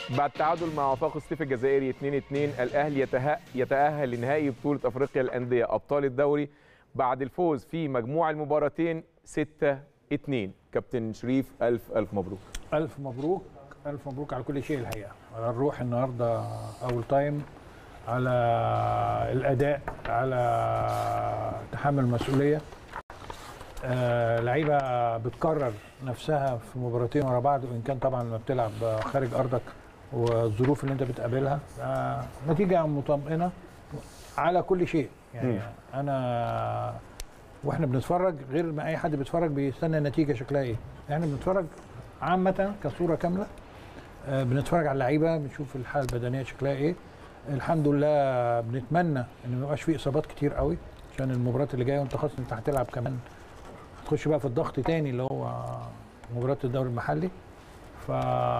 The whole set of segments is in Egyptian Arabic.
بعد تعادل مع وفاق الصيف الجزائري 2-2 الاهلي يتها- يتاهل لنهائي بطوله افريقيا للانديه ابطال الدوري بعد الفوز في مجموع المباراتين 6-2 كابتن شريف الف الف مبروك ألف مبروك ألف مبروك على كل شيء الحقيقة على الروح النهاردة أول تايم على الأداء على تحمل المسؤولية آه لعيبة بتكرر نفسها في مباراتين ورا بعض وإن كان طبعا لما بتلعب خارج أرضك والظروف اللي أنت بتقابلها آه نتيجة مطمئنة على كل شيء يعني مم. أنا واحنا بنتفرج غير ما اي حد بيتفرج بيستنى النتيجه شكلها ايه احنا بنتفرج عامه كصوره كامله آه، بنتفرج على اللعيبه بنشوف الحاله البدنيه شكلها ايه الحمد لله بنتمنى ان ما يبقاش فيه اصابات كتير قوي عشان المباريات اللي جايه وانت خلاص انت هتلعب كمان هتخش بقى في الضغط تاني اللي هو مباراه الدوري المحلي ف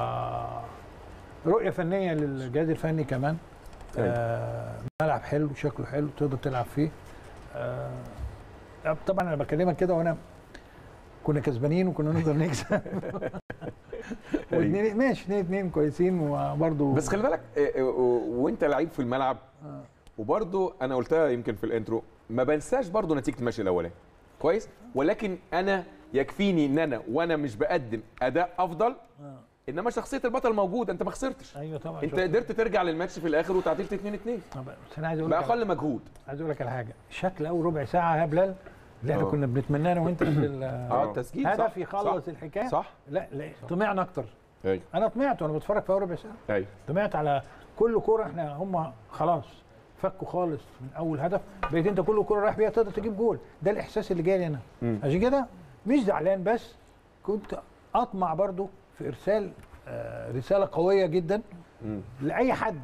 رؤيه فنيه للجهاز الفني كمان آه ملعب حلو شكله حلو تقدر تلعب فيه آه طبعا انا بكلمك كده وانا كنا كسبانين وكنا نقدر نكسب واتنين ماشي اتنين اتنين كويسين وبرضه بس خلي بالك آه، آه، وانت لعيب في الملعب آه. وبرضو انا قلتها يمكن في الانترو ما بنساش برضو نتيجه الماتش الاولاني كويس ولكن انا يكفيني ان انا وانا مش بقدم اداء افضل آه. انما شخصيه البطل موجوده انت ما خسرتش ايوه طبعا انت شكراً. قدرت ترجع للماتش في الاخر وتعادلت 2 2 طب بس انا عايز اقول لك على- باقل مجهود عايز اقول لك على حاجه شكل اول ربع ساعه يا بلال اللي احنا آه. كنا بنتمناه انا وانت في ال- اه التسجيل صح هدف يخلص الحكايه صح لا لا طمعنا اكتر ايوه انا طمعت وانا بتفرج في اول ربع ساعه ايوه طمعت على كل كوره احنا هم خلاص فكوا خالص من اول هدف بقيت انت كل كوره رايح بيها تقدر تجيب جول ده الاحساس اللي جاي لي انا مم. عشان كده مش زعلان بس كنت اطمع برضو في ارسال آه، رساله قويه جدا مم. لاي حد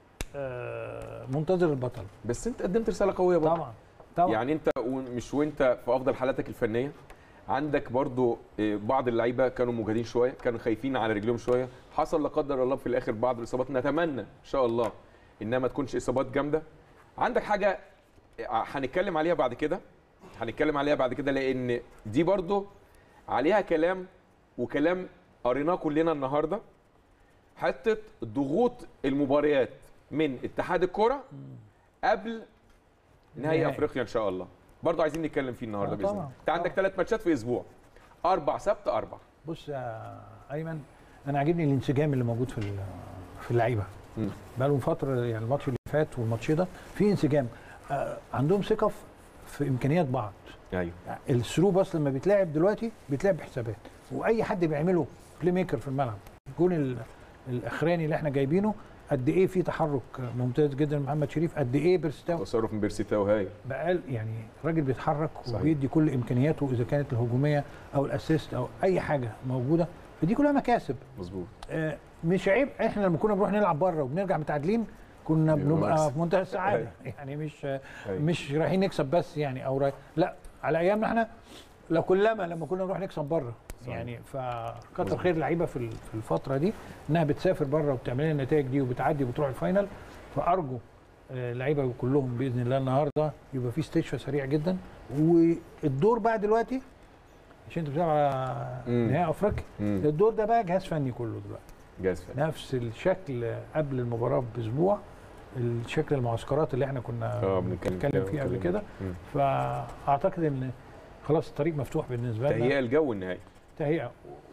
آه، منتظر البطل بس انت قدمت رساله قويه برضه طبعا طبعا يعني انت مش وانت في افضل حالاتك الفنيه عندك برضو آه، بعض اللعيبه كانوا مجهدين شويه كانوا خايفين على رجليهم شويه حصل لا قدر الله في الاخر بعض الاصابات نتمنى ان شاء الله انها ما تكونش اصابات جامده عندك حاجه آه، هنتكلم عليها بعد كده هنتكلم عليها بعد كده لان دي برضو عليها كلام وكلام قريناه كلنا النهارده حته ضغوط المباريات من اتحاد الكره قبل نهائي نهائي. افريقيا ان شاء الله برضه عايزين نتكلم فيه النهارده آه باذن طبعاً. الله انت عندك طبعاً. ثلاث ماتشات في اسبوع اربع سبت اربع بص يا ايمن انا عاجبني الانسجام اللي موجود في ال- في اللعيبه مم. بقى لهم فتره يعني الماتش اللي فات والماتش ده في انسجام آه، عندهم ثقه في- في امكانيات بعض ايوه يعني الثرو باص لما بيتلعب دلوقتي بيتلعب بحسابات واي حد بيعمله بلاي ميكر في الملعب الجون ال- الاخراني اللي احنا جايبينه قد ايه في تحرك ممتاز جدا من محمد شريف قد ايه بيرستاو تصرف من بيرسيتاو هاي بقال يعني راجل بيتحرك صحيح. وبيدي كل امكانياته اذا كانت الهجوميه او الاسيست او اي حاجه موجوده فدي كلها مكاسب مظبوط آه، مش عيب احنا لما كنا بنروح نلعب بره وبنرجع متعادلين كنا يبقى بنبقى مكسب. في منتهى السعاده يعني مش أيوة. مش رايحين نكسب بس يعني او رايح لا على ايامنا احنا لو كلما لما كنا نروح نكسب بره صحيح. يعني فكتر خير اللعيبه في ال- في الفتره دي انها بتسافر بره وبتعمل لنا النتائج دي وبتعدي وبتروح الفاينل فارجو آه، اللعيبه كلهم باذن الله النهارده يبقى في استشفاء سريع جدا والدور بقى دلوقتي عشان انت بتلعب على مم. نهائي افريقيا مم. الدور ده بقى جهاز فني كله دلوقتي جاز فعلا نفس الشكل قبل المباراه باسبوع الشكل المعسكرات اللي احنا كنا اه بنتكلم بنتكلم فيه قبل كده مم. فاعتقد ان خلاص الطريق مفتوح بالنسبه لنا تهيئه الجو النهائي تهيئه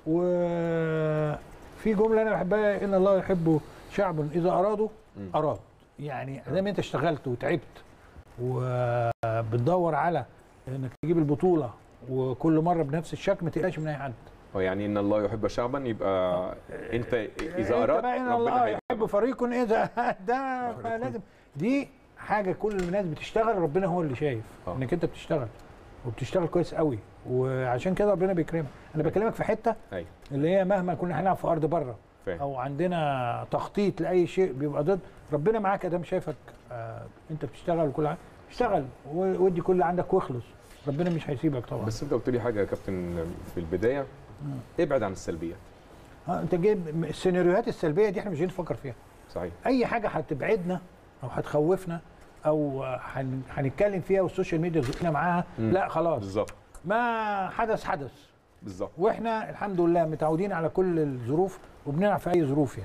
وفي جمله انا بحبها ان الله يحب شعب اذا ارادوا مم. اراد يعني دام انت اشتغلت وتعبت وبتدور على انك تجيب البطوله وكل مره بنفس الشكل ما تقلقش من اي حد اه يعني ان الله يحب شعبا يبقى انت اذا انت اراد بقى ان الله ربنا يحب هيحب فريق اذا ده فلازم دي حاجه كل الناس بتشتغل ربنا هو اللي شايف آه. انك انت بتشتغل وبتشتغل كويس قوي وعشان كده ربنا بيكرمك انا بكلمك في حته ايوه اللي هي مهما كنا هنلعب في ارض بره فاهم او عندنا تخطيط لاي شيء بيبقى ضد ربنا معاك ادام شايفك آه انت بتشتغل وكل حاجه اشتغل و- وادي كل اللي عندك واخلص ربنا مش هيسيبك طبعا بس انت قلت لي حاجه يا كابتن في البدايه ابعد عن السلبيات ها انت جايب السيناريوهات السلبيه دي احنا مش جايين نفكر فيها صحيح اي حاجه هتبعدنا او هتخوفنا او هن- هنتكلم فيها والسوشيال ميديا زقنا معاها مم. لا خلاص بالظبط ما حدث حدث بالظبط واحنا الحمد لله متعودين على كل الظروف وبنلعب في اي ظروف يعني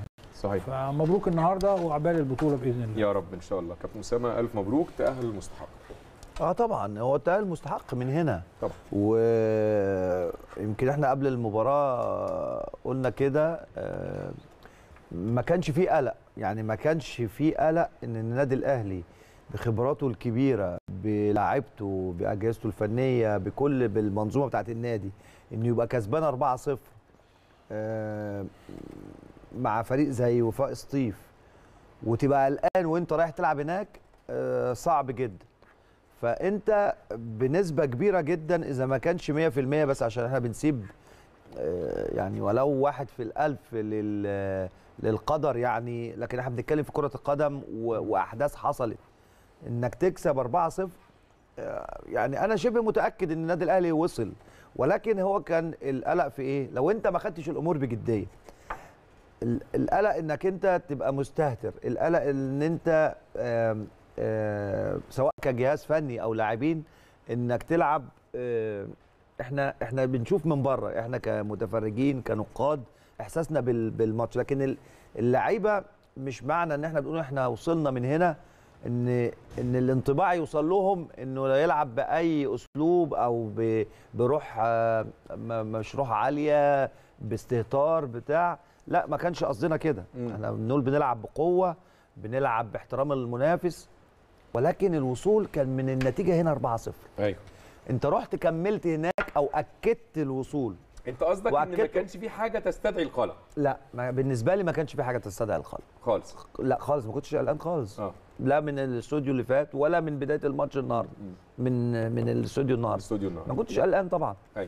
صحيح فمبروك النهارده وعقبال البطوله باذن الله يا رب ان شاء الله كابتن اسامه الف مبروك تاهل المستحق اه طبعا هو التأهل مستحق من هنا طبعا ويمكن احنا قبل المباراه قلنا كده آه، ما كانش فيه قلق يعني ما كانش فيه قلق ان النادي الاهلي بخبراته الكبيره بلاعيبته باجهزته الفنيه بكل بالمنظومه بتاعت النادي انه يبقى كسبان 4-0 آه، مع فريق زي وفاء سطيف وتبقى قلقان وانت رايح تلعب هناك آه، صعب جدا فانت بنسبه كبيره جدا اذا ما كانش 100% بس عشان احنا بنسيب آه، يعني ولو واحد في الالف لل للقدر يعني لكن احنا بنتكلم في كره القدم و- واحداث حصلت انك تكسب 4-0 آه، يعني انا شبه متاكد ان النادي الاهلي وصل ولكن هو كان القلق في ايه لو انت ما خدتش الامور بجديه ال- القلق انك انت تبقى مستهتر القلق ان انت آم، آم، سواء كجهاز فني او لاعبين انك تلعب آم، احنا احنا بنشوف من بره احنا كمتفرجين كنقاد احساسنا بال- بالماتش لكن ال- اللعيبه مش معنى ان احنا بنقول احنا وصلنا من هنا ان ان الانطباع يوصل لهم انه يلعب باي اسلوب او ب- بروح آه، م- مش روح عاليه باستهتار بتاع لا ما كانش قصدنا كده مم. احنا بنقول بنلعب بقوه بنلعب باحترام المنافس ولكن الوصول كان من النتيجه هنا 4-0 ايوه انت رحت كملت هناك او اكدت الوصول انت قصدك ان ما وأكدت- كانش في حاجه تستدعي القلق لا ما بالنسبه لي ما كانش في حاجه تستدعي القلق خالص لا خالص ما كنتش قلقان خالص اه لا من الاستوديو اللي فات ولا من بدايه الماتش النهارده من من الاستوديو النهارده الاستوديو ما النهارده كنتش قلقان طبعا ايوه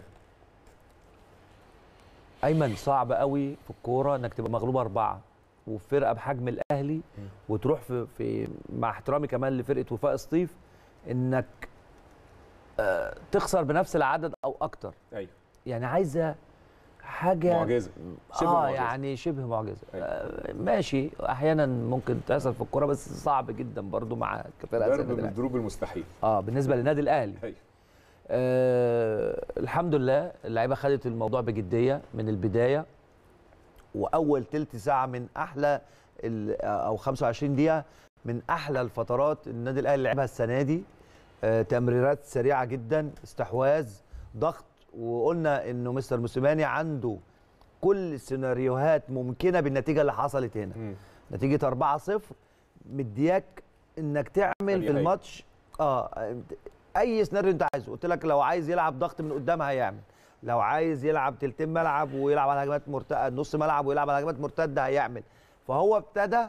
ايمن صعب قوي في الكوره انك تبقى مغلوب اربعه وفي فرقه بحجم الاهلي وتروح في, في مع احترامي كمان لفرقه وفاء سطيف انك آه، تخسر بنفس العدد او اكتر ايوه يعني عايزه حاجه معجزه شبه اه معجزة. يعني شبه معجزه أيوة. آه ماشي احيانا ممكن تحصل في الكوره بس صعب جدا برضو مع فرقه زي ضرب النادي من الاهلي ضروب المستحيل اه بالنسبه للنادي الاهلي ايوه آه الحمد لله اللعيبه خدت الموضوع بجديه من البدايه واول تلت ساعه من احلى ال- او 25 دقيقه من احلى الفترات النادي الاهلي لعبها السنه دي آه تمريرات سريعه جدا استحواذ ضغط وقلنا انه مستر موسيماني عنده كل السيناريوهات ممكنه بالنتيجه اللي حصلت هنا مم. نتيجه 4-0 مدياك انك تعمل أي في حاجة. الماتش اه اي سيناريو انت عايزه قلت لك لو عايز يلعب ضغط من قدام هيعمل لو عايز يلعب تلتين ملعب ويلعب على هجمات مرتده نص ملعب ويلعب على هجمات مرتده هيعمل فهو ابتدى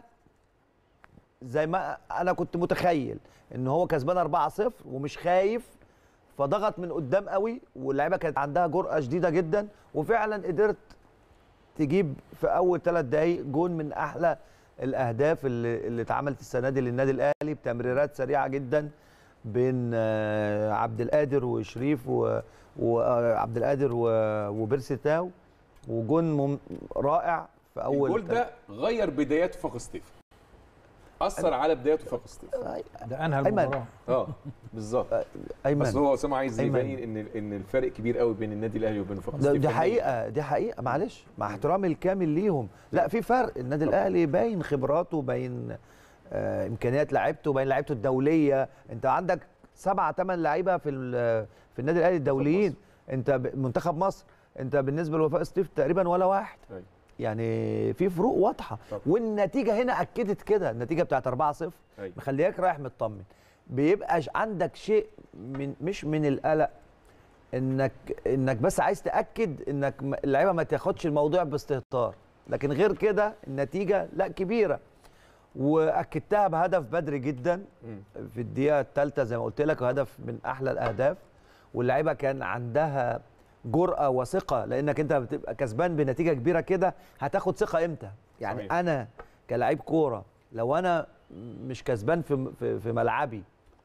زي ما انا كنت متخيل ان هو كسبان 4-0 ومش خايف فضغط من قدام قوي واللعيبه كانت عندها جرأه شديده جدا وفعلا قدرت تجيب في اول ثلاث دقايق جون من احلى الاهداف اللي اللي اتعملت السنه دي للنادي الاهلي بتمريرات سريعه جدا بين آه، عبد القادر وشريف وعبد القادر و- وبيرسي تاو وجون مم- رائع في اول الجول ده غير بدايات وفاق سطيف اثر على بدايات وفاق سطيف ده انهى أيمن. المباراه اه بالظبط بس ايمن هو اسامه عايز أيمن. يبين ان ان الفرق كبير قوي بين النادي الاهلي وبين وفاق ده سطيف دي فنياً. حقيقه دي حقيقه معلش مع احترامي الكامل ليهم لا في فرق النادي الاهلي باين خبراته باين آه امكانيات لعيبته باين لعيبته الدوليه انت عندك سبعة ثمان لعيبه في ال- في النادي الاهلي الدوليين انت ب- منتخب مصر انت بالنسبه لوفاء سطيف تقريبا ولا واحد أيوة. يعني في فروق واضحه طبعا. والنتيجه هنا اكدت كده النتيجه بتاعت 4-0 أيوة. مخلياك رايح مطمن بيبقاش عندك شيء من مش من القلق انك انك بس عايز تاكد انك م- اللعيبه ما تاخدش الموضوع باستهتار لكن غير كده النتيجه لا كبيره واكدتها بهدف بدري جدا مم. في الدقيقه الثالثه زي ما قلت لك وهدف من احلى الاهداف واللعيبه كان عندها جرأه وثقه لانك انت بتبقى كسبان بنتيجه كبيره كده هتاخد ثقه امتى يعني صحيح. انا كلاعب كوره لو انا مش كسبان في في, في ملعبي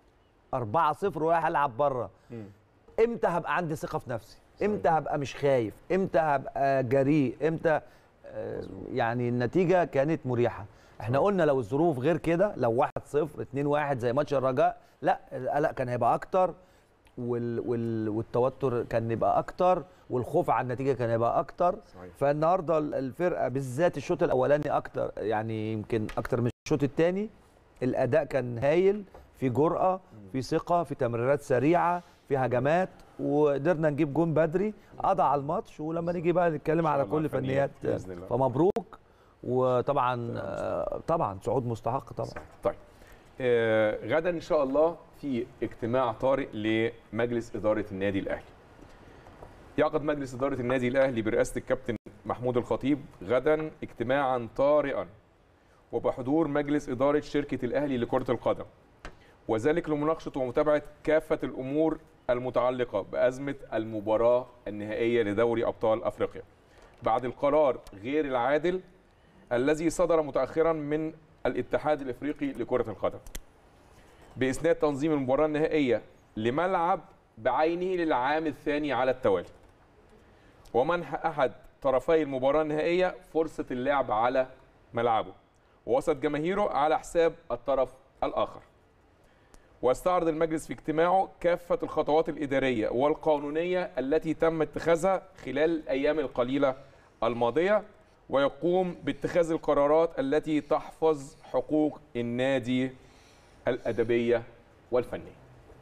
4-0 ورايح العب بره مم. امتى هبقى عندي ثقه في نفسي امتى هبقى مش خايف امتى هبقى جريء امتى آه، يعني النتيجه كانت مريحه احنا قلنا لو الظروف غير كده لو 1-0 2-1 زي ماتش الرجاء لا القلق كان هيبقى اكتر وال وال والتوتر كان يبقى اكتر والخوف على النتيجه كان هيبقى اكتر صحيح. فالنهارده الفرقه بالذات الشوط الاولاني اكتر يعني يمكن اكتر من الشوط الثاني الاداء كان هايل في جرأه في ثقه في تمريرات سريعه في هجمات وقدرنا نجيب جون بدري قضى على الماتش ولما نيجي بقى نتكلم على الله كل فنيات فنيات بإذن الله. فمبروك وطبعا آه، طبعا صعود مستحق طبعا طيب آه غدا ان شاء الله في اجتماع طارئ لمجلس اداره النادي الاهلي يعقد مجلس اداره النادي الاهلي برئاسه الكابتن محمود الخطيب غدا اجتماعا طارئا وبحضور مجلس اداره شركه الاهلي لكره القدم وذلك لمناقشه ومتابعه كافه الامور المتعلقه بازمه المباراه النهائيه لدوري ابطال افريقيا بعد القرار غير العادل الذي صدر متاخرا من الاتحاد الافريقي لكره القدم باسناد تنظيم المباراه النهائيه لملعب بعينه للعام الثاني على التوالي ومنح احد طرفي المباراه النهائيه فرصه اللعب على ملعبه ووسط جماهيره على حساب الطرف الاخر واستعرض المجلس في اجتماعه كافه الخطوات الاداريه والقانونيه التي تم اتخاذها خلال الايام القليله الماضيه ويقوم باتخاذ القرارات التي تحفظ حقوق النادي الادبيه والفنيه.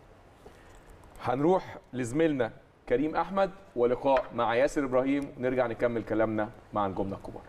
هنروح لزميلنا كريم احمد ولقاء مع ياسر ابراهيم ونرجع نكمل كلامنا مع نجومنا الكبار.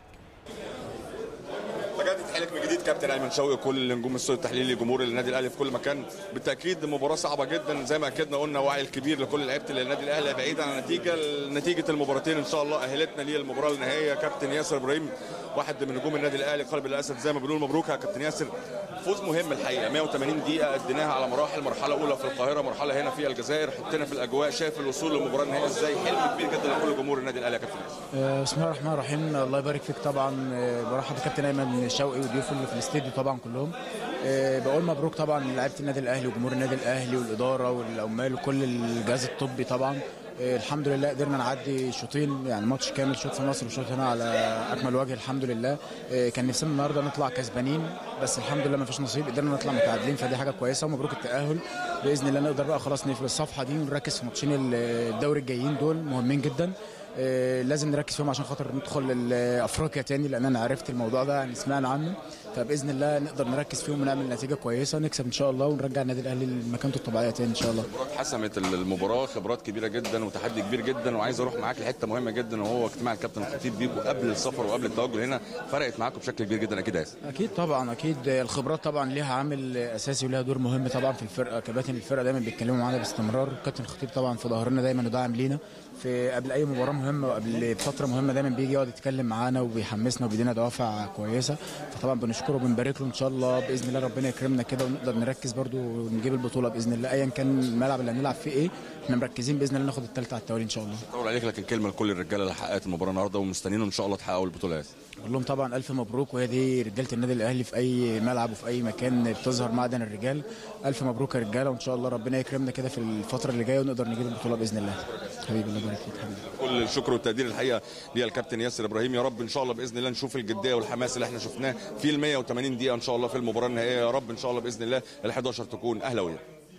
بجد تحيلك من جديد كابتن ايمن شوقي كل نجوم الصوت التحليلي جمهور النادي الاهلي في كل مكان بالتاكيد مباراه صعبه جدا زي ما اكدنا قلنا وعي الكبير لكل لعيبه النادي الاهلي بعيد عن النتيجه نتيجه المباراتين ان شاء الله اهلتنا للمباراه النهائيه كابتن ياسر ابراهيم واحد من نجوم النادي الاهلي قلب الاسد زي ما بنقول مبروك يا كابتن ياسر فوز مهم الحقيقه 180 دقيقه اديناها على مراحل مرحله اولى في القاهره مرحله هنا في الجزائر حطينا في الاجواء شايف الوصول للمباراه النهائيه ازاي حلم كبير جدا لكل جمهور النادي الاهلي يا كابتن ياسر آه، بسم الله الرحمن الرحيم الله يبارك فيك طبعا آه، برحب بكابتن ايمن شوقي وضيوفه اللي في الاستديو طبعا كلهم آه، بقول مبروك طبعا لعيبه النادي الاهلي وجمهور النادي الاهلي والاداره والعمال وكل الجهاز الطبي طبعا آه، الحمد لله قدرنا نعدي شوطين يعني ماتش كامل شوط في مصر وشوط هنا على اكمل وجه الحمد لله آه، كان نفسنا النهارده نطلع كسبانين بس الحمد لله ما فيش نصيب قدرنا نطلع متعادلين فدي حاجه كويسه ومبروك التاهل باذن الله نقدر بقى خلاص نقفل الصفحه دي ونركز في ماتشين الدوري الجايين دول مهمين جدا آه، لازم نركز فيهم عشان خاطر ندخل ال- افريقيا تاني لان انا عرفت الموضوع ده يعني سمعنا عنه فباذن الله نقدر نركز فيهم ونعمل نتيجه كويسه نكسب ان شاء الله ونرجع النادي الاهلي لمكانته الطبيعيه تاني ان شاء الله حسمت المباراه خبرات كبيره جدا وتحدي كبير جدا وعايز اروح معاك لحته مهمه جدا وهو اجتماع الكابتن الخطيب بيكو قبل السفر وقبل التوجه هنا فرقت معاكم بشكل كبير جدا اكيد يا ياسر اكيد طبعا اكيد الخبرات طبعا ليها عامل اساسي وليها دور مهم طبعا في الفرقه كباتن الفرقه دايما بيتكلموا معانا باستمرار كابتن الخطيب طبعا في ظهرنا دايما وداعم لينا في قبل اي مباراه مهمه وقبل فتره مهمه دايما بيجي يقعد يتكلم معانا وبيحمسنا وبيدينا دوافع كويسه فطبعا بنشكره وبنبارك له ان شاء الله باذن الله ربنا يكرمنا كده ونقدر نركز برده ونجيب البطوله باذن الله ايا كان الملعب اللي هنلعب فيه ايه احنا مركزين باذن الله ناخد الثالثه على التوالي ان شاء الله طول عليك لكن كلمه لكل الرجاله اللي حققت المباراه النهارده ومستنيين ان شاء الله تحققوا البطوله يا ياسر اقول لهم طبعا الف مبروك وهي دي رجاله النادي الاهلي في اي ملعب وفي اي مكان بتظهر معدن الرجال الف مبروك يا رجاله وان شاء الله ربنا يكرمنا كده في الفتره اللي جايه ونقدر نجيب البطوله باذن الله حبيبي الله يبارك فيك حبيبي كل الشكر والتقدير الحقيقه ليا الكابتن ياسر ابراهيم يا رب ان شاء الله باذن الله نشوف الجديه والحماس اللي احنا شفناه في ال 180 دقيقه ان شاء الله في المباراه النهائيه يا رب ان شاء الله باذن الله ال 11 تكون اهلاويه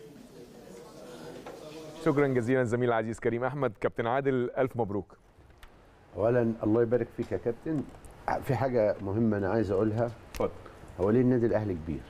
شكرا جزيلا زميل العزيز كريم احمد كابتن عادل الف مبروك. اولا الله يبارك فيك يا كابتن في حاجه مهمه انا عايز اقولها اتفضل. هو ليه النادي الاهلي كبير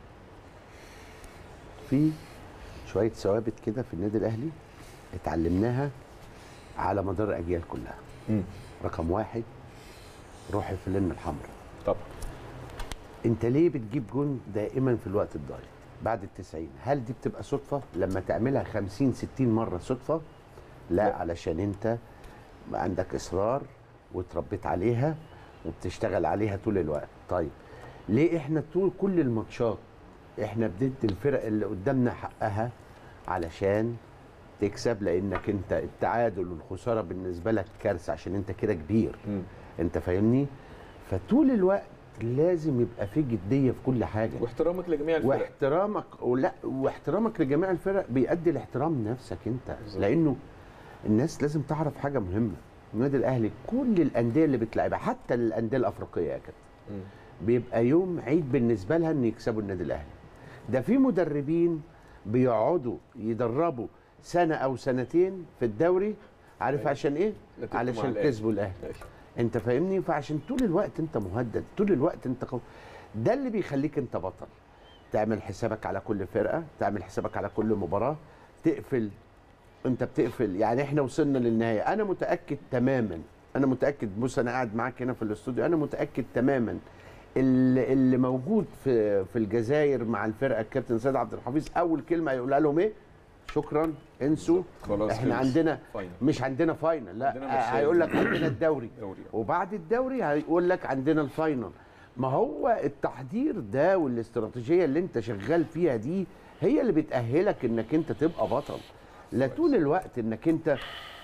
في شويه ثوابت كده في النادي الاهلي اتعلمناها على مدار الاجيال كلها مم. رقم واحد روح الفلن الحمراء طبعا انت ليه بتجيب جون دائما في الوقت الضايع بعد التسعين هل دي بتبقى صدفة لما تعملها خمسين ستين مرة صدفة لا, لا. علشان انت عندك اصرار وتربيت عليها وبتشتغل عليها طول الوقت طيب ليه احنا طول كل الماتشات احنا بندي الفرق اللي قدامنا حقها علشان تكسب لانك انت التعادل والخساره بالنسبه لك كارثه عشان انت كده كبير مم. انت فاهمني فطول الوقت لازم يبقى في جديه في كل حاجه واحترامك لجميع الفرق واحترامك ولا واحترامك لجميع الفرق بيؤدي لاحترام نفسك انت لانه الناس لازم تعرف حاجه مهمه النادي الاهلي كل الانديه اللي بتلعبها حتى الانديه الافريقيه يا كابتن مم. بيبقى يوم عيد بالنسبه لها ان يكسبوا النادي الاهلي ده في مدربين بيقعدوا يدربوا سنه او سنتين في الدوري عارف عشان ايه نتيجته مع علشان الأهلي. كسبوا الاهلي أيوة. انت فاهمني فعشان طول الوقت انت مهدد طول الوقت انت قوي ده اللي بيخليك انت بطل تعمل حسابك على كل فرقه تعمل حسابك على كل مباراه تقفل انت بتقفل يعني احنا وصلنا للنهايه انا متاكد تماما انا متاكد بص انا قاعد معاك هنا في الاستوديو انا متاكد تماما اللي, اللي موجود في في الجزائر مع الفرقه الكابتن سيد عبد الحفيظ اول كلمه هيقولها لهم ايه شكرا انسوا خلاص احنا خلص. عندنا فاينل. مش عندنا فاينل لا عندنا ماتشين. هيقول لك عندنا الدوري دوري. وبعد الدوري هيقول لك عندنا الفاينل ما هو التحضير ده والاستراتيجيه اللي انت شغال فيها دي هي اللي بتاهلك انك انت تبقى بطل لا طول الوقت انك انت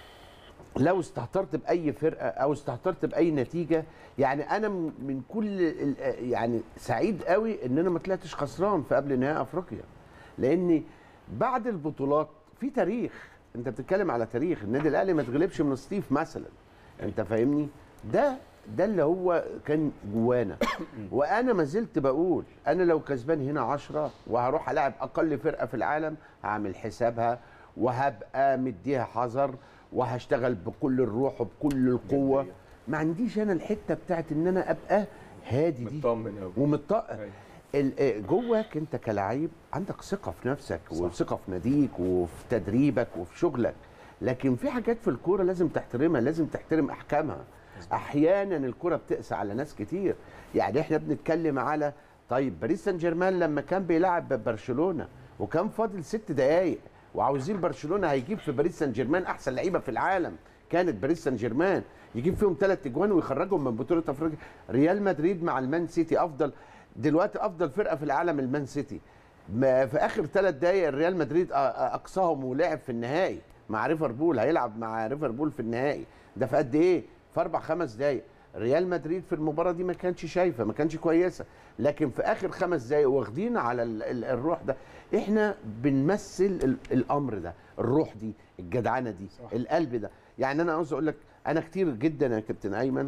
لو استهترت باي فرقه او استهترت باي نتيجه يعني انا م- من كل ال- يعني سعيد قوي ان انا ما طلعتش خسران في قبل نهائي افريقيا لان بعد البطولات في تاريخ انت بتتكلم على تاريخ النادي الاهلي ما تغلبش من الصيف مثلا انت فاهمني ده ده اللي هو كان جوانا وانا ما زلت بقول انا لو كسبان هنا عشرة وهروح العب اقل فرقه في العالم هعمل حسابها وهبقى مديها حذر وهشتغل بكل الروح وبكل القوه جدية. ما عنديش انا الحته بتاعت ان انا ابقى هادي دي مطمن قوي ومطمئن أيوة. ال- آه، جواك انت كلاعب عندك ثقه في نفسك وثقه في ناديك وفي تدريبك وفي شغلك لكن في حاجات في الكوره لازم تحترمها لازم تحترم احكامها احيانا الكوره بتقسى على ناس كتير يعني احنا بنتكلم على طيب باريس سان جيرمان لما كان بيلعب برشلونه وكان فاضل ست دقائق وعاوزين برشلونه هيجيب في باريس سان جيرمان احسن لعيبه في العالم كانت باريس سان جيرمان يجيب فيهم ثلاث اجوان ويخرجهم من بطوله افريقيا ريال مدريد مع المان سيتي افضل دلوقتي افضل فرقه في العالم المان سيتي ما في اخر ثلاث دقائق ريال مدريد أ- أ- اقصاهم ولعب في النهائي مع ليفربول هيلعب مع ليفربول في النهائي ده في قد ايه في اربع خمس دقائق ريال مدريد في المباراه دي ما كانش شايفه ما كانش كويسه لكن في اخر خمس دقائق واخدين على ال- ال- الروح ده احنا بنمثل ال- الامر ده الروح دي الجدعنه دي صح. القلب ده يعني انا عاوز اقول لك انا كتير جدا يا كابتن ايمن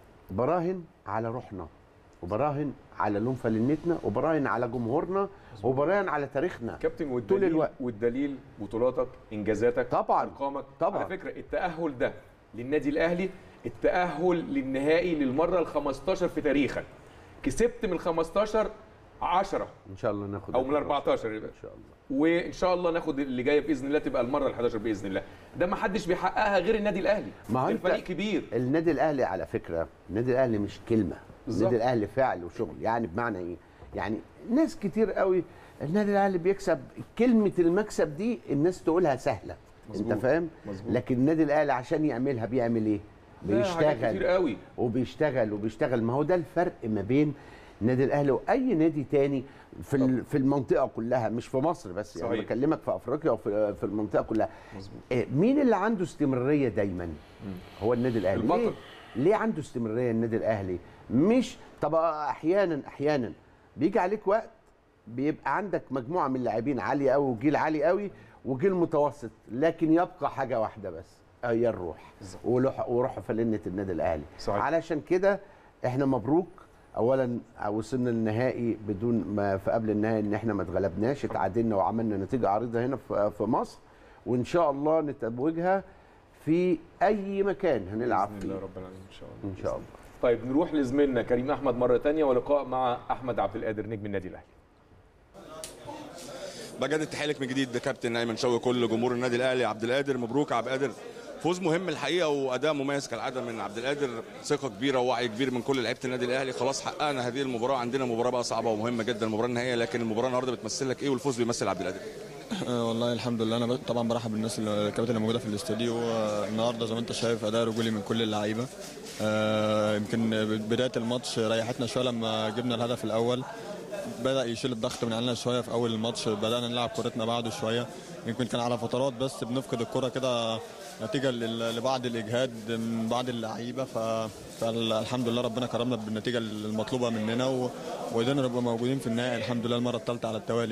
براهن على روحنا وبراهن على لون فلنتنا وبراهن على جمهورنا وبراهن على تاريخنا كابتن والدليل الوقت. والدليل بطولاتك انجازاتك طبعاً. ارقامك طبعاً. على فكره التاهل ده للنادي الاهلي التاهل للنهائي للمره ال 15 في تاريخك كسبت من ال 15 10 ان شاء الله ناخد او من ال 14 ان شاء الله وان شاء الله ناخد اللي جايه باذن الله تبقى المره ال 11 باذن الله ده ما حدش بيحققها غير النادي الاهلي ما هو أنت- الفريق كبير النادي الاهلي على فكره النادي الاهلي مش كلمه بالظبط. النادي الاهلي فعل وشغل يعني بمعنى ايه يعني ناس كتير قوي النادي الاهلي بيكسب كلمه المكسب دي الناس تقولها سهله مظبوط. انت فاهم مظبوط. لكن النادي الاهلي عشان يعملها بيعمل ايه لا، حاجات كتير بيشتغل قوي وبيشتغل وبيشتغل ما هو ده الفرق ما بين النادي الاهلي واي نادي تاني في ال- في المنطقه كلها مش في مصر بس يعني صحيح. بكلمك في افريقيا وفي في المنطقه كلها مظبوط. إيه، مين اللي عنده استمراريه دايما هو النادي الاهلي البطل. ليه ليه عنده استمراريه النادي الاهلي مش طب احيانا احيانا بيجي عليك وقت بيبقى عندك مجموعه من اللاعبين عاليه قوي وجيل عالي قوي وجيل متوسط لكن يبقى حاجه واحده بس هي الروح وروح وروح فلنه النادي الاهلي صحيح. علشان كده احنا مبروك اولا وصلنا للنهائي بدون ما في قبل النهائي ان احنا ما اتغلبناش اتعادلنا وعملنا نتيجه عريضه هنا في في مصر وان شاء الله نتوجها في اي مكان هنلعب باذن فيه الله رب العالمين ان شاء الله ان شاء الله طيب نروح لزميلنا كريم احمد مره تانية ولقاء مع احمد عبد القادر نجم النادي الاهلي بجدد تحية من جديد كابتن ايمن شوقي كل جمهور النادي الاهلي عبد القادر مبروك يا عبد القادر فوز مهم الحقيقه واداء مميز كالعاده من عبد القادر ثقه كبيره ووعي كبير من كل لعيبه النادي الاهلي خلاص حققنا هذه المباراه عندنا مباراه بقى صعبه ومهمه جدا المباراه النهائيه لكن المباراه النهارده بتمثل لك ايه والفوز بيمثل عبد القادر آه، والله الحمد لله انا ب- طبعا برحب بالناس اللي- الكباتن اللي موجوده في الاستوديو آه، النهارده زي ما انت شايف اداء رجولي من كل اللعيبه آه، يمكن بدايه الماتش ريحتنا شويه لما جبنا الهدف الاول بدا يشيل الضغط من علينا شويه في اول الماتش بدانا نلعب كورتنا بعده شويه يمكن كان على فترات بس بنفقد الكره كده نتيجه لل- لبعض الاجهاد من بعض اللعيبه ف... فالحمد لله ربنا كرمنا بالنتيجه المطلوبه مننا و... وقدرنا نبقى موجودين في النهائي الحمد لله المره الثالثه على التوالي يعني.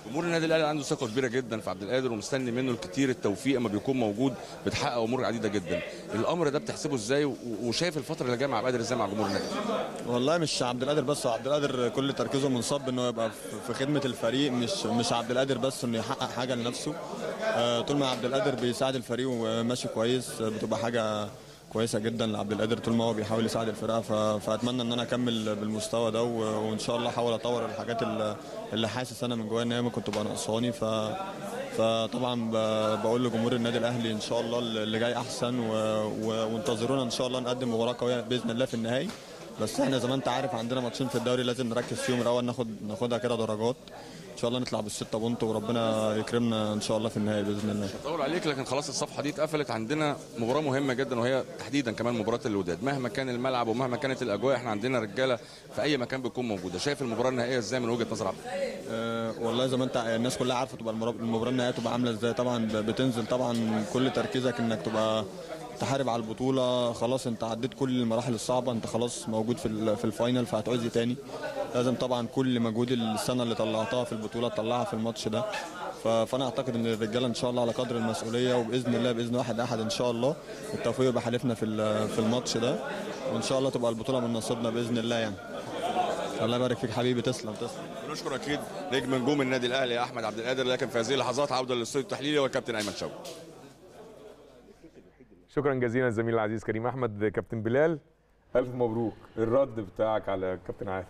جمهور النادي الاهلي عنده ثقه كبيره جدا في عبد القادر ومستني منه الكتير التوفيق اما بيكون موجود بتحقق امور عديده جدا الامر ده بتحسبه ازاي و- وشايف الفتره اللي جايه مع عبد القادر ازاي مع جمهور النادي والله مش عبد القادر بس هو عبد القادر كل تركيزه منصب انه يبقى في- في خدمه الفريق مش مش عبد القادر بس انه يحقق حاجه لنفسه آه، طول ما عبد القادر بيساعد الفريق وماشي كويس آه، بتبقى حاجه كويسه جدا لعبد القادر طول ما هو بيحاول يساعد الفرقه ف- فاتمنى ان انا اكمل بالمستوى ده و- وان شاء الله احاول اطور الحاجات اللي- اللي حاسس انا من جوايا ان هي ممكن تبقى ناقصاني ف فطبعا ب- بقول لجمهور النادي الاهلي ان شاء الله اللي جاي احسن و... و... وانتظرونا ان شاء الله نقدم مباراه قويه باذن الله في النهائي بس احنا زي ما انت عارف عندنا ماتشين في الدوري لازم نركز فيهم الاول ناخد ناخدها كده درجات ان شاء الله نطلع بالستة بونت وربنا يكرمنا ان شاء الله في النهائي باذن الله طول عليك لكن خلاص الصفحه دي اتقفلت عندنا مباراه مهمه جدا وهي تحديدا كمان مباراه الوداد مهما كان الملعب ومهما كانت الاجواء احنا عندنا رجاله في اي مكان بتكون موجوده شايف المباراه النهائيه ازاي من وجهه نظر عبد أه والله زي ما انت الناس كلها عارفه تبقى المباراه المباراة النهائيه تبقى عامله ازاي طبعا بتنزل طبعا كل تركيزك انك تبقى تحارب على البطوله خلاص انت عديت كل المراحل الصعبه انت خلاص موجود في ال- في الفاينل فهتعوز تاني لازم طبعا كل مجهود السنه اللي طلعتها في البطوله تطلعها في الماتش ده ف- فانا اعتقد ان الرجاله ان شاء الله على قدر المسؤوليه وباذن الله باذن واحد احد ان شاء الله التوفيق يبقى حالفنا في ال- في الماتش ده وان شاء الله تبقى البطوله من نصيبنا باذن الله يعني الله يبارك فيك حبيبي تسلم تسلم بنشكر اكيد نجم نجوم النادي الاهلي احمد عبد القادر لكن في هذه اللحظات عوده للاستوديو التحليلي والكابتن ايمن شوقي شكرا جزيلا الزميل العزيز كريم احمد كابتن بلال الف مبروك الرد بتاعك على كابتن عادل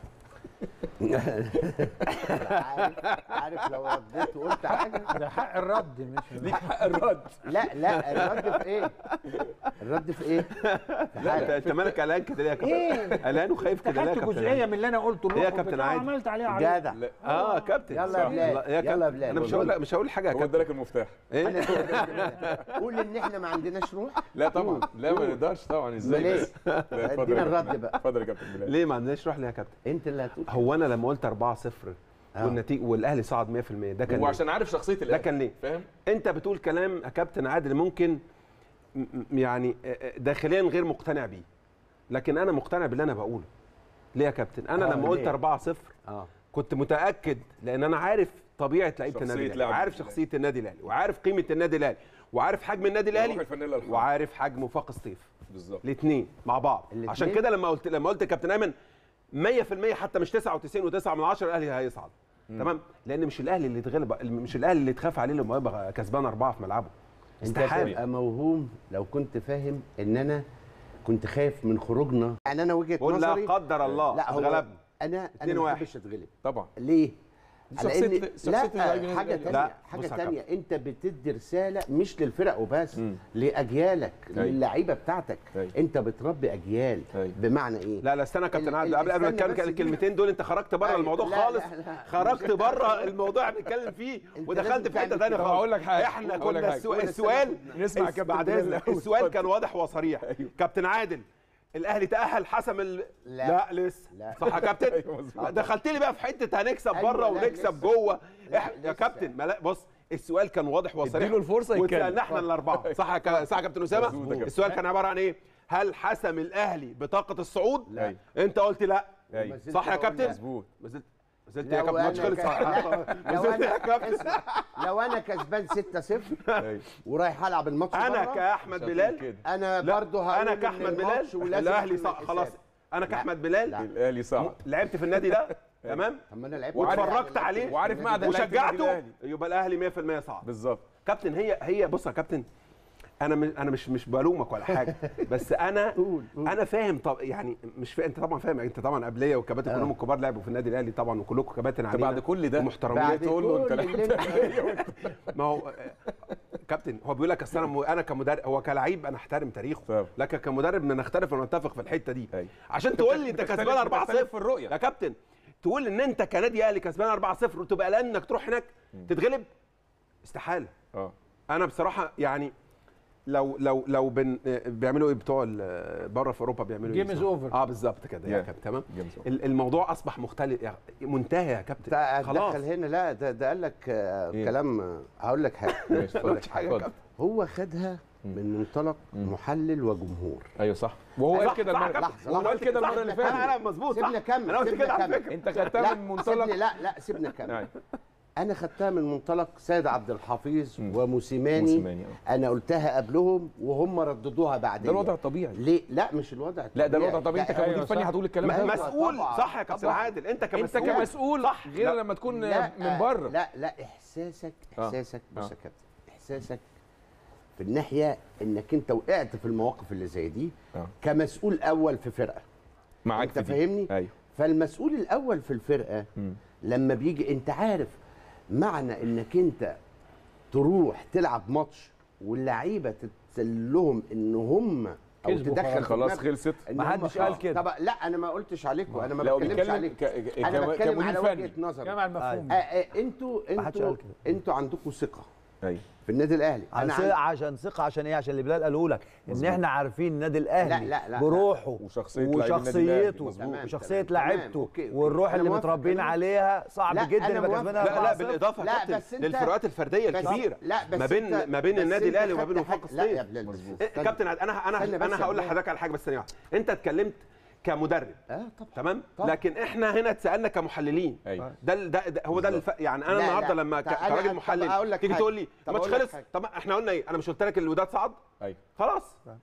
عارف عارف لو رديت وقلت حاجه ده حق الرد مش ليك حق الرد لا لا الرد في ايه؟ الرد في ايه؟ في لا انت حاجه انت مالك قلقان كده ليه يا كابتن؟ ايه قلقان وخايف كده ليه يا خدت كابتن جزئيه عادل؟ من اللي انا قلته إيه يا لكم كابتن بتاع عادل؟ وعملت عليها عليها جدع اه كابتن يلا يا بلال، يلا يلا يا كابتن بلال. انا مش هقول مش هقول حاجه يا خد كابتن بالك المفتاح ايه أنا كده كده. قول ان احنا ما عندناش روح لا طبعا لا ما نقدرش طبعا ازاي أمال إيه؟ بس لا، اتفضل ادينا يا كابتن. الرد بقى اتفضل يا كابتن بلال ليه ما عندناش روح ليه يا كابتن انت اللي هتقول هو انا لما قلت 4-0 آه. والنتيجه والاهلي صعد 100% ده كان ليه؟ وعشان عارف شخصيه ده الاهلي كان ليه فاهم انت بتقول كلام يا كابتن عادل ممكن م- م- يعني داخليا غير مقتنع بيه لكن انا مقتنع باللي انا بقوله ليه يا كابتن انا آه، لما قلت ليه؟ 4-0 اه كنت متاكد لان انا عارف طبيعه لعيبه شخصية النادي الاهلي لاعب وعارف النادي شخصيه النادي الاهلي وعارف قيمه النادي الاهلي وعارف حجم النادي روح الاهلي الفانيلا الحمراء. وعارف حجم وفاق سطيف بالظبط الاثنين مع بعض الاتنين؟ عشان كده لما قلت لما قلت كابتن ايمن 100% حتى مش 99 و9 من 10 الاهلي هيصعد تمام لان مش الاهلي اللي يتغلب مش الاهلي اللي تخاف عليه لما يبقى كسبان اربعه في ملعبه انت استحاله هتبقى موهوم لو كنت فاهم ان انا كنت خايف من خروجنا يعني انا وجهه قول لا نظري قدر الله لا هو اتغلبنا انا انا اتنين ما واحد. بحبش اتغلب طبعا ليه؟ دي على شخصية- ان شخصية لا اللاعبين حاجه النادي تانية لا، حاجه بص يا تانية انت بتدي رساله مش للفرق وبس مم. لاجيالك أيوة. للعيبه بتاعتك أيوة. انت بتربي اجيال أيوة. بمعنى ايه؟ لا لا استنى يا كابتن ال- عادل ال- قبل قبل ما استنى نتكلم بس الكلمتين دول انت خرجت بره أيوة. الموضوع لا، خالص لا، لا. خرجت بره الموضوع اللي بنتكلم فيه انت ودخلت لازم في حته تعمل ثانيه كده. خالص هقول لك حاجة. احنا هقول لك كنا حاجة. السؤال قول السؤال نسمع الس- كابتن بعد بلال اذنك الأول. السؤال اتفضل. كان واضح وصريح كابتن عادل الاهلي تاهل حسم ال... لا. لا لسه لا. صح يا كابتن أيوة مظبوط. دخلت لي بقى في حته هنكسب أيوة، بره لا، ونكسب لسه. جوه لا، إح... يا لسه. كابتن ما لا بص السؤال كان واضح وصريح اديله الفرصة يتكلم. وسالنا احنا الاربعه صح يا ك- صح يا كابتن مظبوط يا اسامه كابتن. السؤال كان عباره عن ايه هل حسم الاهلي بطاقه الصعود لا. انت قلت لا أيوة. زلت صح يا بقول كابتن لا. مظبوط ما زلت ما زلت لو يا كابتن الماتش أنا خلص ك- لا، ما لو زلت يا انا كابتن اسمع، لو انا كسبان 6-0 أيوة. ورايح العب الماتش انا بره، كاحمد مش بلال هتقول كده. انا لا برضه هقول انا إن كاحمد الماتش بلال ولازم الاهلي أعمل صح حساب. خلاص انا كاحمد بلال لا. الاهلي صعد لعبت في النادي ده تمام طب ما انا لعبت واتفرجت عليه وعارف معدن لعيبة النادي وشجعته الأهلي. يبقى الاهلي 100% صعد بالظبط كابتن هي هي بص يا كابتن انا مش انا مش مش بلومك ولا حاجه بس انا قول، قول. انا فاهم طب يعني مش فاهم انت طبعا فاهم انت طبعا قبليه والكباتن آه. كلهم الكبار لعبوا في النادي الاهلي طبعا وكلكم كباتن انت علينا بعد كل ده ومحترمين بعد تقول له انت كل لعبت اللي ما هو كابتن هو بيقول لك اصل انا م- انا كمدرب هو كلاعب انا احترم تاريخه طبعا. لكن كمدرب بدنا نختلف ونتفق في الحته دي أيوة. عشان تقول لي انت بتختلف- كسبان 4 بتختلف 0 في الرؤية. يا كابتن تقول ان انت كنادي اهلي كسبان 4 0 وتبقى قلقان انك تروح هناك تتغلب استحاله اه انا بصراحه يعني لو لو لو بن بيعملوا ايه بتوع ال- بره في اوروبا بيعملوا ايه Game is بصراحة؟ over. اه بالظبط كده يا Yeah. كابتن تمام Game is over. ال- الموضوع اصبح مختلف يعني منتهي يا كابتن انت خلاص دخل هنا لا ده, ده قال لك آه، إيه؟ كلام آه، هقول لك حاجه ماشي ما قلتش حاجة يا اتفضل. كابتن. هو خدها من منطلق محلل وجمهور ايوه صح وهو صح، قال كده صح يا المره كابتن. وهو قال كده المره اللي انا فاتت انا مظبوط صح سيبنا كمل انا قلت سيبنا كده على كمل. فكره انت خدتها من لا منطلق سيبني لا لا سيبنا كمل يعني. انا خدتها من منطلق سيد عبد الحفيظ مم. وموسيماني موسيماني، آه. انا قلتها قبلهم وهم رددوها بعدين ده الوضع الطبيعي ليه لا مش الوضع لا ده الطبيعي. الوضع الطبيعي انت لا، كمدير أيوة فني صح. هتقول الكلام ما ده هو مسؤول طبعاً، صح يا كابتن طبعاً. عادل انت انت كمسؤول كمسؤول صح غير لا. لما تكون لا من بره لا لا احساسك آه. احساسك بص آه. يا كابتن احساسك في الناحيه انك انت وقعت في المواقف اللي زي دي آه. كمسؤول اول في فرقه معاك انت في دي. فاهمني ايوه فالمسؤول الاول في الفرقه مم. لما بيجي انت عارف معنى انك انت تروح تلعب ماتش واللعيبه تتسلهم ان هم او كسبوا تدخل في خلاص دماغك خلصت إن ما هم- حدش قال آه. كده. طب لا انا ما قلتش عليكم انا ما لو بتكلمش بيتكلم عليكم ك- ك- انا كم- بتكلم كمدير على فني. وجهه نظري جمع المفهوم آه، آه، انتوا ما حدش انتوا قال كده. انتوا عندكم ثقه ايوه في النادي الاهلي عن انا ثقة- عن- عشان ثقه عشان ايه عشان اللي بلال قاله لك ان احنا عارفين النادي الاهلي لا، لا، لا، بروحه وشخصيه لعيب النادي الأهلي. وشخصيته مظبوط. تمام، وشخصيه تمام، لعيبته أوكي، أوكي. والروح أنا اللي موافق متربيين كلامك. عليها صعب لا، جدا أنا يبقى موافق. كسبانها لا لا 4-0. بالاضافه يا لا، كابتن بس أنت- للفروقات الفرديه بس- الكبيره لا بس ما بين أنت- ما بين بس النادي أنت الاهلي وما خدت بين حاجة- وفاق لا يا الصيف بلال مظبوط. إيه، كابتن عادل، انا انا استنى بس انا يا هقول بلال. لحضرتك على حاجه بس ثانيه واحده انت اتكلمت كمدرب اه طبعا تمام طبعا. لكن احنا هنا اتسالنا كمحللين ايوه ده ال- ده, ده هو ده الف... يعني انا لا، النهارده لا. لما ك- طب أنا- كراجل طب محلل أقول لك تيجي حاجة. تقول لي طب الماتش أقول لك خلص حاجة. طب احنا قلنا ايه انا مش قلت لك الوداد صعد ايوه خلاص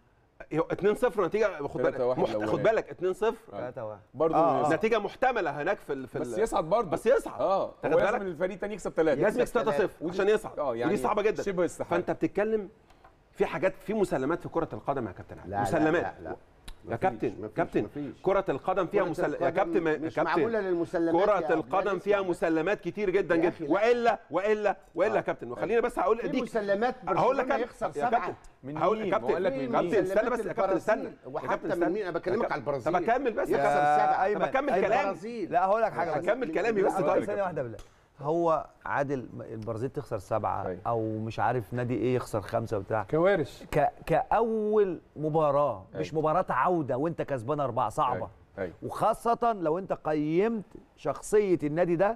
2-0 نتيجه خد بالك 3-1 محت... الأولاني. خد بالك 2-0 3-1 برضه آه، آه. نتيجه محتمله هناك في ال... في بس ال- يصعد برضه بس يصعد اه تاخد هو بالك؟ لازم الفريق الثاني يكسب ثلاثه لازم يكسب 3-0 عشان يصعد اه يعني ودي صعبه جدا شبه استحاله فانت بتتكلم في حاجات في مسلمات في كره القدم يا كابتن علي لا، لا، مسلمات لا، لا. يا مفيش، كابتن مفيش، كابتن مفيش. كرة القدم فيها كرة مسل... يا القدم كابتن ما- يا مش كابتن معمولة للمسلمات كرة يا عبد القدم العزيز فيها يعني. مسلمات كتير جدا يا جدا أخي لا. والا والا والا يا آه. كابتن وخليني بس هقول في اديك مسلمات هقول لك برشلونة أنا يخسر يا سبعة. كابتن من هقول مين؟ يا ما هو قال لك كابتن من كابتن مين؟ استنى بس يا كابتن استنى يا وحتى كابتن من استنى. مين انا بكلمك يا على كابتن. البرازيل طب اكمل بس يا يخسر كابتن سبعة طب اكمل أيمن. كلامي البرازيل لا هقول لك حاجه بس هكمل كلامي بس لا، طيب ثانيه واحده بالله هو عادل البرازيل تخسر سبعه أيوة. او مش عارف نادي ايه يخسر خمسه وبتاع كوارث ك... كاول مباراه مش أيوة. مباراه عوده وانت كسبان اربعه صعبه أيوة. ايوه وخاصه لو انت قيمت شخصيه النادي ده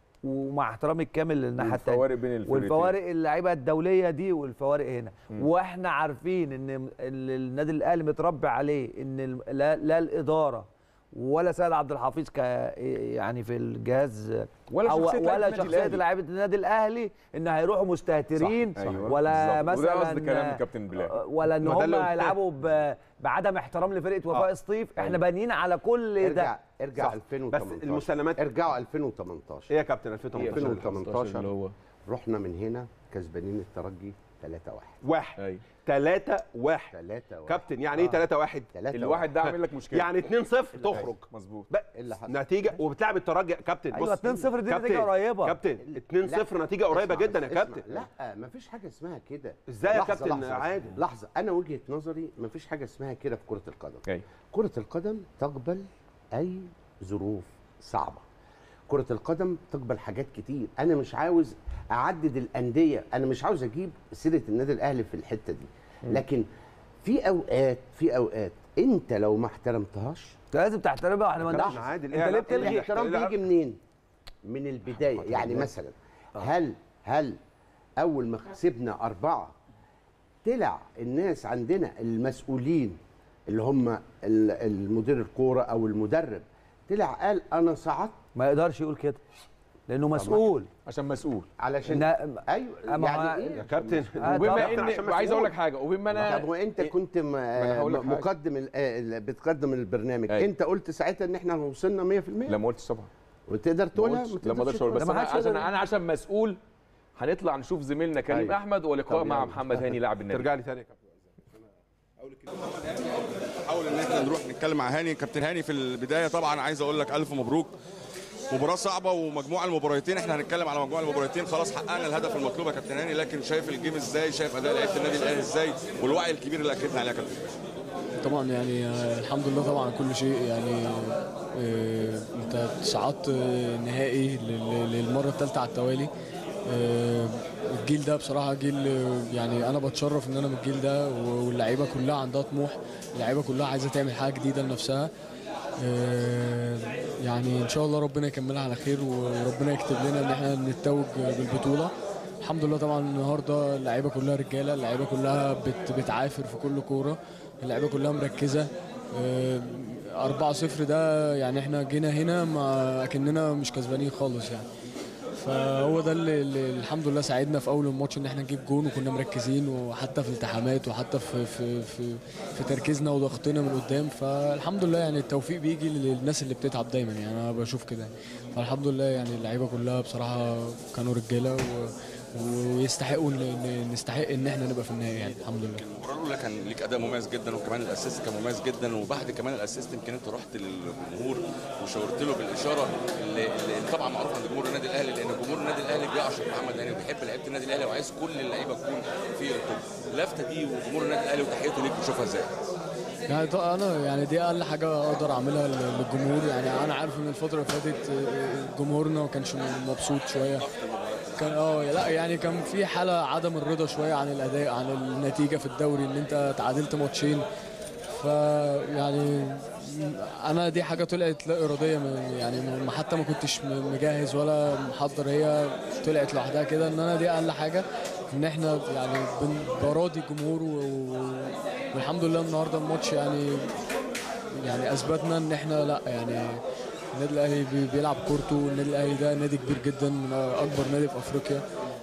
ومع احترامي الكامل للناحيه الثانيه والفوارق بين الفرقتين والفوارق اللعيبه الدوليه دي والفوارق هنا واحنا عارفين ان ال- النادي الاهلي متربي عليه ان ال- لا, لا الاداره ولا سيد عبد الحفيظ ك يعني في الجهاز ولا أو شخصية لعيبة ولا النادي شخصيه الأهلي. لعيبه النادي الاهلي ان هيروحوا مستهترين صح. أيوة. ولا بالظبط. وده مثلا قصد كلام الكابتن بلال. ولا ان ما ده اللي هم قلته. يلعبوا ب- بعدم احترام لفرقه وفاء آه. سطيف احنا بانيين على كل ارجع ده ارجع صح. 2018 بس المسلمات ارجعوا 2018 ايه يا كابتن 2018 2018 اللي هو رحنا من هنا كسبانين الترجي 3 1 واحد ايوه 3 1 3 1 كابتن يعني ايه 3 1 الواحد ده عامل لك مشكله يعني 2 0 تخرج مظبوط بقى إيه اللي حصل؟ نتيجه وبتلعب الترجي كابتن أيوة، بص 2-0 دي كابتن، نتيجة قريبة. كابتن 2 0 نتيجه قريبه اسمع جدا بس، يا اسمع. كابتن لا ما فيش حاجه اسمها كده ازاي يا لحظة، كابتن لحظة، عادل؟ لحظه انا وجهه نظري ما فيش حاجه اسمها كده في كره القدم ايوه كره القدم تقبل اي ظروف صعبه كرة القدم تقبل حاجات كتير، أنا مش عاوز أعدد الأندية، أنا مش عاوز أجيب سيرة النادي الأهلي في الحتة دي، لكن في أوقات في أوقات أنت لو ما احترمتهاش أنت لازم تحترمها واحنا ما كابتن نقدرش عادل، انت إيه ليه علاقة بتلغي الاحترام لا. بيجي منين؟ من البداية، يعني مثلا هل هل أول ما كسبنا أربعة طلع الناس عندنا المسؤولين اللي هم ال- المدير الكورة أو المدرب طلع قال أنا صعدت ما يقدرش يقول كده لانه مسؤول عشان مسؤول علشان إن- ايوه أما يعني هو- ايه يا كابتن آه، وبما طبعاً. عشان ان عايز مسؤول. اقول لك حاجه وبما انا طب وانت كنت م... أنا هقول لك حاجة. مقدم ال- آه، ال- بتقدم البرنامج أيوة. انت قلت ساعتها ان احنا وصلنا 100% لا ما قلتش طبعا وتقدر ما تقولها قلتش لا ما اقدرش اقول بس لا، ما انا حدش عشان يقدر. انا عشان مسؤول هنطلع نشوف زميلنا كريم أيوة. احمد ولقاء طب مع يلا. محمد هاني لاعب النادي ترجع لي ثاني يا كابتن حاول ان احنا نروح نتكلم مع هاني كابتن هاني في البدايه طبعا عايز اقول لك الف مبروك مباراة صعبة ومجموعة المباراتين احنا هنتكلم على مجموعة المباراتين خلاص حققنا الهدف المطلوب يا كابتن هاني لكن شايف الجيم ازاي شايف اداء لعيبة النادي الاهلي ازاي والوعي الكبير اللي اكدنا عليه يا كابتن طبعا يعني آه، الحمد لله طبعا كل شيء يعني آه، انت صعدت آه، نهائي لل- للمره الثالثه على التوالي آه، الجيل ده بصراحه جيل آه، يعني انا بتشرف ان انا من الجيل ده و- واللعيبه كلها عندها طموح اللعيبه كلها عايزه تعمل حاجه جديده لنفسها آه، يعني ان شاء الله ربنا يكملها على خير وربنا يكتب لنا ان احنا نتوج بالبطوله الحمد لله طبعا النهارده اللعيبه كلها رجاله اللعيبه كلها بت بتعافر في كل كوره اللعيبه كلها مركزه آه، 4-0 ده يعني احنا جينا هنا ما كأننا مش كسبانين خالص يعني فهو ده اللي, اللي الحمد لله ساعدنا في اول الماتش ان احنا نجيب جون وكنا مركزين وحتى في الالتحامات وحتى في في في, في تركيزنا وضغطنا من قدام فالحمد لله يعني التوفيق بيجي للناس اللي بتتعب دايما يعني انا بشوف كده يعني. فالحمد لله يعني اللعيبه كلها بصراحه كانوا رجاله و ويستحقوا ان إن- نستحق ان احنا نبقى في النهائي يعني الحمد لله المباراه الاولى كان ليك اداء مميز جدا وكمان الاسيست كان مميز جدا وبعد كمان الاسيست يمكن انت رحت للجمهور وشاورت له بالاشاره اللي, اللي طبعا معروف عند جمهور النادي الاهلي لان جمهور النادي الاهلي بيعشق محمد هاني وبيحب لعيبه النادي الاهلي وعايز كل اللعيبه تكون في التوب اللفته دي وجمهور النادي الاهلي وتحيته ليك بتشوفها ازاي؟ يعني طبعا انا يعني دي اقل حاجه اقدر اعملها لل- للجمهور يعني انا عارف ان الفتره اللي فاتت آه، جمهورنا ما كانش مبسوط شويه كان اه لا يعني كان في حاله عدم الرضا شويه عن الاداء عن النتيجه في الدوري ان انت تعادلت ماتشين فيعني انا دي حاجه طلعت لا اراديه من- يعني ما- حتى ما كنتش م- مجهز ولا محضر هي طلعت لوحدها كده ان انا دي اقل حاجه ان احنا يعني بن- براضي الجمهور و- و- والحمد لله النهارده الماتش يعني يعني اثبتنا ان احنا لا يعني النادي الاهلي بي- بيلعب كورته والنادي الاهلي ده نادي كبير جدا من اكبر نادي في افريقيا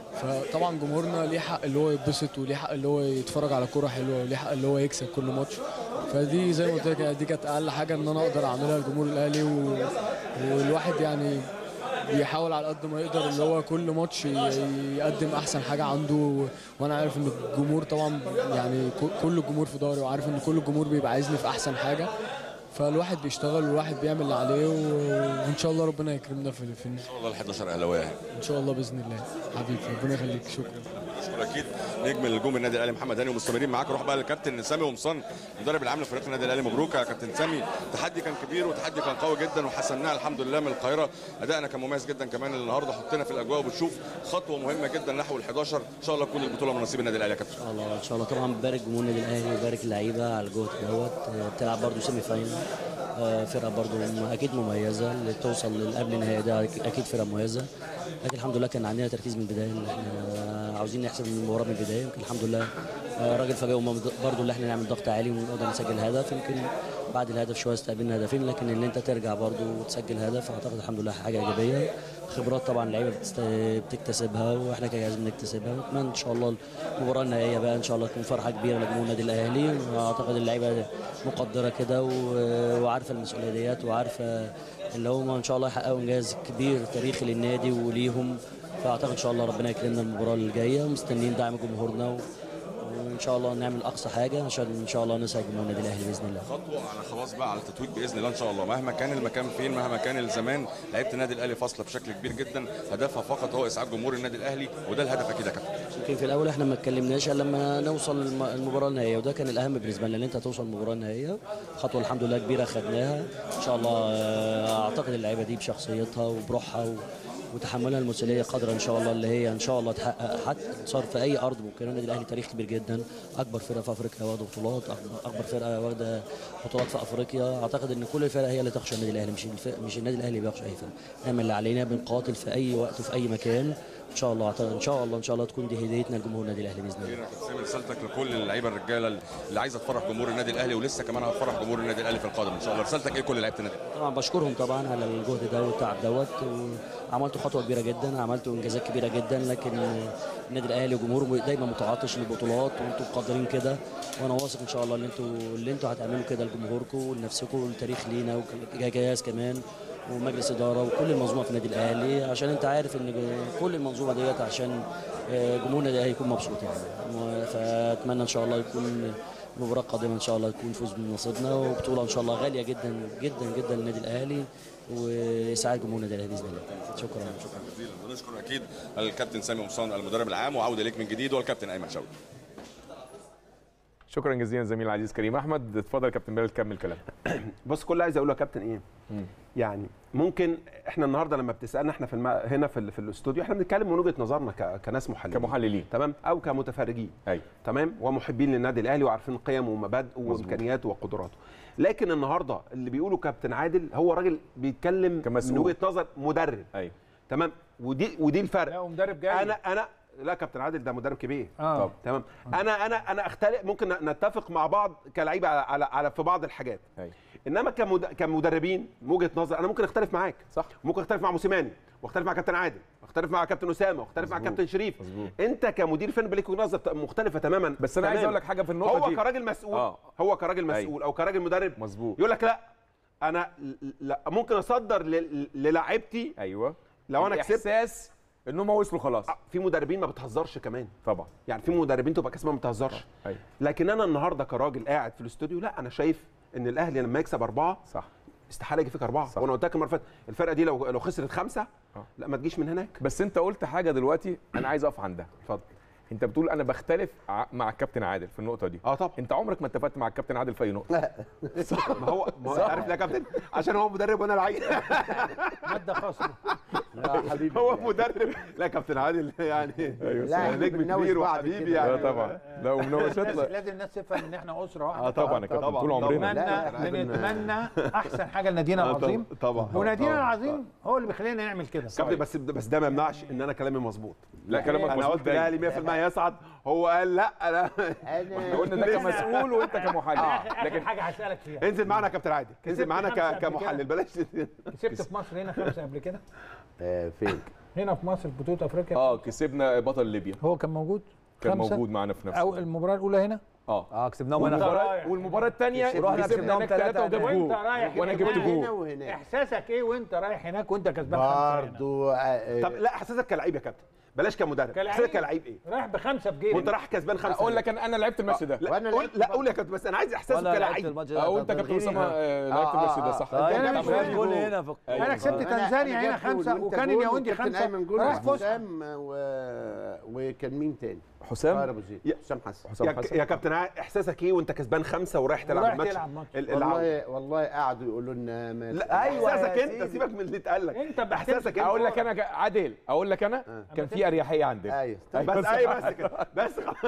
فطبعا جمهورنا ليه حق اللي هو يتبسط وليه حق اللي هو يتفرج على كوره حلوه وليه حق اللي هو يكسب كل ماتش فدي زي ما قلت لك يعني دي كانت اقل حاجه ان انا اقدر اعملها لجمهور الاهلي و... والواحد يعني بيحاول على قد ما يقدر اللي هو كل ماتش ي- يقدم احسن حاجه عنده و- وانا عارف ان الجمهور طبعا يعني ك- كل الجمهور في ظهري وعارف ان كل الجمهور بيبقى عايزني في احسن حاجه فالواحد بيشتغل والواحد بيعمل اللي عليه و- وان شاء الله ربنا يكرمنا في في ان شاء الله ال 11 اهلاويه ان شاء الله باذن الله حبيبي ربنا يخليك شكرا شكرا اكيد نجم النجوم النادي الاهلي محمد هاني ومستمرين معاك نروح بقى للكابتن سامي قمصان مدرب العام لفريق النادي الاهلي مبروك يا كابتن سامي تحدي كان كبير وتحدي كان قوي جدا وحسناه الحمد لله من القاهره ادائنا كان مميز جدا كمان النهارده حطينا في الاجواء وبتشوف خطوه مهمه جدا نحو ال 11 ان شاء الله تكون البطوله من نصيب النادي الاهلي يا كابتن ان شاء الله ان شاء الله طبعا ببارك جمهور النادي الاهلي وبارك اللعيبه على الجهد دوت آه، بتلعب برضو سيمي فاينل آه، فرقه برضو م- اكيد مميزه اللي توصل للقبل النهائي ده أك- اكيد فرقه مميزه لكن الحمد لله كان عندنا تركيز من البدايه ان احنا عاوزين نحسب المباراه من البدايه يمكن الحمد لله آه، راجل فاجئهم برضو اللي احنا نعمل ضغط عالي ونقدر نسجل هدف يمكن بعد الهدف شويه استقبلنا هدفين لكن اللي انت ترجع برضو وتسجل هدف اعتقد الحمد لله حاجه ايجابيه خبرات طبعا اللعيبه بتست- بتكتسبها واحنا كجهاز بنكتسبها ونتمنى ان شاء الله المباراه النهائيه بقى ان شاء الله تكون فرحه كبيره لجمهور النادي الاهلي واعتقد اللعيبه مقدره كده و- وعارفه المسؤوليه ديت وعارفه اللي هم ان شاء الله يحققوا انجاز كبير تاريخي للنادي وليهم فاعتقد ان شاء الله ربنا يكرمنا المباراه اللي جايه ومستنيين دعم جمهورنا و- وان شاء الله نعمل اقصى حاجه عشان ان شاء الله نسعد جمهور النادي الاهلي باذن الله خطوه على خلاص بقى على التتويج باذن الله ان شاء الله مهما كان المكان فين مهما كان الزمان لعيبه النادي الاهلي فاصله بشكل كبير جدا هدفها فقط هو اسعاد جمهور النادي الاهلي وده الهدف اكيد يا كابتن يمكن في الاول احنا ما اتكلمناش الا لما نوصل الم- المباراه النهائيه وده كان الاهم بالنسبه لنا ان انت توصل المباراه النهائيه خطوه الحمد لله كبيره خدناها ان شاء الله آه، اعتقد اللعيبه دي بشخصيتها وبروحها و... وتحملها المسؤوليه قدر ان شاء الله اللي هي ان شاء الله تحقق حتى صار في اي ارض ممكن النادي الاهلي تاريخ كبير جدا اكبر فرقه في افريقيا واخده بطولات أكبر- اكبر فرقه واخده بطولات في افريقيا اعتقد ان كل الفرق هي اللي تخشى النادي الاهلي مش الف... مش النادي الاهلي بيخشى اي فرقه نعمل اللي علينا بنقاتل في اي وقت وفي اي مكان ان شاء الله أعتقد- ان شاء الله ان شاء الله تكون دي هديتنا لجمهور النادي الاهلي باذن الله كبير يا كابتن سامي رسالتك لكل اللعيبه الرجاله اللي عايزه تفرح جمهور النادي الاهلي ولسه كمان هتفرح جمهور النادي الاهلي في القادم ان شاء الله رسالتك ايه كل لعيبه النادي الأهلي؟ طبعا بشكرهم طبعا على الجهد ده والتعب دوت وعملتوا خطوه كبيره جدا عملتوا انجازات كبيره جدا لكن النادي الاهلي وجمهوره دايما متعاطش للبطولات وانتم مقدرين كده وانا واثق ان شاء الله ان انتوا اللي انتوا هتعملوا كده لجمهوركم ولنفسكم وللتاريخ لينا وكجهاز كمان ومجلس اداره وكل المنظومه في النادي الاهلي عشان انت عارف ان كل المنظومه ديت عشان آه، جمهور النادي الاهلي يكون مبسوط يعني فاتمنى ان شاء الله يكون المباراة القادمة إن شاء الله يكون فوز من نصيبنا وبطولة إن شاء الله غالية جدا جدا جدا للنادي الأهلي ويسعد جمهور النادي الأهلي بإذن الله شكرا شكرا جزيلا ونشكر اكيد الكابتن سامي قمصان المدرب العام وعوده ليك من جديد والكابتن ايمن شوقي شكرا جزيلا زميل العزيز كريم احمد اتفضل يا كابتن بلال كمل كلام بص كل اللي عايز اقوله يا كابتن ايه يعني ممكن احنا النهارده لما بتسالنا احنا في الم... هنا في, ال... في الاستوديو احنا بنتكلم من وجهه نظرنا ك... كناس محللين كمحللين تمام او كمتفرجين ايوه تمام ومحبين للنادي الاهلي وعارفين قيمه ومبادئه وامكانياته وقدراته لكن النهارده اللي بيقوله كابتن عادل هو راجل بيتكلم كمسؤول. من وجهه نظر مدرب ايوه تمام ودي ودي الفرق لا ومدرب جاي انا انا لا كابتن عادل ده مدرب كبير اه تمام انا انا انا اختلف ممكن نتفق مع بعض كلعيبه على, على على في بعض الحاجات أيوة. انما كمد... كمدربين من وجهه نظر انا ممكن اختلف معاك صح. ممكن اختلف مع موسيماني واختلف مع كابتن عادل واختلف مع كابتن اسامه واختلف مع مظبوط. كابتن شريف مظبوط. انت كمدير فني بليك وجهه نظر مختلفه تماما بس انا عايز تماماً. اقول لك حاجه في النقطه هو دي كراجل مسؤول آه. هو كراجل مسؤول او كراجل مدرب مظبوط يقول لك لا انا لا ممكن اصدر ل- للاعيبتي ايوه لو انا كسبت احساس ان هم وصلوا خلاص آه، في مدربين ما بتهزرش كمان طبعا يعني في مدربين تبقى كسبان ما بتهزرش ايوه لكن انا النهارده كراجل قاعد في الاستوديو لا انا شايف ان الاهلي لما يكسب اربعه صح استحاله يجي فيك اربعه صح. وانا قلت لك المره اللي فاتت الفرقه دي لو لو خسرت خمسه آه. لا ما تجيش من هناك بس انت قلت حاجه دلوقتي انا عايز اقف عندها اتفضل انت بتقول انا بختلف ع- مع الكابتن عادل في النقطه دي اه طبعا انت عمرك ما اتفقت مع الكابتن عادل في اي نقطه ما هو ما هو عارف ليه يا كابتن عشان هو مدرب وانا لعيب ماده خاصه يا حبيبي هو مدرب لا كابتن عادل يعني ايوه لا، نجم بنناوش كبير بعض وحبيبي كده. لا يعني طبعا لا ومناوشات لازم لا لازم الناس تفهم ان احنا اسره اه واحده طبعا يا كابتن، طبعا طول عمرنا. لا، نتمنى لا، بنتمنى احسن حاجه لنادينا آه، العظيم طبعا ونادينا طبعاً. العظيم هو اللي بيخلينا نعمل كده كابتن بس بس ده ما يمنعش ان انا كلامي مظبوط لا كلامك انا مظبوط قلت دايما. الاهلي 100% يصعد هو قال لا انا احنا قلنا ده كمسؤول وانت كمحلل اخر لكن حاجه هسالك فيها انزل معانا يا كابتن عادل انزل كسبت معانا خمسة ك- قبل كده. كمحلل بلاش كسبت في مصر هنا خمسه قبل كده آه، فين هنا في مصر في بطوله افريقيا اه كسبنا بطل ليبيا هو كان موجود كان خمسة؟ موجود معانا في نفس او المباراه الاولى هنا اه اه كسبناهم هنا والمباراه والمباراه الثانيه كسبنا- كسبنا كسبناهم هناك ثلاثه تلاتة وجاب هناك. جول وانت رايح وانا هناك. جبت هنا جول وهناك احساسك ايه وانت رايح هناك وانت كسبان خمسه هنا برضو آه، طب لا احساسك كلاعب يا كابتن بلاش كمدرب كلاعب؟ احساسك كلاعب ايه رايح بخمسه في جيبك وانت رايح كسبان خمسه اقول لك انا انا لعبت الماتش ده لا وأنا قول لعبت لا برضه. قول يا كابتن بس انا عايز احساسك وانا لعبت كلاعب الماتش ده او انت كابتن غيري. اسامه آه، لعبت آه، الماتش ده آه، صح آه. انت أنا جبت مش جول. فاهم. جول هنا في انا كسبت أنا- تنزانيا أنا هنا جبت جول خمسه وأنت وكان جول الياوندي والكابتن خمسه أيمن جول رايح فوز وحسام و... وكان مين تاني؟ طاهر حسام ابو زيد يا- حسام حسن حسام يا, حسن يا كابتن عادل، احساسك ايه وانت كسبان خمسه ورايح تلعب ورايح الماتش تلعب ماتش. ال- العودة. والله والله قعدوا يقولوا لنا ما لا أيوة يا احساسك انت سيدي. سيبك من اللي اتقال لك انت بحترم- احساسك انت اقول لك انا ك- عادل اقول لك انا كان في اريحيه عندنا ايوه بس ايوه بس كده بس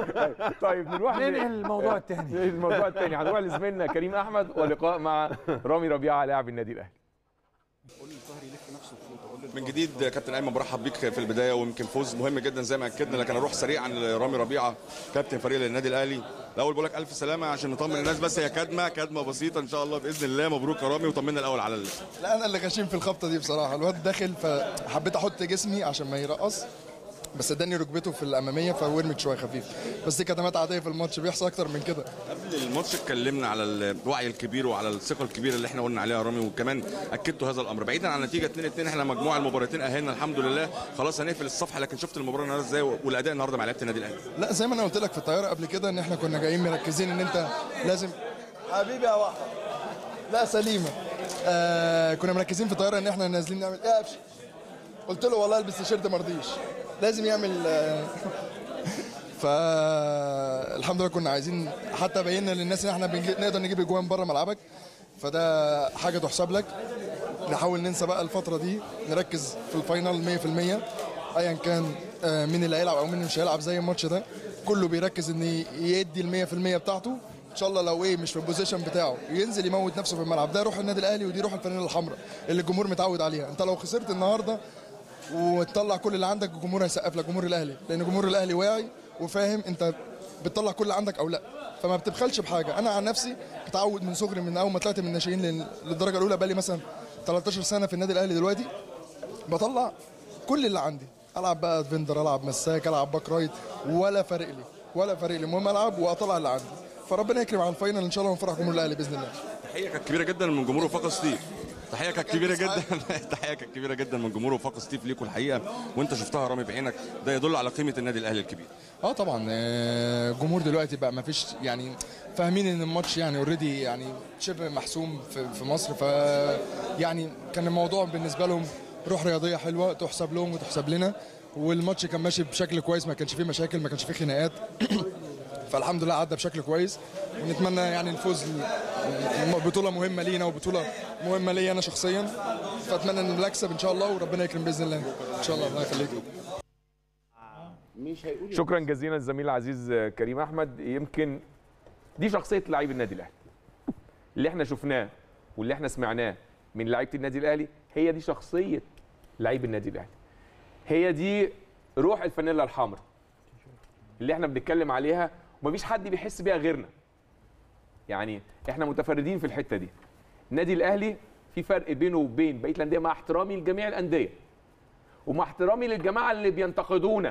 طيب نروح ل- ننقل الموضوع الثاني الموضوع الثاني هنروح لزميلنا كريم احمد ولقاء مع رامي ربيعه لاعب النادي الاهلي من جديد كابتن ايمن برحب بيك في البدايه ويمكن فوز مهم جدا زي ما اكدنا لكن اروح سريعا لرامي ربيعه كابتن فريق النادي الاهلي الاول بقول لك الف سلامه عشان نطمن الناس بس هي كدمه كدمه بسيطه ان شاء الله باذن الله مبروك يا رامي وطمنا الاول على اللي. لا انا اللي غشيم في الخبطه دي بصراحه الواد داخل فحبيت احط جسمي عشان ما يرقص بس اداني ركبته في الاماميه فورمت شويه خفيف بس دي كدمات عاديه في الماتش بيحصل اكتر من كده قبل الماتش اتكلمنا على الوعي الكبير وعلى الثقه الكبيره اللي احنا قلنا عليها يا رامي وكمان اكدتوا هذا الامر بعيدا عن نتيجه 2 2 احنا مجموعه المباراتين اهلنا الحمد لله خلاص هنقفل الصفحه لكن شفت المباراه النهارده ازاي والاداء النهارده مع لعيبه النادي الاهلي لا زي ما انا قلت لك في الطياره قبل كده ان احنا كنا جايين مركزين ان انت لازم حبيبي يا واحد لا سليمه آه كنا مركزين في الطياره ان احنا نازلين نعمل ايه يا قفش قلت له والله البس تيشيرت ما رضيش لازم يعمل آه فالحمد لله كنا عايزين حتى بينا للناس ان احنا بنجي... نقدر نجيب اجوان بره ملعبك فده حاجه تحسب لك نحاول ننسى بقى الفتره دي نركز في الفاينل 100% ايا كان آه، مين اللي هيلعب او مين اللي مش هيلعب زي الماتش ده كله بيركز ان يدي ال 100% بتاعته ان شاء الله لو ايه مش في البوزيشن بتاعه ينزل يموت نفسه في الملعب ده روح النادي الاهلي ودي روح الفانيلا الحمراء اللي الجمهور متعود عليها انت لو خسرت النهارده وتطلع كل اللي عندك الجمهور هيسقف لك جمهور الاهلي لان جمهور الاهلي واعي وفاهم انت بتطلع كل اللي عندك او لا فما بتبخلش بحاجه انا عن نفسي متعود من صغري من اول ما طلعت من الناشئين لل- للدرجه الاولى بقالي مثلا 13 سنه في النادي الاهلي دلوقتي بطلع كل اللي عندي العب بقى فيندر العب مساك العب باك رايت ولا فارق لي ولا فارق لي المهم العب واطلع اللي عندي فربنا يكرم على الفاينل ان شاء الله ونفرح جمهور الاهلي باذن الله تحيه كانت كبيره جدا من جمهور وفاق ستيف تحيه كانت كبيره جدا تحيه كانت كبيره جدا من جمهور وفاق ستيف ليكوا الحقيقه وانت شفتها يا رامي بعينك ده يدل على قيمه النادي الاهلي الكبير اه طبعا آه، الجمهور دلوقتي بقى ما فيش يعني فاهمين ان الماتش يعني اوريدي يعني شبه محسوم في, في مصر ف يعني كان الموضوع بالنسبه لهم روح رياضيه حلوه تحسب لهم وتحسب لنا والماتش كان ماشي بشكل كويس ما كانش فيه مشاكل ما كانش فيه خناقات فالحمد لله عدى بشكل كويس ونتمنى يعني الفوز بطوله مهمه لينا وبطوله مهمه ليا انا شخصيا فاتمنى ان نكسب ان شاء الله وربنا يكرم باذن الله ان شاء الله الله يخليك مش هيقول شكرا جزيلا للزميل العزيز كريم احمد يمكن دي شخصيه لعيب النادي الاهلي اللي احنا شفناه واللي احنا سمعناه من لعيبه النادي الاهلي هي دي شخصيه لعيب النادي الاهلي هي دي روح الفانيلا الحمراء اللي احنا بنتكلم عليها ومفيش حد بيحس بيها غيرنا يعني احنا متفردين في الحته دي النادي الاهلي في فرق بينه وبين بقيه الانديه مع احترامي لجميع الانديه ومع احترامي للجماعه اللي بينتقدونا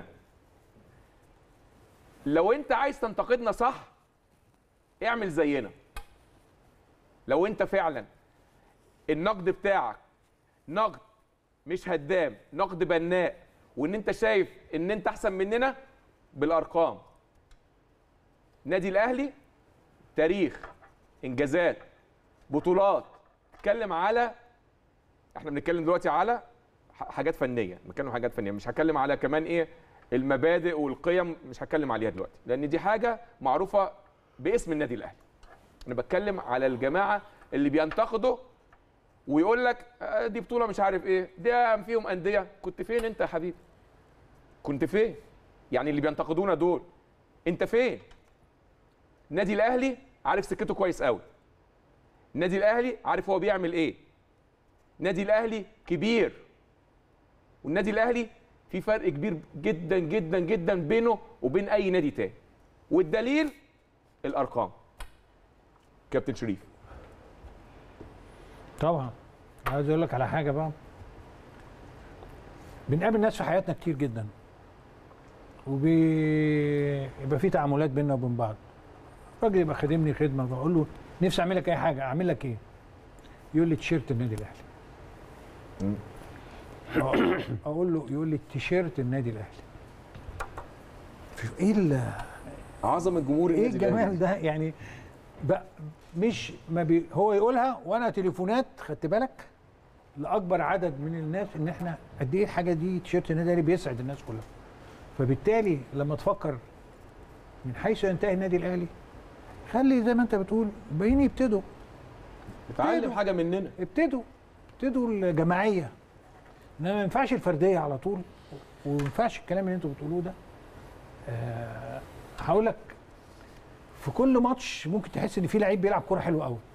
لو انت عايز تنتقدنا صح اعمل زينا لو انت فعلا النقد بتاعك نقد مش هدام نقد بناء وان انت شايف ان انت احسن مننا بالارقام نادي الاهلي تاريخ انجازات بطولات اتكلم على احنا بنتكلم دلوقتي على ح- حاجات فنيه بنتكلم حاجات فنيه مش هتكلم على كمان ايه المبادئ والقيم مش هتكلم عليها دلوقتي لان دي حاجه معروفه باسم النادي الاهلي انا بتكلم على الجماعه اللي بينتقدوا ويقول لك آه، دي بطوله مش عارف ايه ده فيهم انديه كنت فين انت يا حبيبي كنت فين يعني اللي بينتقدونا دول انت فين النادي الاهلي عارف سكته كويس قوي النادي الاهلي عارف هو بيعمل ايه النادي الاهلي كبير والنادي الاهلي في فرق كبير جدا جدا جدا بينه وبين اي نادي تاني والدليل الارقام كابتن شريف طبعا عايز اقول لك على حاجه بقى بنقابل ناس في حياتنا كتير جدا وبيبقى في تعاملات بيننا وبين بعض راجل يبقى خادمني خدمه بقول له نفسي اعمل لك اي حاجه اعمل لك ايه يقول لي تيشيرت النادي الاهلي أقول- اقول له يقول لي تيشيرت النادي الاهلي ايه ال- عظمه جمهور ايه النادي الأهلي. الجمال ده يعني بقى مش ما بي هو يقولها وانا تليفونات خدت بالك لاكبر عدد من الناس ان احنا قد ايه الحاجه دي تيشيرت النادي الاهلي بيسعد الناس كلها فبالتالي لما تفكر من حيث ينتهي النادي الاهلي خلي زي ما انت بتقول باين يبتدوا اتعلم حاجه مننا ابتدوا ابتدوا الجماعيه انما ما ينفعش الفرديه على طول وما ينفعش الكلام اللي انتوا بتقولوه ده آه، هقول لك في كل ماتش ممكن تحس ان في لعيب بيلعب كوره حلوه قوي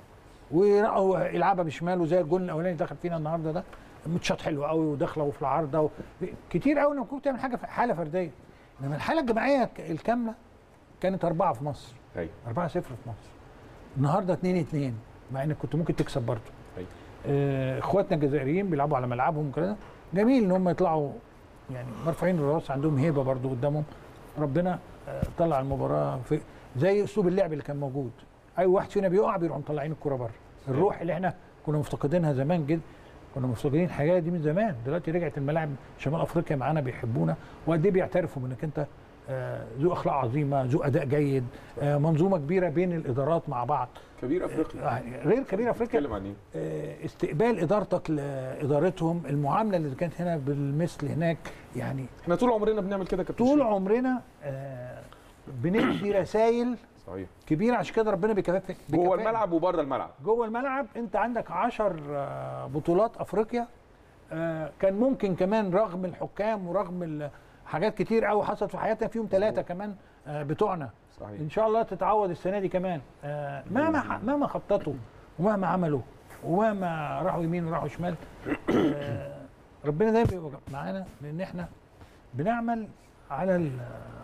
ويلعبها بشماله زي الجول الاولاني دخل فينا النهارده ده ماتشات حلوه قوي وداخله وفي العارضه و... كتير قوي انك ممكن تعمل حاجه في حاله فرديه انما الحاله الجماعيه ك- الكامله كانت اربعه في مصر ايوه 4 0 في مصر النهارده 2 2 مع انك كنت ممكن تكسب برضه أيوة. آه، اخواتنا الجزائريين بيلعبوا على ملعبهم وكده جميل ان هم يطلعوا يعني مرفوعين الراس عندهم هيبه برضه قدامهم ربنا آه، طلع المباراه في زي اسلوب اللعب اللي كان موجود اي واحد فينا بيقع بيروحوا مطلعين الكره بره الروح اللي احنا كنا مفتقدينها زمان جدا كنا مفتقدين الحاجه دي من زمان دلوقتي رجعت الملاعب شمال افريقيا معانا بيحبونا وقد ايه بيعترفوا بانك انت آه، ذو اخلاق عظيمه ذو اداء جيد آه، منظومه كبيره بين الادارات مع بعض كبير افريقيا يعني غير كبير افريقيا بتتكلم عن ايه آه، استقبال ادارتك لادارتهم المعامله اللي كانت هنا بالمثل هناك يعني احنا طول عمرنا بنعمل كده يا كابتن طول شريف. عمرنا آه، بندي رسائل صحيح كبيره عشان كده ربنا بيكافئك جوه بيكافئنا. الملعب وبره الملعب جوه الملعب انت عندك 10 بطولات افريقيا آه، كان ممكن كمان رغم الحكام ورغم ال- حاجات كتير قوي حصلت في حياتنا فيهم ثلاثه كمان آه، بتوعنا صحيح ان شاء الله تتعوض السنه دي كمان آه، مهما ح- مهما خططوا ومهما عملوا ومهما راحوا يمين وراحوا شمال آه، ربنا دايما بيبقى معانا لان احنا بنعمل على ال-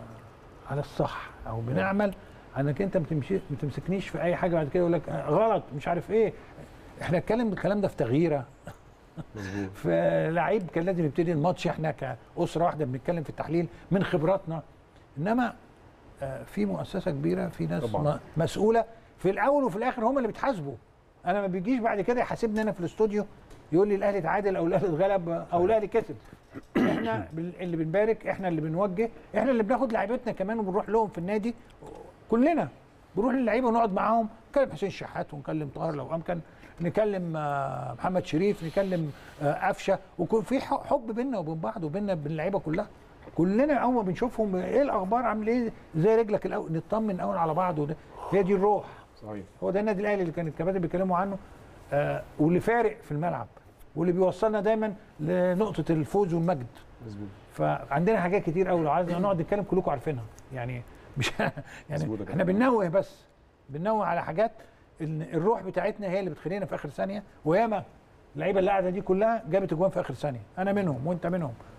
على الصح او بنعمل انك انت ما تمشي ما تمسكنيش في اي حاجه بعد كده يقول لك آه، غلط مش عارف ايه احنا اتكلم الكلام ده في تغييره مظبوط في لعيب كان لازم يبتدي الماتش احنا كاسره واحده بنتكلم في التحليل من خبراتنا انما آه، في مؤسسه كبيره في ناس طبعاً. م- مسؤوله في الاول وفي الاخر هم اللي بيتحاسبوا انا ما بيجيش بعد كده يحاسبني انا في الاستوديو يقول لي الاهلي تعادل او الاهلي اتغلب او الاهلي كسب احنا بال- اللي بنبارك احنا اللي بنوجه احنا اللي بناخد لعيبتنا كمان وبنروح لهم في النادي كلنا بنروح للعيبه ونقعد معاهم نكلم حسين شحات ونكلم طاهر لو امكن نكلم آه، محمد شريف نكلم آه، قفشه ويكون في ح- حب بيننا وبين بعض وبيننا وبين اللعيبه كلها كلنا اول ما بنشوفهم ايه الاخبار عامل ايه زي رجلك الاول نطمن اول على بعض وده هي دي الروح صحيح هو ده النادي الاهلي اللي كان الكباتن بيتكلموا عنه آه واللي فارق في الملعب واللي بيوصلنا دايما لنقطه الفوز والمجد مظبوط فعندنا حاجات كتير قوي لو عايزنا نقعد نتكلم كلكم عارفينها يعني مش مظبوط يا يعني كابتن. احنا بننوه بس بننوه على حاجات ان الروح بتاعتنا هي اللي بتخلينا في اخر ثانيه وياما اللعيبه اللي قاعده دي كلها جابت اجوان في اخر ثانيه انا منهم وانت منهم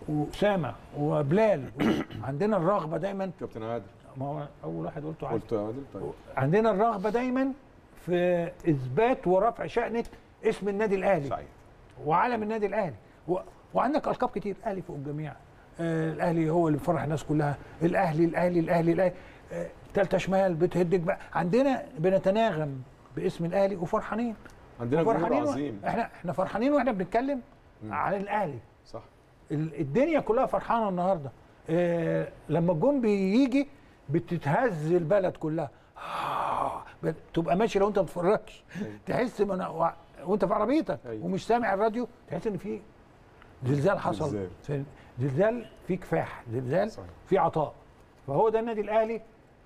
واسامه وبلال عندنا الرغبه دايما كابتن عادل ما هو اول واحد قلته عادل قلت عادل طيب عندنا الرغبه دايما في اثبات ورفع شأنة اسم النادي الاهلي صحيح وعلم النادي الاهلي و... وعندك القاب كتير اهلي فوق الجميع آه الاهلي هو اللي بيفرح الناس كلها الاهلي الاهلي الاهلي الاهلي آه تالتة شمال بتهدك بقى عندنا بنتناغم باسم الاهلي وفرحانين عندنا جمهور فرحانين و... عظيم احنا احنا فرحانين واحنا بنتكلم عن الاهلي صح ال- الدنيا كلها فرحانه النهارده آه لما الجون بيجي بتتهز البلد كلها آه، بت- تبقى ماشي لو انت ما بتتفرجش تحس من و- وانت في عربيتك أيوة. ومش سامع الراديو تحس ان في زلزال حصل زلزال. في- زلزال في كفاح زلزال صحيح. في عطاء فهو ده النادي الاهلي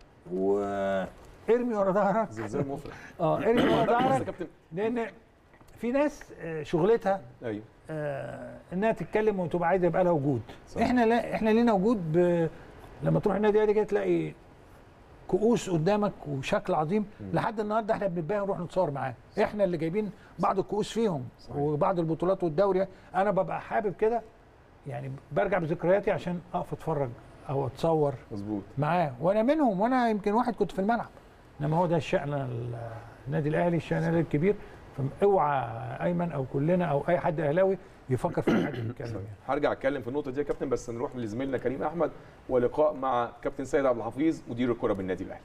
وارمي ورا ظهرك زلزال مفرح اه ارمي ورا بس يا ظهرك كابتن لان في ناس آه، شغلتها ايوه آه، انها تتكلم وتبقى عايزه يبقى لها وجود صح. احنا لا احنا لينا وجود ب... لما تروح النادي الاهلي كده تلاقي كؤوس قدامك وشكل عظيم لحد النهارده احنا بنتباهى نروح نتصور معاه احنا اللي جايبين بعض الكؤوس فيهم صحيح. وبعض البطولات والدوري انا ببقى حابب كده يعني برجع بذكرياتي عشان اقف اتفرج او اتصور مظبوط معاه وانا منهم وانا يمكن واحد كنت في الملعب انما هو ده الشأن ال- النادي الاهلي الشأن الاهلي الكبير فاوعى ايمن او كلنا او اي حد اهلاوي يفكر في حاجه بيتكلم يعني هرجع اتكلم في النقطه دي يا كابتن بس نروح لزميلنا كريم احمد ولقاء مع كابتن سيد عبد الحفيظ مدير الكره بالنادي الاهلي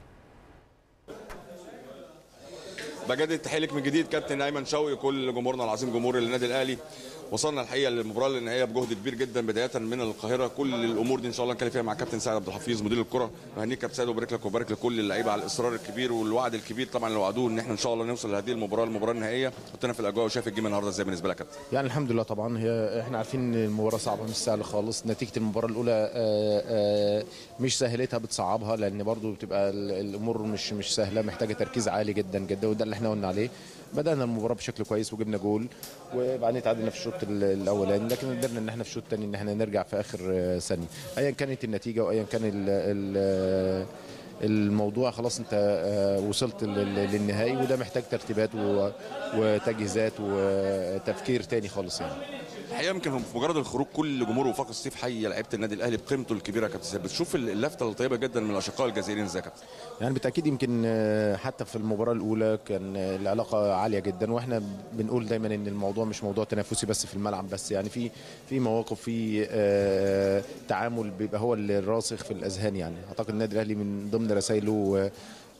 بجدد التحيه لك من جديد كابتن ايمن شوقي كل جمهورنا العظيم جمهور النادي الاهلي وصلنا الحقيقه للمباراه النهائيه بجهد كبير جدا بدايه من القاهره كل الامور دي ان شاء الله نتكلم فيها مع كابتن سعد عبد الحفيظ مدير الكره بهنيك كابتن سعد وبارك لك وبارك لكل اللعيبه على الاصرار الكبير والوعد الكبير طبعا اللي وعدوه ان احنا ان شاء الله نوصل لهذه المباراه المباراه النهائيه كنت في الاجواء وشايف الجيم النهارده ازاي بالنسبه لك يا كابتن يعني الحمد لله طبعا هي احنا عارفين ان المباراه صعبه مش سهله خالص نتيجه المباراه الاولى آه، آه، مش سهلتها بتصعبها لان برضو بتبقى ال- الامور مش مش سهله محتاجه تركيز عالي جدا جدا وده اللي احنا قلنا عليه بدانا المباراه بشكل كويس وجبنا جول وبعدين تعادلنا في الشوط ال- الاولاني لكن قدرنا ان احنا في الشوط الثاني ان احنا نرجع في اخر آه، ثانيه ايا كانت النتيجه وايا كان ال ال الموضوع خلاص انت آه، وصلت لل- للنهائي وده محتاج ترتيبات و- وتجهيزات وتفكير تاني خالص يعني الحقيقه يمكن في مجرد الخروج كل جمهور وفاق الصيف حي لعيبه النادي الاهلي بقيمته الكبيره يا كابتن سيد بتشوف اللفته الطيبه جدا من الاشقاء الجزائريين ازاي يا كابتن يعني بالتاكيد يمكن آه، حتى في المباراه الاولى كان آه، العلاقه عاليه جدا واحنا بنقول دايما ان الموضوع مش موضوع تنافسي بس في الملعب بس يعني في في مواقف في آه، تعامل بيبقى هو اللي الراسخ في الاذهان يعني اعتقد النادي الاهلي من ضمن رسائله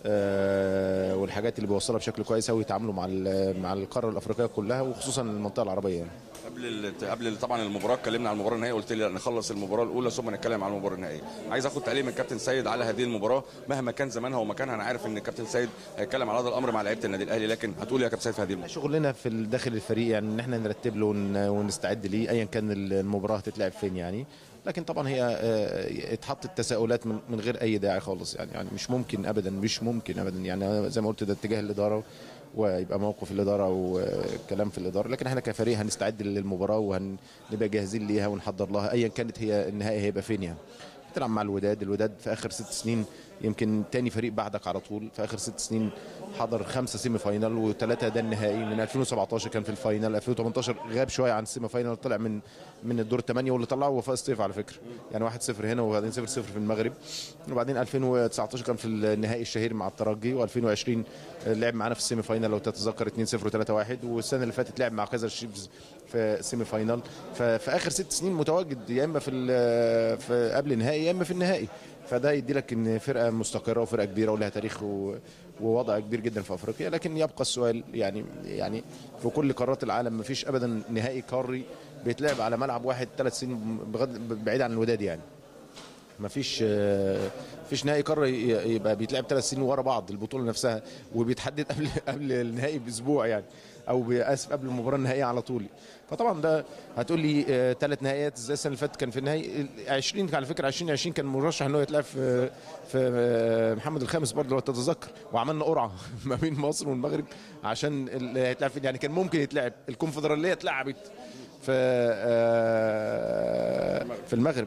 آه، والحاجات اللي بيوصلها بشكل كويس قوي يتعاملوا مع ال- مع القاره الافريقيه كلها وخصوصا المنطقه العربيه يعني. قبل ال- قبل طبعا المباراه اتكلمنا عن المباراه النهائيه قلت لي لا نخلص المباراه الاولى ثم نتكلم عن المباراه النهائيه عايز اخد تعليق من كابتن سيد على هذه المباراه مهما كان زمانها ومكانها انا عارف ان كابتن سيد هيتكلم على هذا الامر مع لعيبه النادي الاهلي لكن هتقول إيه يا كابتن سيد في هذه المباراه شغلنا في داخل الفريق يعني ان احنا نرتب له ون- ونستعد ليه ايا كان المباراه هتتلعب فين يعني لكن طبعا هي آه، اتحطت تساؤلات من من غير اي داعي خالص يعني يعني مش ممكن ابدا مش ممكن ابدا يعني أنا زي ما قلت ده اتجاه الاداره ويبقى موقف الاداره وكلام في الاداره لكن احنا كفريق هنستعد للمباراه وهنبقى جاهزين ليها ونحضر لها ايا كانت هي النهائي هيبقى فين يعني تلعب مع الوداد الوداد في اخر ست سنين يمكن تاني فريق بعدك على طول في اخر ست سنين حضر خمسه سيمي فاينال وثلاثه ده النهائي من 2017 كان في الفاينال 2018 غاب شويه عن السيمي فاينال طلع من من الدور الثمانيه واللي طلعه وفاء الصيف على فكره يعني 1-0 هنا وبعدين 0-0 في المغرب وبعدين 2019 كان في النهائي الشهير مع الترجي و2020 لعب معانا في السيمي فاينال لو تتذكر 2-0 و3-1 والسنه اللي فاتت لعب مع كايزر شيفز في سيمي فاينال ففي اخر ست سنين متواجد يا اما في ال- في قبل النهائي يا اما في النهائي فده يدي لك ان فرقه مستقره وفرقه كبيره ولها تاريخ و- ووضع كبير جدا في افريقيا لكن يبقى السؤال يعني يعني في كل قارات العالم ما فيش ابدا نهائي قاري بيتلعب على ملعب واحد ثلاث سنين بغض بعيد عن الوداد يعني ما فيش آه، فيش نهائي قاره ي- يبقى بيتلعب ثلاث سنين ورا بعض البطوله نفسها وبيتحدد قبل قبل النهائي باسبوع يعني او اسف قبل المباراه النهائيه على طول فطبعا ده هتقول لي ثلاث نهائيات ازاي السنه اللي فاتت كان في النهائي ال 20 على فكره 2020 كان مرشح ان هو يتلعب في في آه، محمد الخامس برضه لو تتذكر وعملنا قرعه ما بين مصر والمغرب عشان اللي هيتلعب فين يعني كان ممكن يتلعب الكونفدراليه اتلعبت في آه، في المغرب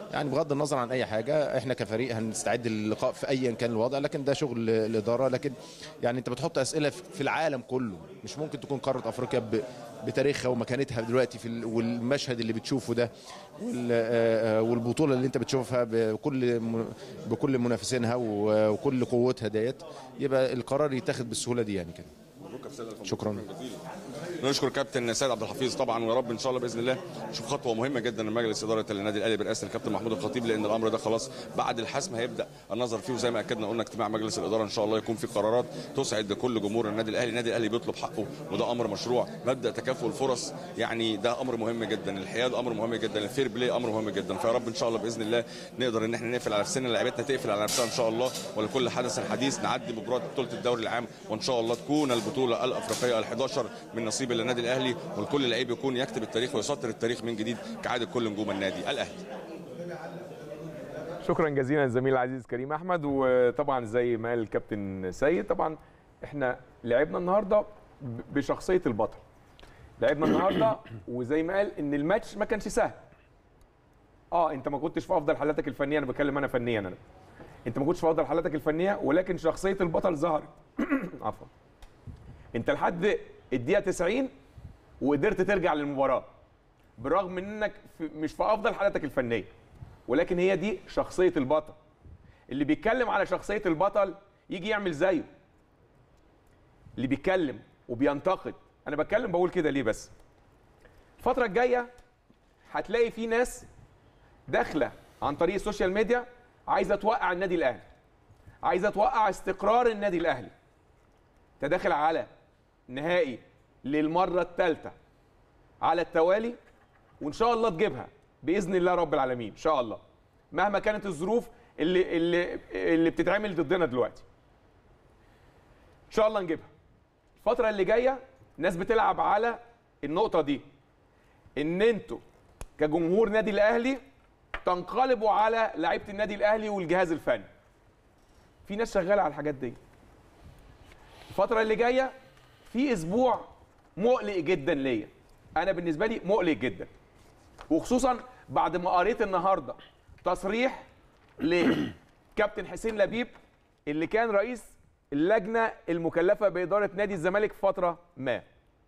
يعني بغض النظر عن اي حاجه احنا كفريق هنستعد للقاء في ايا كان الوضع لكن ده شغل الاداره لكن يعني انت بتحط اسئله في في العالم كله مش ممكن تكون قاره افريقيا ب- بتاريخها ومكانتها دلوقتي في ال- والمشهد اللي بتشوفه ده وال- آه، آه، والبطوله اللي انت بتشوفها بكل م- بكل منافسينها و- وكل قوتها ديت يبقى القرار يتاخد بالسهوله دي يعني كده شكرا نشكر كابتن سيد عبد الحفيظ طبعا ويا رب ان شاء الله باذن الله نشوف خطوه مهمه جدا من مجلس اداره النادي الاهلي برئاسه الكابتن محمود الخطيب لان الامر ده خلاص بعد الحسم هيبدا النظر فيه وزي ما اكدنا قلنا اجتماع مجلس الاداره ان شاء الله يكون في قرارات تسعد كل جمهور النادي الاهلي النادي الاهلي بيطلب حقه وده امر مشروع مبدا تكافؤ الفرص يعني ده امر مهم جدا الحياد امر مهم جدا الفير بلاي امر مهم جدا فيا رب ان شاء الله باذن الله نقدر ان احنا نقفل على نفسنا لعيبتنا تقفل على نفسها ان شاء الله ولكل حدث حديث نعدي مباراه بطوله الدوري العام وان شاء الله تكون البطوله الافريقيه ال11 من نصيب النادي الاهلي والكل لعيب يكون يكتب التاريخ ويسطر التاريخ من جديد كعاده كل نجوم النادي الاهلي شكرا جزيلا للزميل العزيز كريم احمد وطبعا زي ما قال الكابتن سيد طبعا احنا لعبنا النهارده ب- بشخصيه البطل لعبنا النهارده وزي ما قال ان الماتش ما كانش سهل اه انت ما كنتش في افضل حالاتك الفنيه انا بتكلم انا فنيا انا انت ما كنتش في افضل حالاتك الفنيه ولكن شخصيه البطل ظهرت عفوا انت لحد الدقيقه 90 وقدرت ترجع للمباراه بالرغم من انك في مش في افضل حالاتك الفنيه ولكن هي دي شخصيه البطل اللي بيتكلم على شخصيه البطل يجي يعمل زيه اللي بيتكلم وبينتقد انا بتكلم بقول كده ليه بس الفتره الجايه هتلاقي في ناس داخله عن طريق السوشيال ميديا عايزه توقع النادي الاهلي عايزه توقع استقرار النادي الاهلي انت داخل على نهائي للمره الثالثه على التوالي وان شاء الله تجيبها باذن الله رب العالمين ان شاء الله مهما كانت الظروف اللي اللي اللي بتتعمل ضدنا دلوقتي ان شاء الله نجيبها الفتره اللي جايه ناس بتلعب على النقطه دي ان انتوا كجمهور نادي الاهلي تنقلبوا على لعيبه النادي الاهلي والجهاز الفني في ناس شغاله على الحاجات دي الفتره اللي جايه في اسبوع مقلق جدا ليا انا بالنسبه لي مقلق جدا وخصوصا بعد ما قريت النهارده تصريح لكابتن حسين لبيب اللي كان رئيس اللجنه المكلفه باداره نادي الزمالك في فتره ما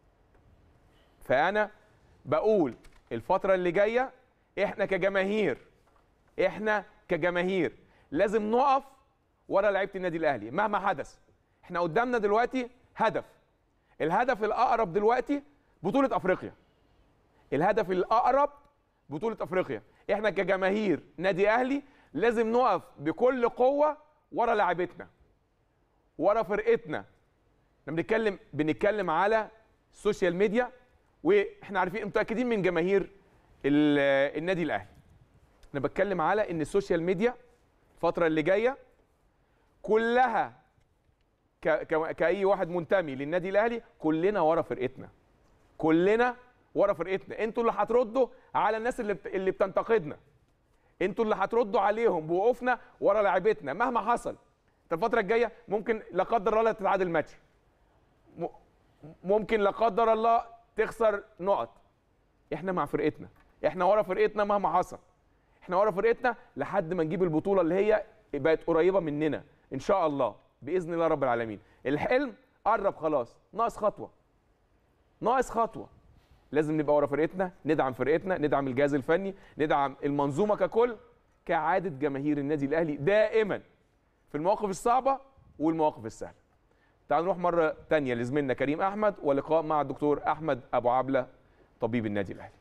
فانا بقول الفتره اللي جايه احنا كجماهير احنا كجماهير لازم نقف ورا لعيبه النادي الاهلي مهما حدث احنا قدامنا دلوقتي هدف الهدف الاقرب دلوقتي بطوله افريقيا الهدف الاقرب بطوله افريقيا احنا كجماهير نادي اهلي لازم نقف بكل قوه ورا لاعبتنا ورا فرقتنا احنا بنتكلم بنتكلم على السوشيال ميديا واحنا عارفين متاكدين من جماهير ال- النادي الاهلي انا بتكلم على ان السوشيال ميديا الفتره اللي جايه كلها ك... ك... كاي واحد منتمي للنادي الاهلي كلنا ورا فرقتنا كلنا ورا فرقتنا انتوا اللي هتردوا على الناس اللي بت... اللي بتنتقدنا انتوا اللي هتردوا عليهم بوقوفنا ورا لعيبتنا مهما حصل انت الفتره الجايه ممكن لا قدر الله تتعادل ماتش م... ممكن لا قدر الله تخسر نقط احنا مع فرقتنا احنا ورا فرقتنا مهما حصل احنا ورا فرقتنا لحد ما نجيب البطوله اللي هي بقت قريبه مننا ان شاء الله باذن الله رب العالمين الحلم قرب خلاص ناقص خطوه ناقص خطوه لازم نبقى ورا فرقتنا ندعم فرقتنا ندعم الجهاز الفني ندعم المنظومه ككل كعاده جماهير النادي الاهلي دائما في المواقف الصعبه والمواقف السهله تعالوا نروح مره تانية لزميلنا كريم احمد ولقاء مع الدكتور احمد ابو عبله طبيب النادي الاهلي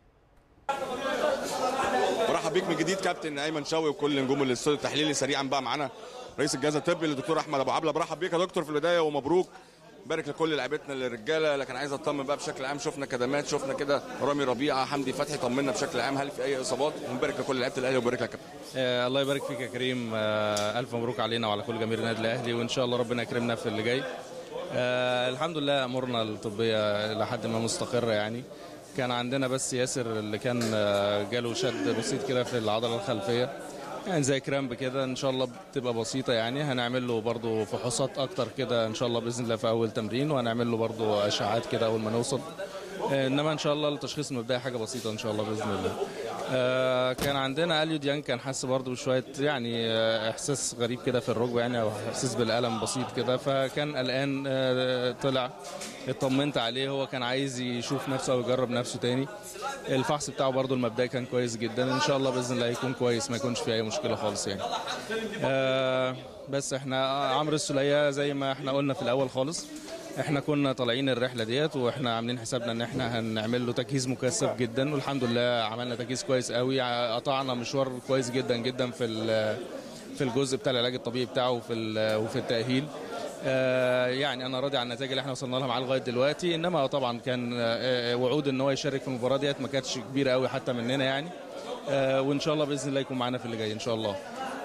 برحب بيك من جديد كابتن ايمن شوقي وكل نجوم الاستوديو التحليلي سريعا بقى معانا رئيس الجهاز الطبي الدكتور احمد ابو عبله برحب بيك يا دكتور في البدايه ومبروك بارك لكل لعيبتنا الرجاله لكن عايز اطمن بقى بشكل عام شفنا كدمات شفنا كده رامي ربيعه حمدي فتحي طمنا بشكل عام هل في اي اصابات ونبارك لكل لعيبه الاهلي وبارك لك يا كابتن آه الله يبارك فيك يا كريم آه الف مبروك علينا وعلى كل جماهير النادي الاهلي وان شاء الله ربنا يكرمنا في اللي جاي آه الحمد لله امورنا الطبيه لحد ما مستقره يعني كان عندنا بس ياسر اللي كان آه جاله شد بسيط كده في العضله الخلفيه يعني زي كرامب كده ان شاء الله بتبقى بسيطه يعني هنعمل له برضه فحوصات اكتر كده ان شاء الله باذن الله في اول تمرين وهنعمل له برضه اشعاعات كده اول ما نوصل آه، انما ان شاء الله التشخيص المبدئي حاجه بسيطه ان شاء الله باذن الله آه، كان عندنا اليو ديانج كان حاسس برضه بشويه يعني آه، احساس غريب كده في الركبه يعني او احساس بالالم بسيط كده فكان قلقان آه، طلع اطمنت عليه هو كان عايز يشوف نفسه او يجرب نفسه تاني الفحص بتاعه برضه المبدئي كان كويس جدا ان شاء الله باذن الله يكون كويس ما يكونش فيه اي مشكله خالص يعني آه، بس احنا عمرو السوليه زي ما احنا قلنا في الاول خالص احنا كنا طالعين الرحله ديت واحنا عاملين حسابنا ان احنا هنعمل له تجهيز مكثف جدا والحمد لله عملنا تجهيز كويس قوي ع- قطعنا مشوار كويس جدا جدا في ال- في الجزء بتاع العلاج الطبيعي بتاعه وفي ال- وفي التاهيل آه، يعني انا راضي عن النتائج اللي احنا وصلنا لها معاه لغايه دلوقتي انما طبعا كان آه، وعود ان هو يشارك في المباراه ديت ما كانتش كبيره قوي حتى مننا يعني آه، وان شاء الله باذن الله يكون معانا في اللي جاي ان شاء الله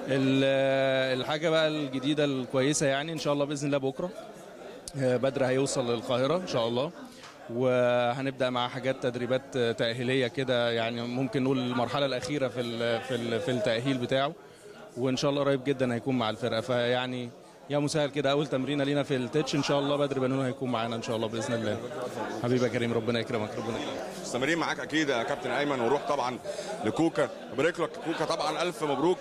ال- الحاجه بقى الجديده الكويسه يعني ان شاء الله باذن الله بكره آه، بدر هيوصل للقاهرة إن شاء الله وهنبدأ مع حاجات تدريبات آه، تأهيلية كده يعني ممكن نقول المرحلة الأخيرة في ال- في ال- في التأهيل بتاعه وإن شاء الله قريب جدا هيكون مع الفرقة فيعني يا مسهل كده أول تمرينة لينا في التتش إن شاء الله بدر بنون هيكون معانا إن شاء الله بإذن الله حبيبي يا كريم ربنا يكرمك ربنا يكرمك مستمرين معاك اكيد يا كابتن ايمن ونروح طبعا لكوكا بارك لك كوكا طبعا الف مبروك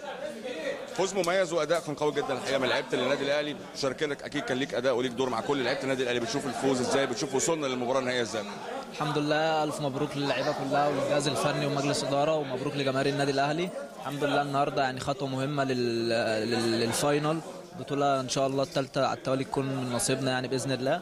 فوز مميز واداء كان قوي جدا الحقيقه من لعيبه النادي الاهلي مشاركتك اكيد كان ليك اداء وليك دور مع كل لعيبه النادي الاهلي بتشوف الفوز ازاي بتشوف وصلنا للمباراه النهائيه ازاي الحمد لله الف مبروك للعيبه كلها والجهاز الفني ومجلس اداره ومبروك لجماهير النادي الاهلي الحمد لله النهارده يعني خطوه مهمه لل... لل... للفاينل بطوله ان شاء الله الثالثه على التوالي تكون من نصيبنا يعني باذن الله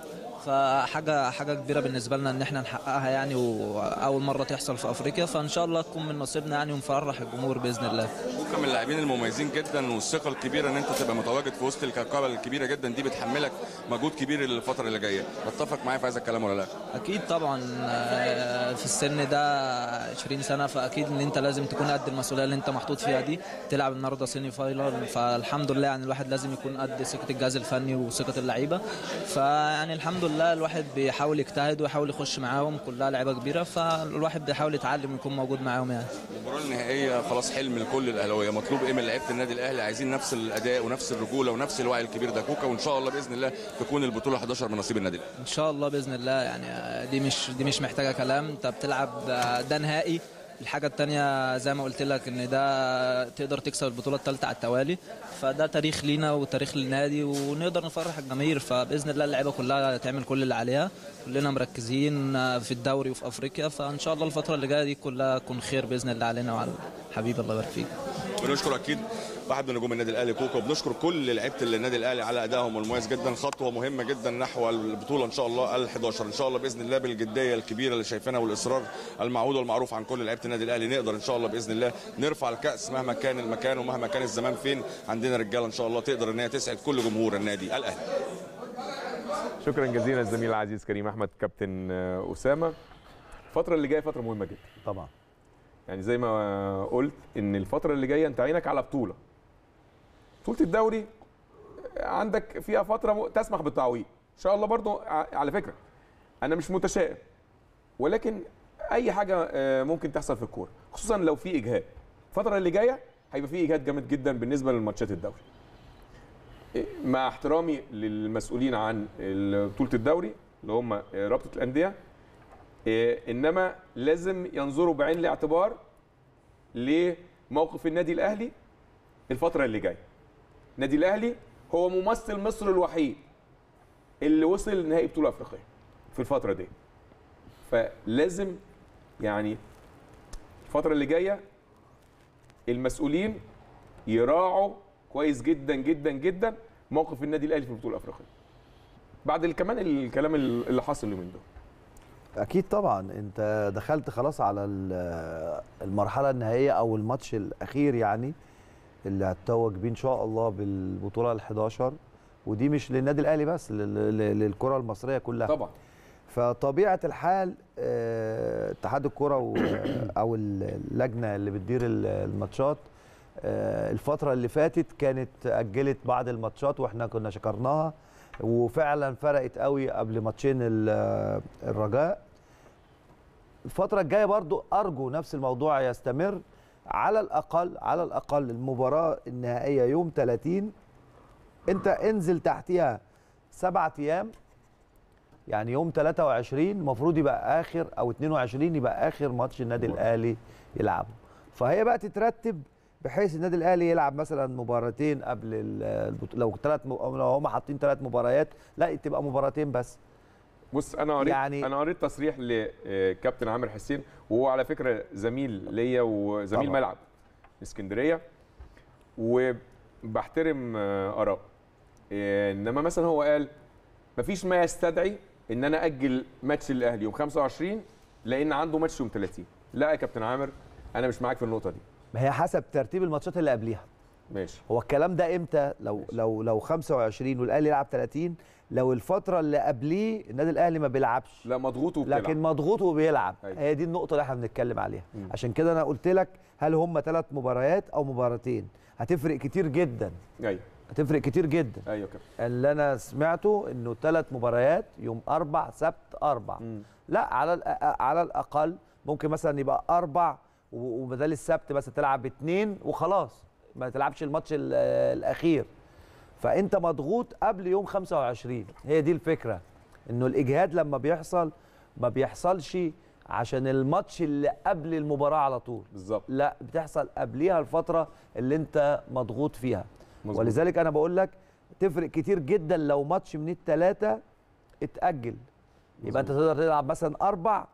فحاجه حاجه كبيره بالنسبه لنا ان احنا نحققها يعني واول مره تحصل في افريقيا فان شاء الله تكون من نصيبنا يعني ونفرح الجمهور باذن الله كوكا من اللاعبين المميزين جدا والثقه الكبيره ان انت تبقى متواجد في وسط الكركبه الكبيره جدا دي بتحملك مجهود كبير للفتره اللي جايه تتفق معايا في هذا الكلام ولا لا اكيد طبعا آه، في السن ده 20 سنه فاكيد ان انت لازم تكون قد المسؤوليه اللي انت محطوط فيها دي تلعب النهارده سيمي فاينل فالحمد لله يعني الواحد لازم يكون قد ثقه الجهاز الفني وثقه اللعيبه فيعني الحمد لله الواحد بيحاول يجتهد ويحاول يخش معاهم كلها لعيبه كبيره فالواحد بيحاول يتعلم ويكون موجود معاهم يعني المباراه النهائيه خلاص حلم لكل الاهلاويه مطلوب ايه من لعيبه النادي الاهلي عايزين نفس الاداء ونفس الرجوله ونفس الوعي الكبير ده كوكا وان شاء الله باذن الله تكون البطوله 11 من نصيب النادي الاهلي ان شاء الله باذن الله يعني دي مش دي مش محتاجه كلام انت بتلعب ده نهائي الحاجة التانية زي ما قلت لك ان ده تقدر تكسب البطولة الثالثة على التوالي فده تاريخ لينا وتاريخ للنادي ونقدر نفرح الجماهير فباذن الله اللعيبة كلها تعمل كل اللي عليها كلنا مركزين في الدوري وفي افريقيا فان شاء الله الفترة اللي جاية دي كلها تكون خير باذن الله علينا وعلى حبيبي الله يبارك فيك بنشكر اكيد واحد من نجوم النادي الاهلي كوكا وبنشكر كل لعيبه النادي الاهلي على ادائهم المميز جدا خطوه مهمه جدا نحو البطوله ان شاء الله ال11 ان شاء الله باذن الله بالجديه الكبيره اللي شايفينها والاصرار المعهود والمعروف عن كل لعيبه النادي الاهلي نقدر ان شاء الله باذن الله نرفع الكاس مهما كان المكان ومهما كان الزمان فين عندنا رجاله ان شاء الله تقدر ان هي تسعد كل جمهور النادي الاهلي شكرا جزيلا الزميل العزيز كريم احمد كابتن آه، اسامه الفتره اللي جايه فتره مهمه جدا طبعا يعني زي ما قلت ان الفتره اللي جايه انت عينك على بطوله بطوله الدوري عندك فيها فتره م- تسمح بالتعويض ان شاء الله برضو ع- على فكره انا مش متشائم ولكن اي حاجه آه، ممكن تحصل في الكوره خصوصا لو في اجهاد الفتره اللي جايه هيبقى في اجهاد جامد جدا بالنسبه للماتشات الدوري إيه، مع احترامي للمسؤولين عن ال- بطوله الدوري اللي هم آه، رابطه الانديه إيه، انما لازم ينظروا بعين الاعتبار لموقف النادي الاهلي الفتره اللي جايه النادي الاهلي هو ممثل مصر الوحيد اللي وصل لنهائي بطوله افريقيه في الفتره دي فلازم يعني الفتره اللي جايه المسؤولين يراعوا كويس جدا جدا جدا موقف النادي الاهلي في البطوله الافريقيه بعد ال- كمان الكلام اللي حصل اليومين دول اكيد طبعا انت دخلت خلاص على ال- المرحله النهائيه او الماتش الاخير يعني اللي هتتوج بيه ان شاء الله بالبطوله ال11 ودي مش للنادي الاهلي بس لل- لل- للكره المصريه كلها طبعا فطبيعه الحال آه، اتحاد الكره و- او اللجنه اللي بتدير ال- الماتشات آه، الفتره اللي فاتت كانت اجلت بعض الماتشات واحنا كنا شكرناها وفعلا فرقت قوي قبل ماتشين ال- الرجاء الفتره الجايه برضو ارجو نفس الموضوع يستمر على الاقل على الاقل المباراه النهائيه يوم 30 انت انزل تحتيها سبعة ايام يعني يوم 23 المفروض يبقى اخر او 22 يبقى اخر ماتش النادي الاهلي يلعبه فهي بقى تترتب بحيث النادي الاهلي يلعب مثلا مباراتين قبل ال- البطوله لو ثلاث لو هم حاطين ثلاث مباريات لا تبقى مباراتين بس بص انا قريت يعني انا قريت تصريح لكابتن عامر حسين وهو على فكره زميل ليا وزميل طبعا. ملعب في اسكندريه وبحترم آه، اراء انما مثلا هو قال مفيش ما يستدعي ان انا اجل ماتش الاهلي يوم 25 لان عنده ماتش يوم 30 لا يا كابتن عامر انا مش معاك في النقطه دي ما هي حسب ترتيب الماتشات اللي قبليها ماشي هو الكلام ده امتى لو ماشي. لو لو 25 والاهلي يلعب 30 لو الفتره اللي قبليه النادي الاهلي ما بيلعبش لا مضغوط وبيلعب لكن مضغوط وبيلعب أيوة. هي دي النقطه اللي احنا بنتكلم عليها مم. عشان كده انا قلت لك هل هم ثلاث مباريات او مباراتين هتفرق كتير جدا ايوه هتفرق كتير جدا ايوه كابتن اللي انا سمعته انه ثلاث مباريات يوم اربع سبت اربع مم. لا على الأ- على الاقل ممكن مثلا يبقى اربع و- وبدل السبت بس تلعب اثنين وخلاص ما تلعبش الماتش ال- الاخير فانت مضغوط قبل يوم 25 هي دي الفكره انه الاجهاد لما بيحصل ما بيحصلش عشان الماتش اللي قبل المباراه على طول بالظبط لا بتحصل قبليها الفتره اللي انت مضغوط فيها مظبوط. ولذلك انا بقول لك تفرق كتير جدا لو ماتش من الثلاثه اتاجل يبقى انت تقدر تلعب مثلا اربع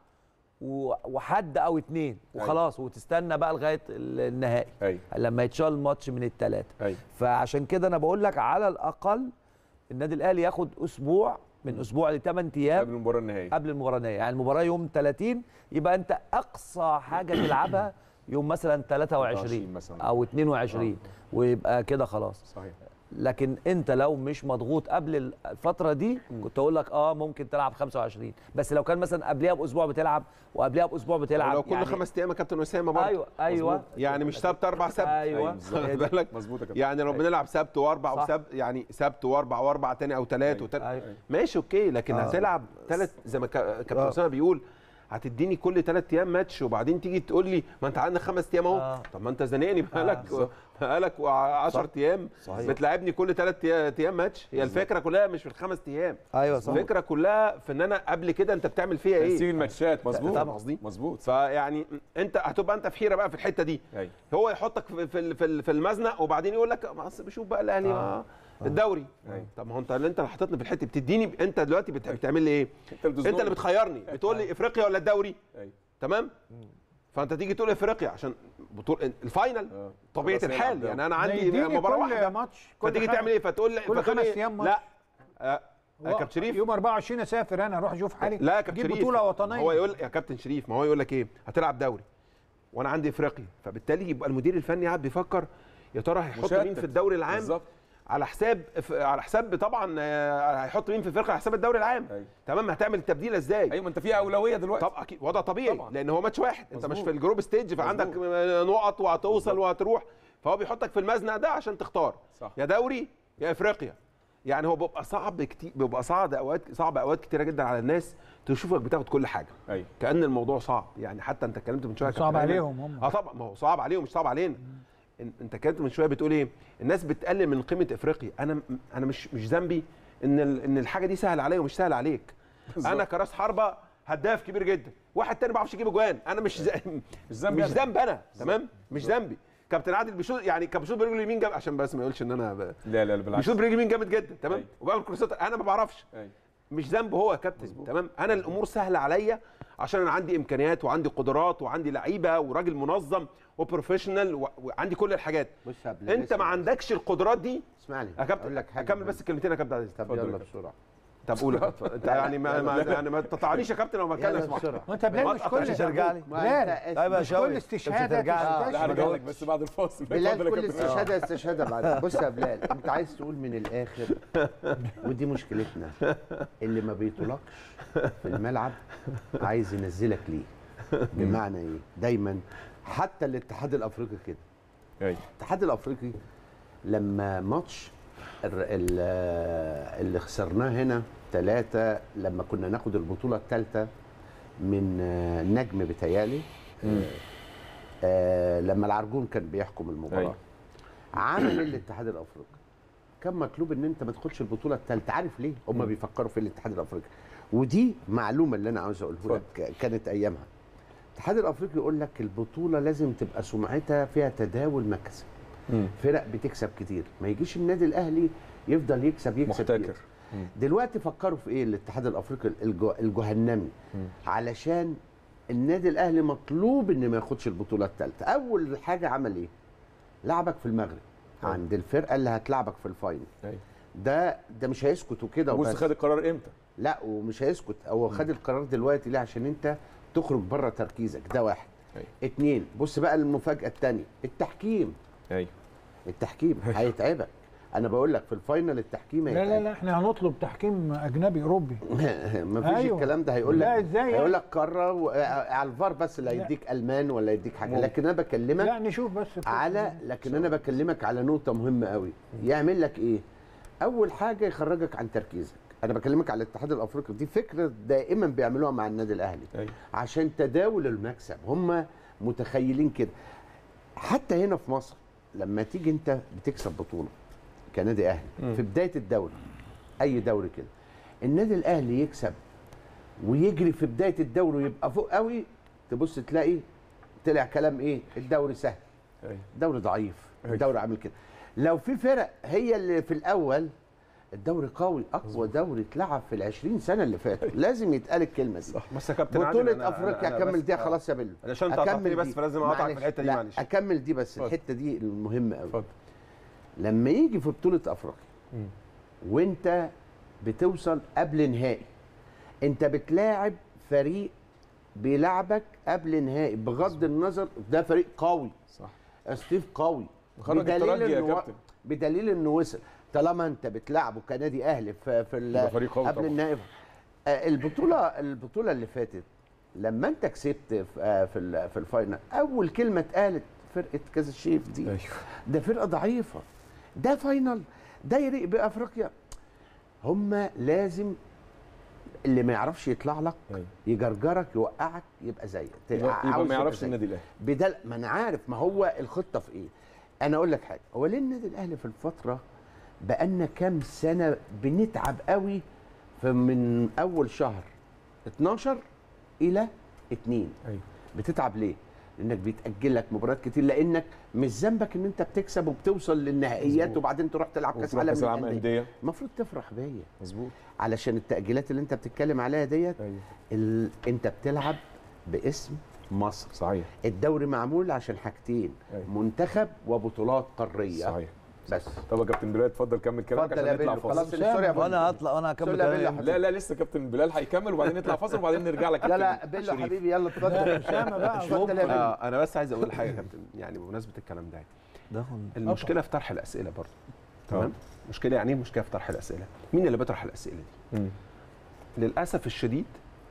و- وحد او اتنين وخلاص وتستنى بقى لغايه ال- النهائي أيوة. لما يتشال الماتش من الثلاثه أيوة. فعشان كده انا بقول لك على الاقل النادي الاهلي ياخد اسبوع من اسبوع لثمان ايام قبل المباراه النهائيه قبل المباراه النهائيه يعني المباراه يوم 30 يبقى انت اقصى حاجه تلعبها يوم مثلا 23 مثلا. او 22 ويبقى كده خلاص صحيح لكن انت لو مش مضغوط قبل الفتره دي كنت اقول لك اه ممكن تلعب 25 بس لو كان مثلا قبلها باسبوع بتلعب وقبلها باسبوع بتلعب لو كل يعني خمس ايام يا كابتن اسامه برضه ايوه ايوه مظبوط. يعني مش سبت اربع سبت ايوه خد بالك مظبوط يا كابتن يعني لو أيوة. بنلعب سبت واربع صح. وسبت يعني سبت واربع واربع تاني او ثلاث أيوة. وتلات أيوة. ماشي اوكي لكن آه. هتلعب ثلاث زي ما كا- كابتن آه. اسامه بيقول هتديني كل ثلاث ايام ماتش وبعدين تيجي تقول لي ما انت عندك خمس ايام اهو آه. طب ما انت زنقني بقالك بالظبط. بقالك 10 ايام صحيح. بتلعبني كل ثلاث ايام ماتش هي الفكره كلها مش في الخمس ايام ايوه صح الفكره كلها في ان انا قبل كده انت بتعمل فيها ايه تقسيم الماتشات مظبوط فاهم قصدي؟ مظبوط فيعني انت هتبقى انت في حيره بقى في الحته دي ايوه هو يحطك في في في- في المزنق وبعدين يقول لك ما اصل بشوف بقى الاهلي آه. آه. الدوري أيوة. طب ما هو انت اللي انت اللي حاططني في الحته بتديني انت دلوقتي بت- بتعمل لي ايه انت اللي انت اللي بتزنقني. بتخيرني بتقول لي افريقيا ولا الدوري ايوه تمام فانت تيجي تقول افريقيا عشان بطول الفاينل آه. طبيعه خلاص الحال يلعب يعني انا عندي يديني مباراه كل واحده ماتش كل فتيجي خمس- تعمل ايه فتقول لي كل فتقول خمس لي أيام ماتش. لا آه، يا كابتن شريف يوم 24 اسافر انا اروح اشوف حالي لا يا كابتن اجيب شريف بطوله وطنيه هو يقول يا كابتن شريف ما هو يقول لك ايه هتلعب دوري وانا عندي افريقيا فبالتالي يبقى المدير الفني قاعد بيفكر يا ترى هيحط مشتت. مين في الدوري العام بالظبط على حساب ف- على حساب طبعا آه، هيحط مين في افريقيا على حساب الدوري العام أيوة. تمام هتعمل التبديل ازاي ايوه ما انت في اولويه دلوقتي طب اكيد وضع طبيعي طبعاً. لان هو ماتش واحد انت مش مظبوط. في الجروب ستيج فعندك مظبوط. نقط وهتوصل وهتروح فهو بيحطك في المزنق ده عشان تختار صح. يا دوري يا افريقيا يعني هو بيبقى صعب كتير بيبقى صعب اوقات صعب اوقات كتيره جدا على الناس تشوفك بتاخد كل حاجه ايوه كان الموضوع صعب يعني حتى انت اتكلمت من شويه يا صعب كابتن أيمن. عليهم هم. اه طبعا ما هو صعب عليهم مش صعب علينا إن- انت اتكلمت من شويه بتقول ايه الناس بتقلل من قيمه افريقيا انا انا مش مش ذنبي ان ال- ان الحاجه دي سهله عليا ومش سهله عليك بالظبط. انا كراس حربه هداف كبير جدا واحد تاني ما بيعرفش يجيب اجوان انا مش ز... مش ذنبي مش أنا. ذنب انا تمام مش ذنبي كابتن عادل بيشوط يعني كان بيشوط برجله اليمين جامد عشان بس ما يقولش ان انا ب... لا لا لا بالعكس بيشوط برجله اليمين جامد جدا تمام أيوة. وبيعمل كروسات انا ما بعرفش ايوه مش ذنبه هو يا كابتن تمام انا الامور سهله عليا عشان انا عندي امكانيات وعندي قدرات وعندي لعيبه وراجل منظم وبروفيشنال و- وعندي كل الحاجات بص يا بلال، انت ما اسمع. عندكش القدرات دي اسمعني يا كابتن اقول لك حاجه اكمل بس الكلمتين يا كابتن عزيز طب اتفضل يا يلا كابتن. بسرعه طب قول يا كابتن. انت يعني ما, ما يعني ما تقطعنيش يا كابتن لو يلا بتكلم بسرعه وانت بلال ما مش تقطعش كل ترجع لي ما بلال أنت طيب يا مش شاوي كل مش استشهاد هترجع لي آه، لا هرجع بجاوب. لك بس بعد الفاصل بلال اتفضل يا كل كابتن. استشهاده استشهاده بعد بص يا بلال انت عايز تقول من الاخر ودي مشكلتنا اللي ما بيطولكش في الملعب عايز ينزلك ليه بمعنى ايه دايما حتى الاتحاد الافريقي كده ايوه الاتحاد الافريقي لما ماتش الر- ال- اللي خسرناه هنا ثلاثة لما كنا ناخد البطولة الثالثة من آه، نجم بتيالي آه لما العرجون كان بيحكم المباراة أيوة. عمل الاتحاد الافريقي كان مطلوب ان انت ما تاخدش البطوله الثالثه عارف ليه هم بيفكروا في الاتحاد الافريقي ودي معلومه اللي انا عاوز اقوله لك كانت ايامها الاتحاد الافريقي يقول لك البطوله لازم تبقى سمعتها فيها تداول مكسب فرق بتكسب كتير ما يجيش النادي الاهلي يفضل يكسب يكسب محتكر. كتير. دلوقتي فكروا في ايه الاتحاد الافريقي الجو- الجهنمي علشان النادي الاهلي مطلوب ان ما ياخدش البطوله الثالثه اول حاجه عمل ايه لعبك في المغرب عند الفرقه اللي هتلعبك في الفاينل ده ده مش هيسكت وكده بص وبس خد القرار امتى لا ومش هيسكت هو خد القرار دلوقتي ليه عشان انت تخرج بره تركيزك ده واحد اتنين بص بقى المفاجاه الثانيه التحكيم ايوه التحكيم هيتعبك انا بقول لك في الفاينل التحكيم لا لا هيتعبك لا احنا هنطلب تحكيم اجنبي اوروبي ما فيش أيوة. الكلام ده هيقول لك لا، إزاي هيقول يعني؟ لك قاره و- على الفار بس اللي لا. هيديك المان ولا يديك حاجه ممكن. لكن انا بكلمك لا نشوف بس على لكن انا بكلمك على نقطه مهمه قوي يعمل لك ايه اول حاجه يخرجك عن تركيزك انا بكلمك على الاتحاد الافريقي دي فكره دائما بيعملوها مع النادي الاهلي أيوة. عشان تداول المكسب هم متخيلين كده حتى هنا في مصر لما تيجي انت بتكسب بطوله كنادي اهلي مم. في بدايه الدوري اي دوري كده النادي الاهلي يكسب ويجري في بدايه الدوري ويبقى فوق قوي تبص تلاقي طلع كلام ايه الدوري سهل أيوة. الدوري ضعيف أيوة. الدوري عامل كده لو في فرق هي اللي في الاول الدوري قوي اقوى دوري اتلعب في ال 20 سنه اللي فاتوا لازم يتقال الكلمه دي بس يا كابتن عادل، بطوله أنا- أنا- افريقيا أنا اكمل بس- دي آه. خلاص يا بيلو علشان أنت أكمل قطعتني بس دي. فلازم أقطعك في معلش. الحتة دي، لا، معلش. اكمل دي بس اتفضل. الحته دي المهمه قوي لما يجي في بطوله افريقيا وانت بتوصل قبل نهائي انت بتلاعب فريق بيلعبك قبل نهائي بغض النظر ده فريق قوي صح ستيف قوي خرج الترجي يا إنه- كابتن. بدليل انه وصل طالما انت بتلعبه كنادي اهلي في في ال- يبقى فريق قوي قبل طبعاً. النهائي آه، البطوله البطوله اللي فاتت لما انت كسبت في آه، في ال- في الفاينل اول كلمه اتقالت فرقه كاس الشيف دي أيوه. ده فرقه ضعيفه ده فاينل ده يليق بافريقيا هم لازم اللي ما يعرفش يطلع لك يجرجرك يوقعك يبقى زيك يبقى- يبقى عاوز ما يبقى يعرفش زيك. النادي الأهلي. بدل ما انا عارف ما هو الخطه في ايه انا اقول لك حاجه هو ليه النادي الاهلي في الفتره بقالنا كام سنه بنتعب قوي من اول شهر 12 الى 2 أيوه. بتتعب ليه لانك بيتاجل لك مباريات كتير لانك مش ذنبك ان انت بتكسب وبتوصل للنهائيات مظبوط. وبعدين تروح تلعب كاس وتروح عالم كأس العالم للأندية. أندية. المفروض تفرح بيا مظبوط علشان التاجيلات اللي انت بتتكلم عليها ديت أيوه. ال... انت بتلعب باسم مصر صحيح الدوري معمول عشان حاجتين أيوه. منتخب وبطولات قاريه صحيح بس طب يا كابتن بلال اتفضل كمل كلامك اتفضل يا عشان نطلع بيلو. فاصل خلاص السوري يا وانا هطلع وانا هكمل سوري يا بيلو يا كلامي. لا لا لسه كابتن بلال هيكمل وبعدين نطلع فاصل وبعدين نرجع لك لا لا كابتن بيلو شريف. حبيبي يلا اتفضل أسامة بقى. اتفضل يا بيلو آه انا بس عايز اقول حاجه يا كابتن يعني بمناسبه الكلام ده ده المشكله في طرح الاسئله برضه تمام مشكله يعني ايه مشكله في طرح الاسئله مين اللي بيطرح الاسئله دي مم. للاسف الشديد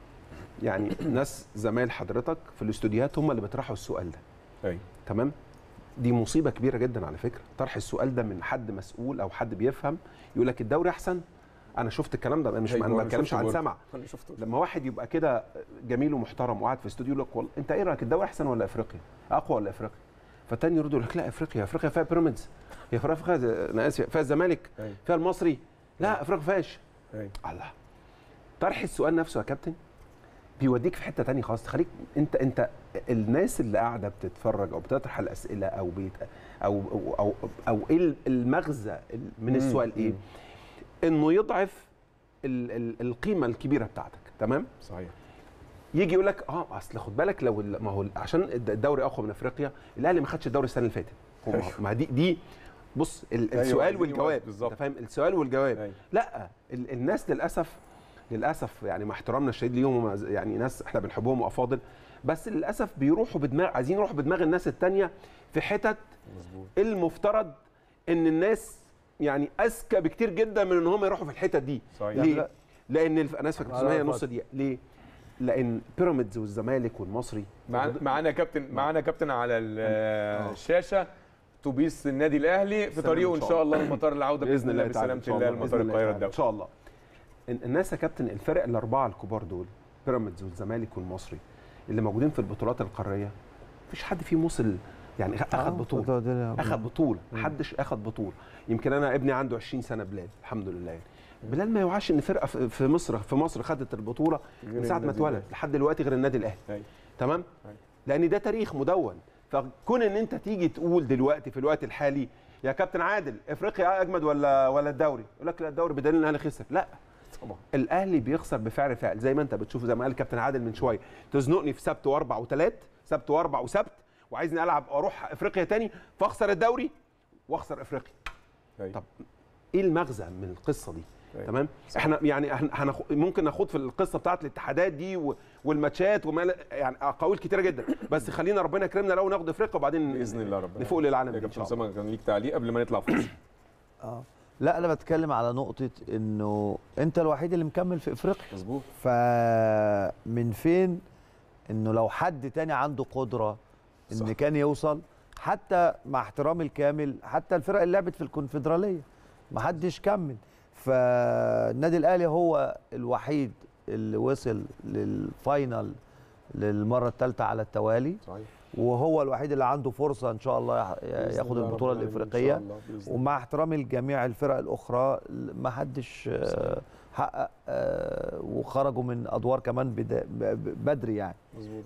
يعني ناس زمايل حضرتك في الاستوديوهات هم اللي بيطرحوا السؤال ده ايوه تمام دي مصيبه كبيره جدا على فكره طرح السؤال ده من حد مسؤول او حد بيفهم يقول لك الدوري احسن انا شفت الكلام ده أنا مش أيوة، انا ما أنا بتكلمش شفته عن برضه. سمع انا شفته لما واحد يبقى كده جميل ومحترم وقاعد في استوديو يقول لك والله انت ايه رايك الدوري احسن ولا افريقيا؟ اقوى ولا افريقيا؟ فالتاني يرد يقول لك لا افريقيا افريقيا فيها بيراميدز هي في افريقيا انا اسف فيها الزمالك أيوة. فيها المصري لا افريقيا ما فيهاش ايوه الله طرح السؤال نفسه يا كابتن بيوديك في حته تانية خالص تخليك انت انت الناس اللي قاعده بتتفرج او بتطرح الاسئله او بيت او او او, أو ايه المغزى من السؤال ايه؟ انه يضعف ال ال القيمه الكبيره بتاعتك تمام؟ صحيح يجي يقول لك اه اصل خد بالك لو ال- ما هو ال- عشان الد- الدوري اقوى من افريقيا الاهلي ما خدش الدوري السنه اللي فاتت هو ما- ما دي دي بص ال- أيوة، السؤال عايزين والجواب يوازن بالظبط. انت فاهم السؤال والجواب أيوة. لا ال- الناس للاسف للاسف يعني مع احترامنا الشديد ليهم هم يعني ناس احنا بنحبهم وافاضل بس للاسف بيروحوا بدماغ عايزين يروحوا بدماغ الناس التانية في حتت مظبوط المفترض ان الناس يعني اذكى بكتير جدا من ان هم يروحوا في الحتت دي صحيح. ليه؟ لا. لان الف... انا اسف يا كابتن لا، لا، اسمها هي نص اتفضل. دقيقه ليه؟ لان بيراميدز والزمالك والمصري معانا معانا كابتن معانا كابتن على ال- الشاشه اتوبيس النادي الاهلي في سلام طريقه إن ان شاء شاء الله. الله المطار العوده باذن الله تعالى، بسلامه إن شاء الله الله، المطار بإذن الله القاهره تعالى، الدولي ان شاء الله ال- الناس يا كابتن الفرق الاربعه الكبار دول بيراميدز والزمالك والمصري اللي موجودين في البطولات القاريه مفيش حد فيهم وصل يعني اخذ بطوله اخذ بطوله محدش اخذ بطوله يمكن انا ابني عنده 20 سنه بلال الحمد لله يعني بلال ما يوعاش ان فرقه في في مصر في مصر خدت البطوله من غير ساعه ما النادي اتولد الأهلي. لحد دلوقتي غير النادي الاهلي أيوة. تمام لان ده تاريخ مدون فكون ان انت تيجي تقول دلوقتي في الوقت الحالي يا كابتن عادل افريقيا اجمد ولا ولا الدوري يقول لك لا الدوري بدليل ان الاهلي خسر لا طبعا الاهلي بيخسر بفعل فاعل زي ما انت بتشوف زي ما قال كابتن عادل من شويه تزنقني في سبت واربع وثلاث سبت واربع وسبت وعايزني العب اروح افريقيا تاني فاخسر الدوري واخسر افريقيا أيوة. طب ايه المغزى من القصه دي أيوة. تمام احنا يعني هن- هنخ... ممكن ناخد في القصه بتاعت الاتحادات دي و... والماتشات وما لا- يعني اقاويل كتيره جدا بس خلينا ربنا يكرمنا لو ناخد افريقيا وبعدين باذن الله ربنا نفوق للعالم يا دي ان كابتن شاء الله اسامه كان ليك تعليق قبل ما نطلع فاصل اه لا انا بتكلم على نقطه انه انت الوحيد اللي مكمل في افريقيا مظبوط فمن فين انه لو حد تاني عنده قدره ان صح. كان يوصل حتى مع احترامي الكامل حتى الفرق اللي لعبت في الكونفدراليه ما حدش كمل فالنادي الاهلي هو الوحيد اللي وصل للفاينل للمره الثالثه على التوالي صحيح وهو الوحيد اللي عنده فرصه ان شاء الله يح- بإذن ياخد الله البطوله رب العالمين إن الافريقيه شاء الله بإذن الله. ومع احترامي لجميع الفرق الاخرى ما حدش آه، حقق آه، وخرجوا من ادوار كمان بدا- ب- بدري يعني مظبوط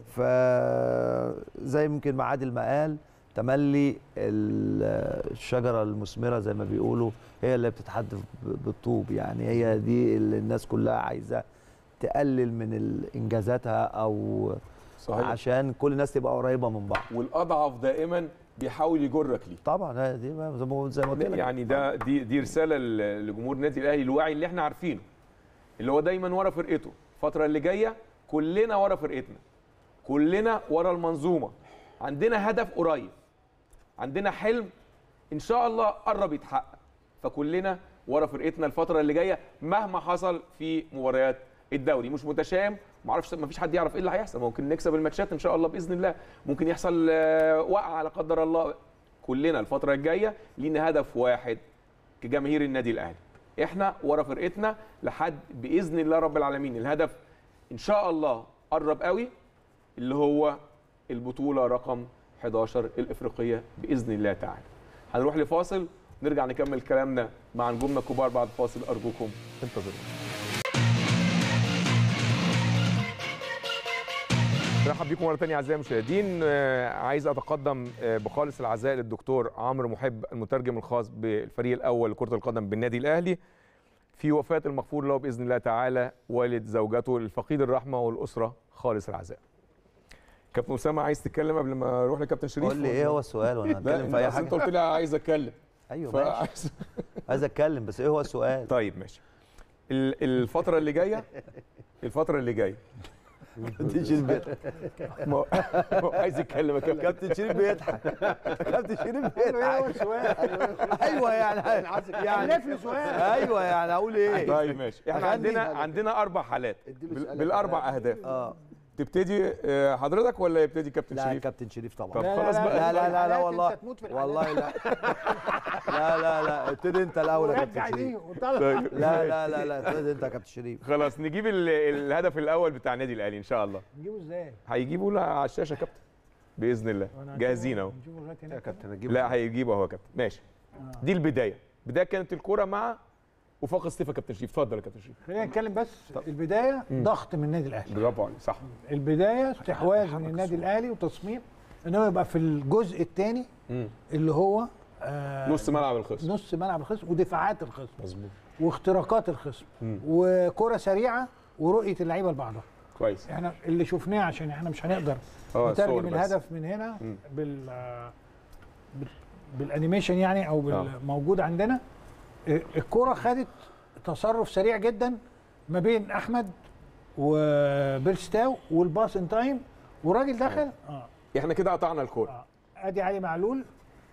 فزي يمكن ما عادل ما قال تملي ال- الشجره المثمره زي ما بيقولوا هي اللي بتتحدف ب- بالطوب يعني هي دي اللي الناس كلها عايزه تقلل من ال- انجازاتها او صحيح. عشان كل الناس تبقى قريبه من بعض والاضعف دائما بيحاول يجرك ليه طبعا هي دي بقى زي ما زي ما قلت لك يعني ده دي دي رساله ل- لجمهور النادي الاهلي الواعي اللي احنا عارفينه اللي هو دايما ورا فرقته الفتره اللي جايه كلنا ورا فرقتنا كلنا ورا المنظومه عندنا هدف قريب عندنا حلم ان شاء الله قرب يتحقق فكلنا ورا فرقتنا الفتره اللي جايه مهما حصل في مباريات الدوري مش متشائم ما اعرفش ما فيش حد يعرف ايه اللي هيحصل ممكن نكسب الماتشات ان شاء الله باذن الله ممكن يحصل آه، وقعه لا قدر الله كلنا الفتره الجايه لينا هدف واحد كجماهير النادي الاهلي احنا ورا فرقتنا لحد باذن الله رب العالمين الهدف ان شاء الله قرب قوي اللي هو البطوله رقم 11 الافريقيه باذن الله تعالى هنروح لفاصل نرجع نكمل كلامنا مع نجومنا الكبار بعد فاصل ارجوكم انتظرونا مرحب بكم مره ثانيه اعزائي المشاهدين آه، عايز اتقدم آه، بخالص العزاء للدكتور عمرو محب المترجم الخاص بالفريق الاول لكره القدم بالنادي الاهلي في وفاه المغفور له باذن الله تعالى والد زوجته الفقيد الرحمه والاسره خالص العزاء كابتن اسامه عايز تتكلم قبل ما اروح لكابتن شريف قول لي ايه هو السؤال وانا لا هتكلم في اي أصل انت حاجه قلت لي عايز اتكلم ايوه ماشي فعايز عايز اتكلم بس ايه هو السؤال طيب ماشي ال- الفتره اللي جايه الفتره اللي جايه كابتن شريف بيضحك ما ما هو عايز يتكلم يا كابتن كابتن شريف بيضحك كابتن شريف بيضحك ايوه يعني يعني ألف لي سؤال. ايوه يعني اقول ايه طيب ماشي احنا أغني؟ عندنا عندنا اربع حالات بال- بالاربع اهداف اه تبتدي آه، حضرتك ولا يبتدي كابتن لا شريف كابتن شريف طبعا طب لا، خلاص لا، بقى لا لا لا, لا الحالات والله أنت تموت في الحالات. والله لا لا لا لا ابتدي انت الاول يا رجع كابتن دي شريف وطلع طيب. لا لا لا لا ابتدي انت يا كابتن شريف خلاص نجيب ال- الهدف الاول بتاع النادي الاهلي ان شاء الله نجيبه ازاي؟ هيجيبوا له على الشاشه يا كابتن باذن الله وأنا جاهزين اهو نشوفه لغايه يا هناك كابتن اجيب لا هيجيبه اهو يا كابتن ماشي دي البدايه بدايه كانت الكوره مع وفاق الصيف كابتن شريف اتفضل يا كابتن شريف خلينا نتكلم بس البدايه ضغط من النادي الاهلي برافو عليك صح البدايه استحواذ من النادي الاهلي وتصميم ان هو يبقى في الجزء الثاني مم. اللي هو آه نص ملعب الخصم نص ملعب الخصم ودفاعات الخصم مظبوط واختراقات الخصم مم. وكره سريعه ورؤيه اللعيبه لبعضها كويس احنا اللي شفناه عشان احنا مش هنقدر اه نترجم صور بس. الهدف من هنا مم. بال آه، بال- بالانيميشن يعني او آه. بالموجود عندنا آه، الكره خدت تصرف سريع جدا ما بين احمد وبيرستاو والباس ان تايم والراجل دخل اه احنا كده قطعنا الكوره آه. ادي علي معلول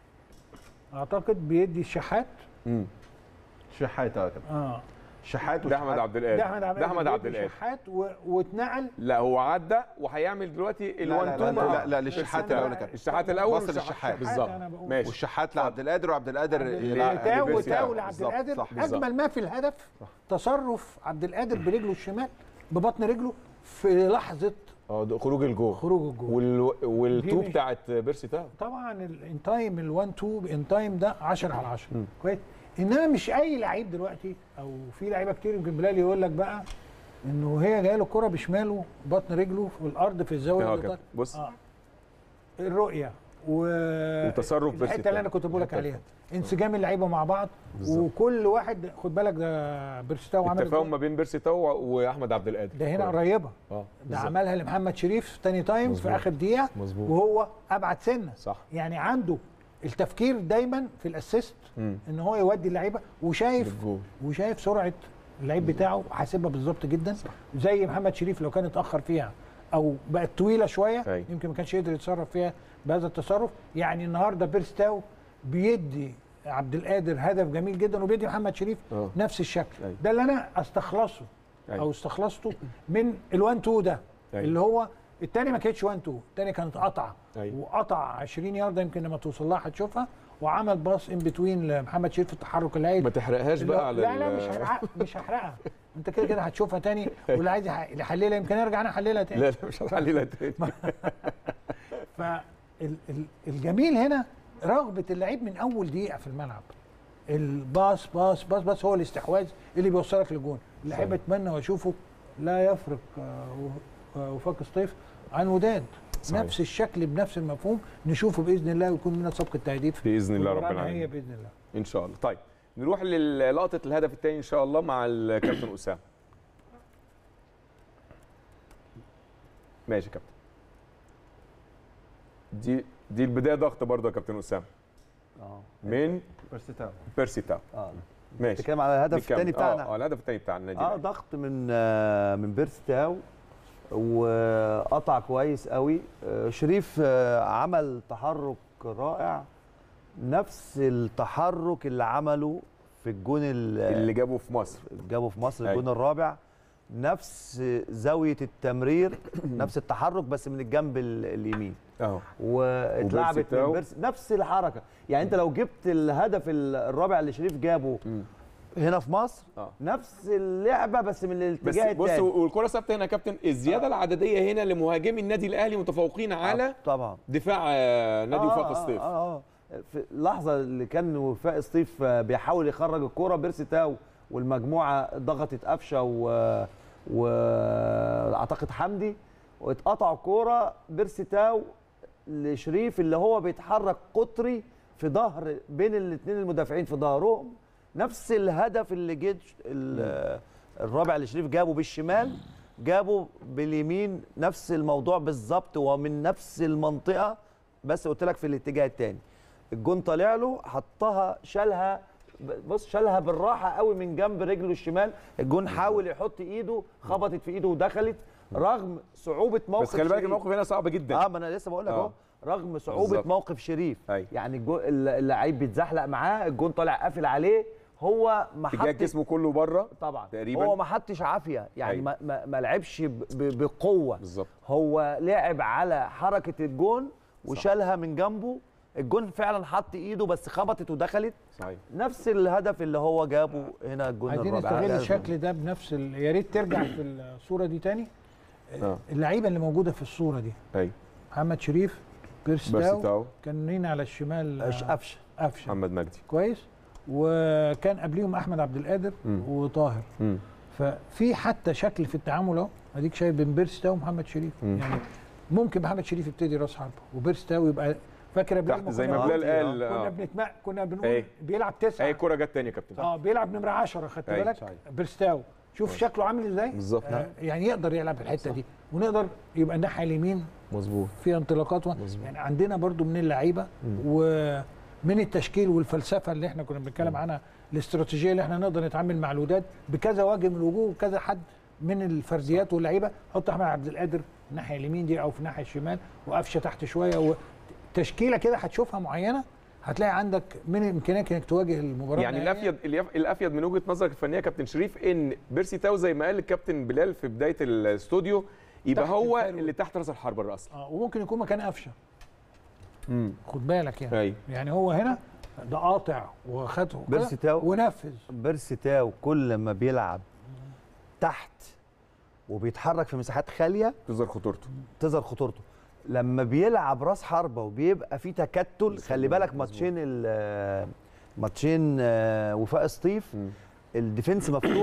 اعتقد بيدي الشحات امم شحات اه يا كابتن اه شحات ده احمد عبد القادر ده احمد عبد ده احمد عبد بيدي القادر شحات و... واتنقل لا هو عدى وهيعمل دلوقتي لا الوان لا تو لا, مع لا, لا للشحات استنى الاول بقى. يا كابتن الشحات الاول بص والشحات- للشحات. بالظبط أنا بقول. ماشي والشحات لعبد القادر وعبد القادر يلعب- وتاو بيرسي وتاو تاو. لعبد بالظبط، القادر صح، بالظبط. اجمل ما في الهدف تصرف عبد القادر برجله الشمال ببطن رجله في لحظه اه ده خروج الجول خروج الجول وال... والتو دي مش- بتاعت بيرسي تاو طبعا الان تايم ال1 2 ان تايم ده 10 على 10 كويس انما مش اي لعيب دلوقتي او في لعيبه كتير يمكن بلال يقول لك بقى انه هي جايه له الكره بشماله بطن رجله في الارض في الزاويه اه اللي كابتن طالع. بص آه. الرؤيه و وتصرف بس الحته اللي انا كنت بقول لك عليها انسجام اللعيبه مع بعض وكل واحد خد بالك ده بيرستاو عمل التفاهم الجول. ما بين بيرسي تاو واحمد عبد القادر ده هنا قريبه اه ده بالظبط. عملها لمحمد شريف تاني تايم في مظبوط. اخر دقيقه مظبوط. وهو ابعد سنه صح يعني عنده التفكير دايما في الاسيست مم. ان هو يودي اللعيبه وشايف بالجول. وشايف سرعه اللعيب بتاعه حاسبها بالظبط جدا صح. زي محمد شريف لو كان اتاخر فيها او بقت طويله شويه أي. يمكن ما كانش يقدر يتصرف فيها بهذا التصرف يعني النهارده بيرستاو بيدي عبد القادر هدف جميل جدا وبيدي محمد شريف آه. نفس الشكل أي. ده اللي انا استخلصه أي. او استخلصته من الوان تو ده أي. اللي هو التاني ما كانتش 1 2 التاني كانت قطعه أي. وقطع 20 يارده يمكن لما توصل لها هتشوفها وعمل باص ان بتوين لمحمد شريف في التحرك الهائل ما تحرقهاش اللي بقى هو- على لا لا ال- مش هحرقها مش هحرقها انت كده كده هتشوفها تاني واللي عايز يح- يحللها يمكن ارجع انا احللها تاني لا لا مش هنحللها تاني فالجميل هنا رغبه اللعيب من اول دقيقه في الملعب الباص باص باص باص هو الاستحواذ اللي بيوصلك للجون اللعيب اتمنى واشوفه لا يفرق آه، و- آه، وفاق سطيف عن وداد صحيح. نفس الشكل بنفس المفهوم نشوفه باذن الله ويكون لنا سبق التهديف باذن الله رب والمباراة العالمين النهائية باذن الله ان شاء الله طيب نروح للقطه الهدف الثاني ان شاء الله مع الكابتن اسامه ماشي يا كابتن دي دي البدايه ضغط برضه يا كابتن اسامه اه من بيرسي تاو بيرسي تاو اه ماشي بتتكلم على الهدف نكمل. الثاني بتاعنا اه آه، الهدف الثاني بتاع النادي اه الأهلي. ضغط من آه من بيرستاو وقطع كويس قوي آه شريف آه عمل تحرك رائع نفس التحرك اللي عمله في الجون ال- اللي جابه في مصر جابه في مصر أيوة. الجون الرابع نفس زاويه التمرير نفس التحرك بس من الجنب ال- اليمين اه واتلعبت وبيرسي تاو. من بيرسي نفس الحركه يعني انت لو جبت الهدف ال- الرابع اللي شريف جابه هنا في مصر آه. نفس اللعبه بس من بس الاتجاه بص التاني والكره ثابته هنا يا كابتن الزياده العدديه هنا لمهاجمي النادي الاهلي متفوقين على طبعا دفاع آه، نادي وفاق الصيف اه اه في اللحظه اللي كان وفاق سطيف آه، بيحاول يخرج الكوره بيرسي تاو والمجموعه ضغطت قفشه و واعتقد حمدي واتقطعوا الكوره بيرسي تاو لشريف اللي هو بيتحرك قطري في ظهر بين الاثنين المدافعين في ظهرهم نفس الهدف اللي جه ال- الرابع اللي شريف جابه بالشمال جابه باليمين نفس الموضوع بالظبط ومن نفس المنطقه بس قلت لك في الاتجاه الثاني الجون طالع له حطها شالها بص شالها بالراحه قوي من جنب رجله الشمال الجون حاول يحط ايده خبطت في ايده ودخلت رغم صعوبه موقف بس خلي بالك شريف. الموقف هنا صعب جدا اه ما انا لسه بقول لك آه. اهو رغم صعوبه بالظبط. موقف شريف أي. يعني الجو- اللعيب بيتزحلق معاه الجون طالع قافل عليه هو ما اتجاه حطش جسمه كله بره طبعا تقريبا هو ما حطش عافيه يعني أي. ما, ما, ما لعبش ب- ب- بقوه بالظبط هو لعب على حركه الجون وشالها من جنبه الجون فعلا حط ايده بس خبطت ودخلت صحيح نفس الهدف اللي هو جابه هنا الجون عايزين الرابع نستغل الشكل ده بنفس ال... يا ريت ترجع في الصوره دي تاني اه اللعيبه اللي موجوده في الصوره دي ايوه محمد شريف بيرسي بيرستاو تاو كان مين على الشمال أش- قفشه قفشه محمد مجدي كويس وكان قبليهم احمد عبد القادر مم. وطاهر مم. ففي حتى شكل في التعامل اهو اديك شايف بين بيرستاو ومحمد شريف مم. يعني ممكن محمد شريف يبتدي راس حربه وبيرستاو يبقى فاكر يا بلال تحت ما زي كنا ما بنقول- بلال قال كنا آه. بنتم... كنا بنقول ايه. بيلعب تسعه اي كره جت تاني يا كابتن اه بيلعب نمره 10 خدت أيوة. بالك صحيح. بيرستاو شوف شكله عامل ازاي بالظبط آه يعني يقدر يلعب في الحته دي ونقدر يبقى الناحيه اليمين مظبوط في انطلاقات و... يعني عندنا برضو من اللعيبه ومن التشكيل والفلسفه اللي احنا كنا بنتكلم عنها الاستراتيجيه اللي احنا نقدر نتعامل مع الوداد بكذا وجه من الوجوه وكذا حد من الفرديات واللعيبه حط احمد عبد القادر الناحيه اليمين دي او في الناحيه الشمال وقفشه تحت شويه وتشكيله كده هتشوفها معينه هتلاقي عندك من امكانياتك انك تواجه المباراه يعني النهائية. الافيد اليف- الافيد من وجهه نظرك الفنيه يا كابتن شريف ان بيرسي تاو زي ما قال الكابتن بلال في بدايه الاستوديو يبقى تحت هو الفرو. اللي تحت راس الحربه اصلا اه وممكن يكون مكان قفشه امم خد بالك يعني ايوه يعني هو هنا ده قاطع وخده كده بيرسي تاو ونفذ بيرسي تاو كل ما بيلعب تحت وبيتحرك في مساحات خاليه تظهر خطورته تظهر خطورته لما بيلعب راس حربه وبيبقى في تكتل خلي بالك ماتشين ال- ماتشين آه، وفاق سطيف الديفنس مفتوح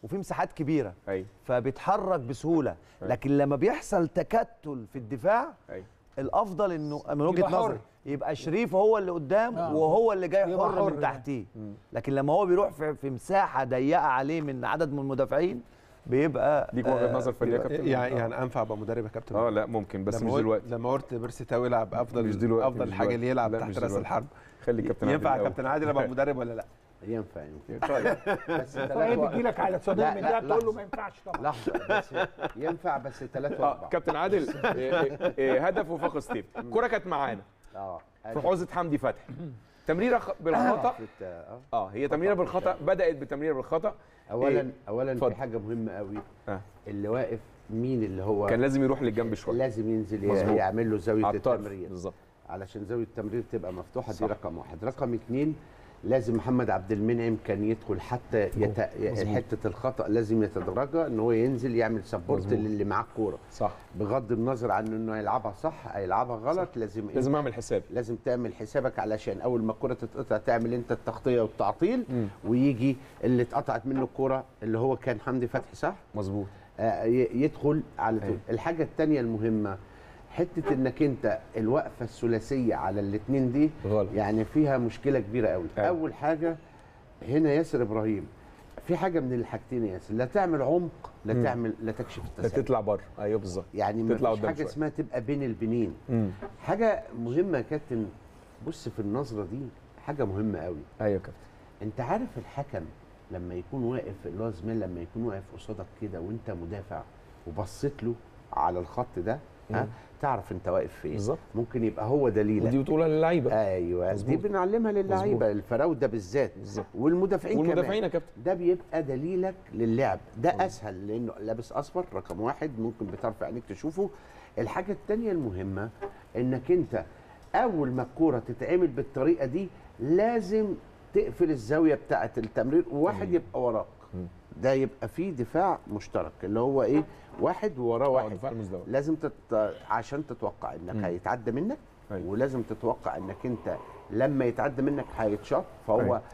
وفي مساحات كبيره ايوه فبيتحرك بسهوله لكن لما بيحصل تكتل في الدفاع ايوه الافضل انه من وجهه يبقى حر. نظري يبقى شريف هو اللي قدام آه. وهو اللي جاي يبقى حر حر من ده. تحتيه لكن لما هو بيروح في, في مساحه ضيقه عليه من عدد من المدافعين بيبقى ليك وجهه آه، نظر فنيه يا بيبقى- كابتن يعني يعني انفع ابقى مدرب يا كابتن اه لا ممكن بس لما مش قلت- دلوقتي لما قلت بيرسي تاو يلعب افضل مش دلوقتي افضل مش حاجه دلوقتي. اللي يلعب لا، تحت مش راس دلوقتي. الحرب خلي كابتن عادل ينفع يا الأول. كابتن عادل ابقى مدرب ولا لا؟ ينفع ينفع طيب بس فهي ثلاثة بتجي لك على صدام لا، من لا، ده تقول له لحظة. ما ينفعش طبعا لحظه بس ينفع بس ثلاثة اه واربعة كابتن عادل إيه، إيه، إيه، هدف وفاق ستيف الكره كانت معانا اه في حوزه حمدي فتحي تمريره خ- بالخطا في- آه. اه هي تمريره بالخطا بدات بتمريره بالخطا اولا إيه، اولا اتفضل. في حاجه مهمه قوي آه. اللي واقف مين اللي هو كان لازم يروح للجنب شويه لازم ينزل مظبوط. يعمل له زاويه على الطرف التمرير بالظبط علشان زاويه التمرير تبقى مفتوحه صح. دي رقم واحد رقم اتنين لازم محمد عبد المنعم كان يدخل حتى يت... مظبوط. حته الخطا لازم يتدرجها ان هو ينزل يعمل سبورت مظبوط. للي معاه الكوره صح بغض النظر عن انه هيلعبها صح هيلعبها غلط لازم لازم اعمل حسابي لازم تعمل حسابك علشان اول ما الكره تتقطع تعمل انت التغطيه والتعطيل مم. ويجي اللي اتقطعت منه الكره اللي هو كان حمدي فتحي صح مظبوط آه، ي- يدخل على طول أيوة. الحاجه الثانيه المهمه حته انك انت الوقفه الثلاثيه على الاثنين دي غلط يعني فيها مشكله كبيره قوي أيوة. اول حاجه هنا ياسر ابراهيم في حاجه من الحاجتين يا ياسر لا تعمل عمق لا مم. تعمل لا تكشف لا التسلل تطلع بره ايوه بالظبط يعني ما تطلع فيش قدام حاجه شوية. اسمها تبقى بين البنين امم حاجه مهمه يا كابتن بص في النظره دي حاجه مهمه قوي ايوه يا كابتن انت عارف الحكم لما يكون واقف اللي هو زميل لما يكون واقف قصادك كده وانت مدافع وبصيت له على الخط ده ها مم. تعرف انت واقف فين بالظبط ممكن يبقى هو دليلك ودي بتقولها للعيبه ايوه مظبوط. دي بنعلمها للعيبه الفراوده بالذات بالظبط والمدافعين كمان والمدافعين يا كابتن ده بيبقى دليلك للعب ده اسهل لانه لابس اصفر رقم واحد ممكن بطرف عينيك تشوفه الحاجه الثانيه المهمه انك انت اول ما الكوره تتعمل بالطريقه دي لازم تقفل الزاويه بتاعه التمرير وواحد تمام. يبقى وراك مم. ده يبقى فيه دفاع مشترك اللي هو ايه واحد وراه اه واحد دفاع المزدوج لازم تت... عشان تتوقع انك مم. هيتعدى منك أيوة. ولازم تتوقع انك انت لما يتعدى منك هيتشاط فهو أيوة.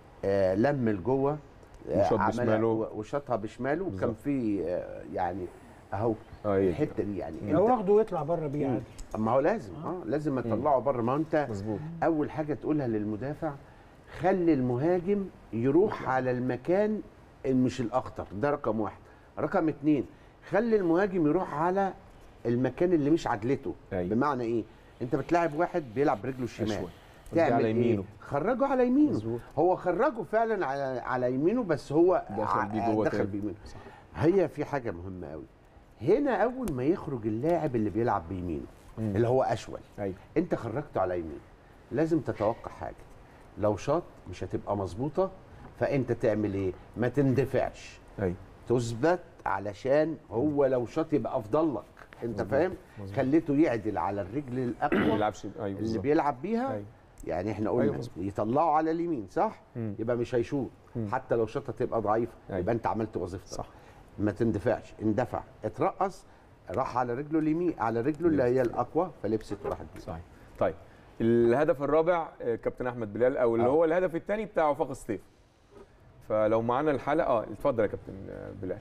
آه لم لجوه آه، وشاط عملها بشماله. و- وشاطها بشماله وكان بالظبط. في آه يعني اهو اه ايه الحته دي يعني لو انت واخده ويطلع بره بيه عادي ما هو لازم اه لازم اطلعه بره ما هو انت مظبوط اول حاجه تقولها للمدافع خلي المهاجم يروح على المكان اللي مش الاخطر ده رقم واحد رقم اتنين خلي المهاجم يروح على المكان اللي مش عدلته أيوة. بمعنى ايه انت بتلاعب واحد بيلعب برجله الشمال أشول. ودي على تعمل يمينه. ايه خرجه على يمينه مظبوط هو خرجه فعلا على على يمينه بس هو دخل بيه جوه دخل تاني. بيمينه صح. هي في حاجه مهمه قوي هنا اول ما يخرج اللاعب اللي بيلعب بيمينه مم. اللي هو اشول ايوه انت خرجته على يمين لازم تتوقع حاجه لو شاط مش هتبقى مظبوطه فانت تعمل ايه ما تندفعش ايوه تثبت علشان هو لو شاط يبقى افضل لك انت مظبوط. فاهم مظبوط. خليته يعدل على الرجل ما الاقوى يلعبش ايوه اللي بالظبط بيلعب بيها ايوه يعني احنا قلنا أيوة مظبوط. يطلعه على اليمين صح مم. يبقى مش هيشوط مم. حتى لو شاطه تبقى ضعيفه أيوة. يبقى انت عملت وظيفتك صح ما تندفعش اندفع اترقص راح على رجله اليمين على رجله اللي هي الاقوى فلبست وراحت بيه. صحيح طيب الهدف الرابع آه، كابتن احمد بلال او اللي آه. هو الهدف الثاني بتاع وفاق سطيف فلو معانا الحلقه اه اتفضل يا كابتن آه، بلال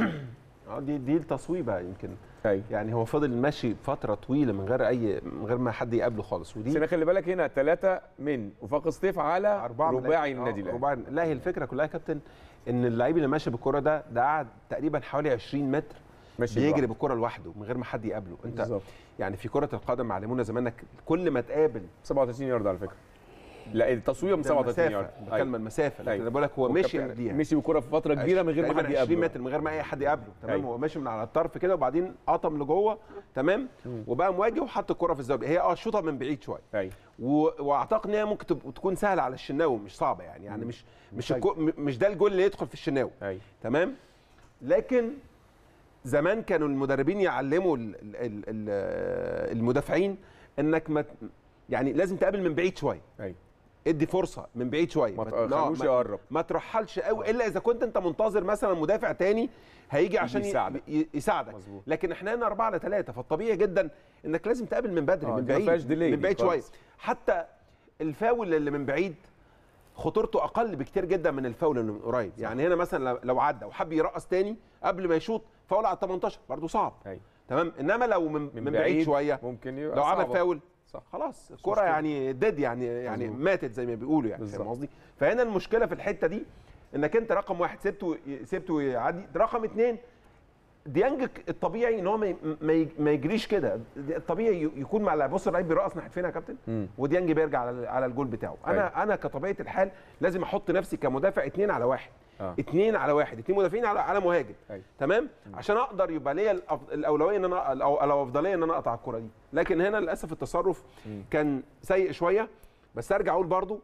اه دي دي التصويبه يمكن ايوه يعني هو فضل ماشي فتره طويله من غير اي من غير ما حد يقابله خالص بس ودي انا خلي بالك هنا ثلاثه من وفاق سطيف على أربعة من رباعي آه، النادي الاهلي رباعي لا هي الفكره كلها يا كابتن ان اللعيب اللي ماشي بالكره ده ده قعد تقريبا حوالي 20 متر ماشي بيجري لوحده. بالكره لوحده من غير ما حد يقابله انت بالظبط يعني في كره القدم علمونا زمان انك كل ما تقابل 37 يارد على فكره لا التصوير من ده 37 المسافة، يارد بتكلم المسافه لكن أيوة. انا بقول لك هو مشي والكابتن قبليها مشي بالكره في فتره كبيره من غير ما تقريباً حد 20 يقابله متر من غير ما اي حد يقابله تمام أيوة. هو ماشي من على الطرف كده وبعدين قطم لجوه تمام وبقى مواجه وحط الكره في الزاويه هي اه شوطه من بعيد شويه ايوه و... واعتقد ان هي ممكن تب... تكون سهله على الشناوي مش صعبه يعني يعني مش مش الكو... م- مش ده الجول اللي يدخل في الشناوي ايوه تمام لكن زمان كانوا المدربين يعلموا ال... ال... ال... ال- المدافعين انك ما ت- يعني لازم تقابل من بعيد شويه ايوه ادي فرصه من بعيد شويه ما ت- تخلوش ما- يقرب ما ترحلش قوي الا اذا كنت انت منتظر مثلا مدافع تاني هيجي عشان ي- يساعدك. ي- يساعدك مظبوط. لكن احنا هنا 4 على 3 فالطبيعي جدا انك لازم تقابل من بدري آه، من دي ما بعيد فيهاش delay من دي بعيد شويه خالص. حتى الفاول اللي من بعيد خطورته اقل بكتير جدا من الفاول اللي من قريب يعني هنا مثلا لو- لو عدى وحب يرقص تاني قبل ما يشوط فاول على ال 18 برضه صعب أيوة. تمام انما لو من, من, بعيد, بعيد شويه ممكن يبقى لو عمل صعبة. فاول صح خلاص مش الكره مشكلة. يعني ديد يعني يعني مظبوط. ماتت زي ما بيقولوا يعني فاهم قصدي فهنا المشكله في الحته دي انك انت رقم واحد سبته سبته يعدي رقم اثنين ديانج الطبيعي ان هو ما ي- ما ي- ما يجريش كده الطبيعي ي- يكون مع اللعيب بص اللعيب بيرقص ناحيه فين يا كابتن مم. وديانج بيرجع على على الجول بتاعه انا أيوة. انا كطبيعه الحال لازم احط نفسي كمدافع اثنين على واحد آه. اثنين على واحد اثنين مدافعين على على مهاجم أيوة. تمام عشان اقدر يبقى ليا الأف- الاولويه ان انا او الافضليه ان انا اقطع الكره دي لكن هنا للاسف التصرف كان سيء شويه بس ارجع اقول برضو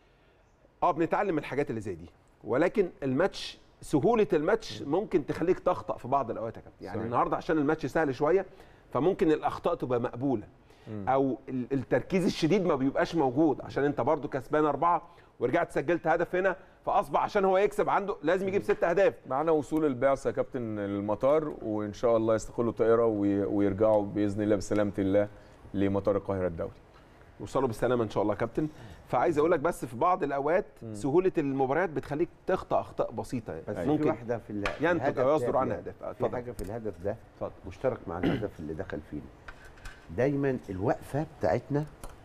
اه بنتعلم من الحاجات اللي زي دي ولكن الماتش سهوله الماتش ممكن تخليك تخطا في بعض الاوقات يا كابتن يعني صحيح. النهارده عشان الماتش سهل شويه فممكن الاخطاء تبقى مقبوله او ال- التركيز الشديد ما بيبقاش موجود عشان انت برضو كسبان اربعه ورجعت سجلت هدف هنا فاصبح عشان هو يكسب عنده لازم يجيب ست اهداف معنا وصول البعثه يا كابتن للمطار وان شاء الله يستقلوا الطائره وي- ويرجعوا باذن الله بسلامه الله لمطار القاهره الدولي يوصلوا بالسلامه ان شاء الله يا كابتن فعايز اقول لك بس في بعض الاوقات سهوله المباريات بتخليك تخطا اخطاء بسيطه بس يعني في ممكن واحده في ال- في ينتج الهدف او ده يصدر عنها بجد. اهداف آه، في اتفضل حاجه في الهدف ده مشترك مع الهدف اللي دخل فينا دايما الوقفه بتاعتنا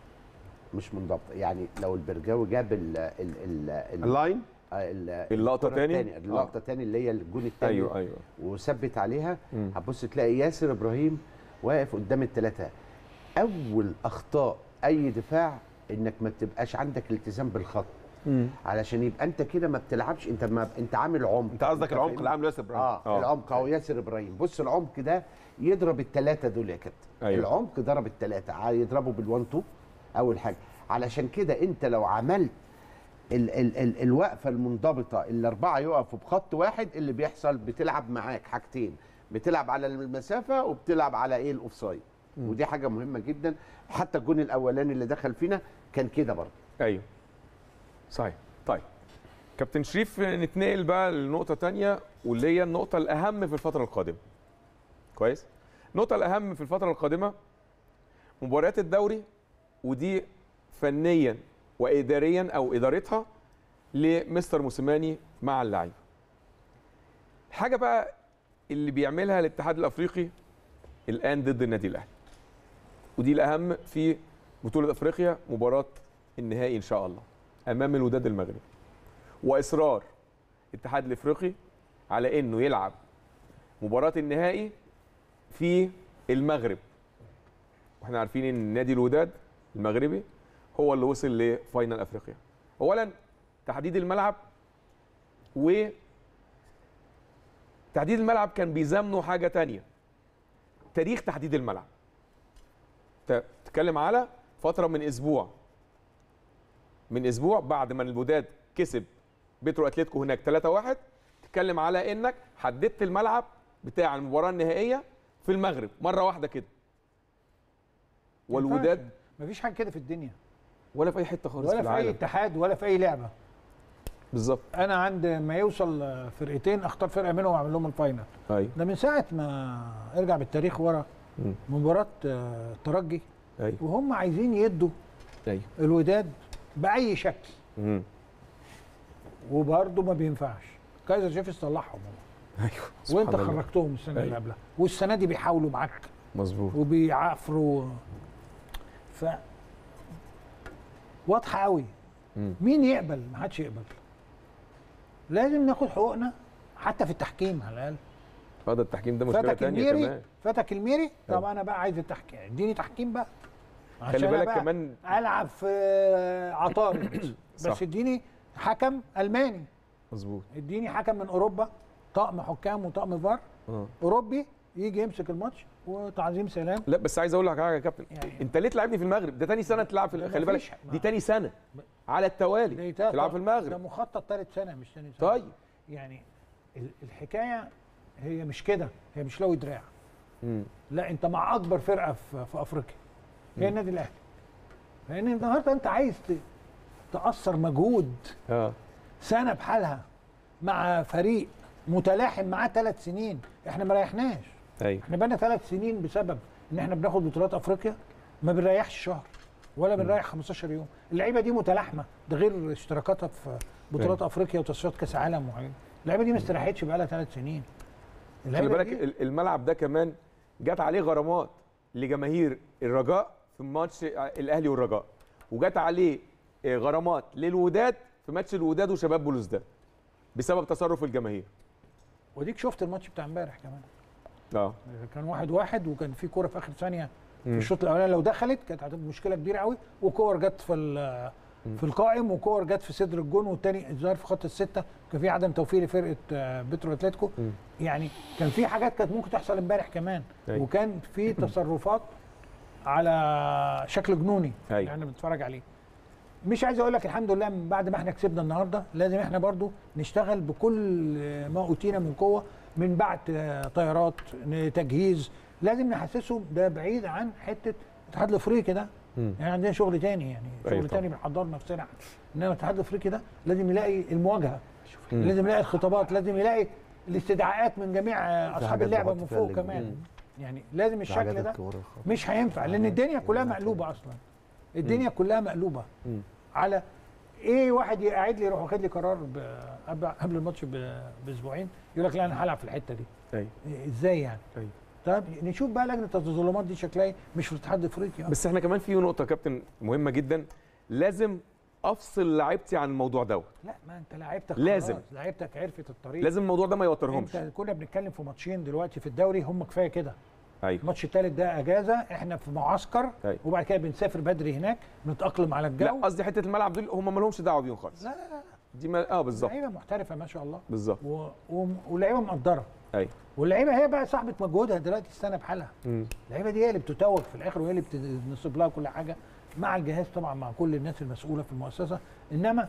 مش منضبطه يعني لو البرجاوي جاب ال ال ال ال اللاين آه، ال- اللقطة الكرة تاني؟ التانية اللقطه تاني اللي هي الجون التاني ايوه ايوه وثبت عليها مم. هتبص تلاقي ياسر ابراهيم واقف قدام الثلاثه اول اخطاء اي دفاع انك ما بتبقاش عندك التزام بالخط علشان يبقى انت كده ما بتلعبش انت ما انت عامل عمق انت قصدك العمق فاهمني؟ اللي عامله ياسر ابراهيم اه, آه. العمق اهو ياسر ابراهيم بص العمق ده يضرب الثلاثه دول يا كابتن أيوة. العمق ضرب الثلاثه يضربه بالوان تو اول حاجه علشان كده انت لو عملت ال ال ال الوقفه المنضبطه الاربعه يقفوا بخط واحد اللي بيحصل بتلعب معاك حاجتين بتلعب على المسافه وبتلعب على ايه الاوفسايد ودي حاجه مهمه جدا حتى الجون الاولاني اللي دخل فينا كان كده برضه ايوه صحيح طيب كابتن شريف نتنقل بقى لنقطه تانية واللي هي النقطه الاهم في الفتره القادمه كويس النقطه الاهم في الفتره القادمه مباريات الدوري ودي فنيا واداريا او ادارتها لمستر موسيماني مع اللعيبه الحاجه بقى اللي بيعملها الاتحاد الافريقي الان ضد النادي الاهلي ودي الاهم في بطوله افريقيا مباراه النهائي ان شاء الله امام الوداد المغربي واصرار الاتحاد الافريقي على انه يلعب مباراه النهائي في المغرب واحنا عارفين ان نادي الوداد المغربي هو اللي وصل لفاينل افريقيا اولا تحديد الملعب و تحديد الملعب كان بيزامنه حاجه تانية تاريخ تحديد الملعب ت- تتكلم على فتره من اسبوع من اسبوع بعد ما الوداد كسب بيترو اتلتيكو هناك 3-1 تتكلم على انك حددت الملعب بتاع المباراه النهائيه في المغرب مره واحده كده والوداد مفيش حاجه كده في الدنيا ولا في اي حته خالص ولا في في اي العالم اتحاد ولا في اي لعبه بالظبط انا عند ما يوصل فرقتين اختار فرقه منهم واعمل لهم الفاينل ايوه ده من ساعه ما ارجع بالتاريخ ورا مم. مباراه آه، الترجي ايوه وهم عايزين يدوا ايوه الوداد باي شكل مم. وبرضه ما بينفعش كايزر جيفس طلعهم ايوه وانت سبحان الله. خرجتهم السنه اللي أيوة. قبلها والسنه دي بيحاولوا معاك مظبوط وبيعافروا ف واضحه قوي مم. مين يقبل ما حدش يقبل لازم ناخد حقوقنا حتى في التحكيم على الاقل هذا التحكيم ده مشكله فاتك ثانيه الميري كمان فاتك الميري طب انا بقى عايز التحكيم اديني تحكيم بقى خلي عشان بالك أبقى كمان العب في عطارد صح. بس اديني حكم الماني مظبوط اديني حكم من اوروبا طقم حكام وطقم فار اه اوروبي يجي يمسك الماتش وتعظيم سلام لا بس عايز اقول لك حاجه يا كابتن يعني- انت ليه تلعبني في المغرب ده تاني سنه تلعب في خلي بالك مفيش- دي تاني سنه على التوالي ده تلعب في ده المغرب مخطط ثالث سنه مش ثاني سنه طيب يعني ال- الحكايه هي مش كده هي مش لو دراع مم. لا انت مع اكبر فرقه في, في افريقيا هي النادي الاهلي لان النهارده انت عايز ت- تاثر مجهود اه سنه بحالها مع فريق متلاحم معاه ثلاث سنين احنا ما ريحناش ايوه احنا بقالنا ثلاث سنين بسبب ان احنا بناخد بطولات افريقيا ما بنريحش شهر ولا بنريح 15 يوم اللعيبه دي متلاحمه ده غير اشتراكاتها في بطولات أيوة. افريقيا وتصفيات كاس عالم وحاجات اللعيبه دي ما استريحتش بقى لها ثلاث سنين خلي اللعيبة بالك دي- ال- الملعب ده كمان جت عليه غرامات لجماهير الرجاء في ماتش الاهلي والرجاء وجت عليه آه، غرامات للوداد في ماتش الوداد وشباب بلوزداد بسبب تصرف الجماهير وديك شفت الماتش بتاع امبارح كمان اه كان واحد واحد وكان في كوره في اخر ثانيه في مم. الشوط الاولاني لو دخلت كانت هتبقى مشكله كبيره قوي وكور جت في ال- في القائم وكور جت في صدر الجون والتاني الظاهر في خط السته كان في عدم توفيق لفرقه آه، بترو اتلتيكو يعني كان في حاجات كانت ممكن تحصل امبارح كمان أيوة. وكان في تصرفات على شكل جنوني أيوة. اللي احنا بنتفرج عليه مش عايز اقول لك الحمد لله من بعد ما احنا كسبنا النهارده لازم احنا برضو نشتغل بكل ما اوتينا من قوه من بعت آه، طيارات ن- تجهيز لازم نحسسهم ده بعيد عن حته الاتحاد الافريقي ده مم. يعني عندنا شغل تاني يعني شغل أيوة تاني بنحضر نفسنا انما الاتحاد الافريقي ده لازم يلاقي المواجهه مم. لازم يلاقي الخطابات لازم يلاقي الاستدعاءات من جميع آه، في اصحاب حاجات اللعبه بحط من فيها فوق اللي- كمان مم. يعني لازم في حاجات الشكل ده الكورة الخاصة. مش هينفع لان الدنيا كلها مقلوبه اصلا الدنيا كلها مقلوبه مم. على ايه واحد يقعد لي يروح واخد لي قرار ب- قبل قبل الماتش ب- باسبوعين يقول لك لا انا هلعب في الحته دي ايوه ازاي يعني ايوه طب نشوف بقى لجنه التظلمات دي شكلها ايه مش في الاتحاد الافريقي آه. بس احنا كمان في نقطه يا كابتن مهمه جدا لازم افصل لعيبتي عن الموضوع دوت لا ما انت لعيبتك لازم. خلاص، لعيبتك عرفت الطريق لازم الموضوع ده ما يوترهمش انت كنا بنتكلم في ماتشين دلوقتي في الدوري هم كفايه كده ايوه الماتش الثالث ده اجازه احنا في معسكر أيوة. وبعد كده بنسافر بدري هناك نتاقلم على الجو لا قصدي حته الملعب دول هم ما لهمش دعوه بيهم خالص لا لا لا دي ما اه بالظبط لعيبه محترفه ما شاء الله بالظبط و... و... واللعيبه مقدره ايوه واللعيبه هي بقى صاحبه مجهودها دلوقتي السنه بحالها مم. اللعيبه دي هي اللي بتتوج في الاخر وهي اللي بتنصب لها كل حاجه مع الجهاز طبعا مع كل الناس المسؤوله في المؤسسه انما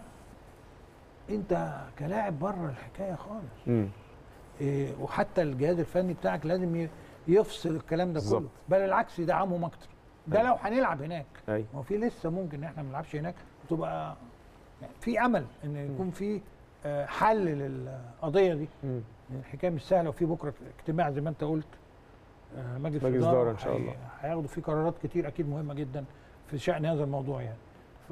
انت كلاعب بره الحكايه خالص مم. إيه وحتى الجهاز الفني بتاعك لازم ي- يفصل الكلام ده بالظبط. كله بل العكس يدعمهم اكتر ده أيوة. لو هنلعب هناك ايوه ما هو في لسه ممكن ان احنا ما نلعبش هناك وتبقى يعني في امل ان يكون في آه، حل للقضيه دي مم. الحكايه مش سهله وفي بكره اجتماع زي ما انت قلت آه، مجلس مجلس إدارة إدارة إن شاء هي- الله. هياخدوا فيه قرارات كتير اكيد مهمه جدا في شان هذا الموضوع يعني ف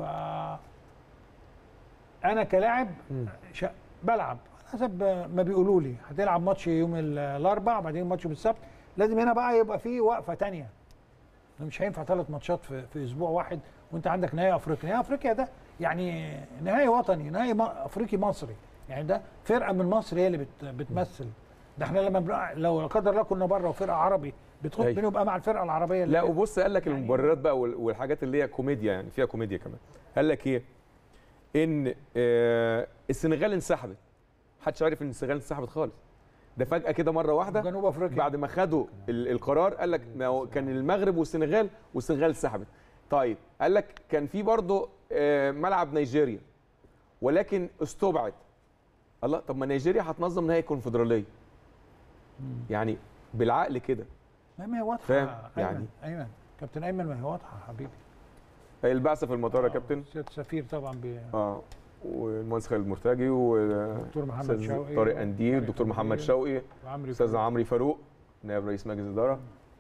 انا كلاعب مم. شا... بلعب حسب ما بيقولوا لي هتلعب ماتش يوم ال- الاربع بعدين ماتش يوم السبت لازم هنا بقى يبقى في وقفه تانية مش هينفع ثلاث ماتشات في, في اسبوع واحد وانت عندك نهائي افريقيا نهائي افريقيا ده يعني نهائي وطني نهائي ما- افريقي مصري يعني ده فرقه من مصر هي اللي بت بتمثل ده احنا لما بنقع لو لا قدر الله كنا بره وفرقه عربي بتخش أيوة. بنبقى مع الفرقه العربيه اللي لا فيها. وبص قال لك المبررات بقى وال- والحاجات اللي هي كوميديا يعني فيها كوميديا كمان قال لك ايه ان آه السنغال انسحبت محدش عارف ان السنغال انسحبت خالص ده فجاه كده مره واحده جنوب افريقيا بعد ما خدوا ال- القرار قال لك ما هو كان المغرب والسنغال والسنغال انسحبت طيب قال لك كان في برضه آه، ملعب نيجيريا ولكن استبعد الله طب ما نيجيريا هتنظم نهائي الكونفدراليه يعني بالعقل كده ما ما هي واضحه فاهم؟ أيمن، يعني. ايمن كابتن ايمن ما هي واضحه حبيبي البعثه في المطار يا كابتن سياده السفير طبعا بي... اه والمهندس خالد مرتجي ودكتور دكتور محمد شوقي طارق اندير طارق دكتور محمد أندير، شوقي وعمرو استاذ فاروق. عمرو فاروق نائب رئيس مجلس الاداره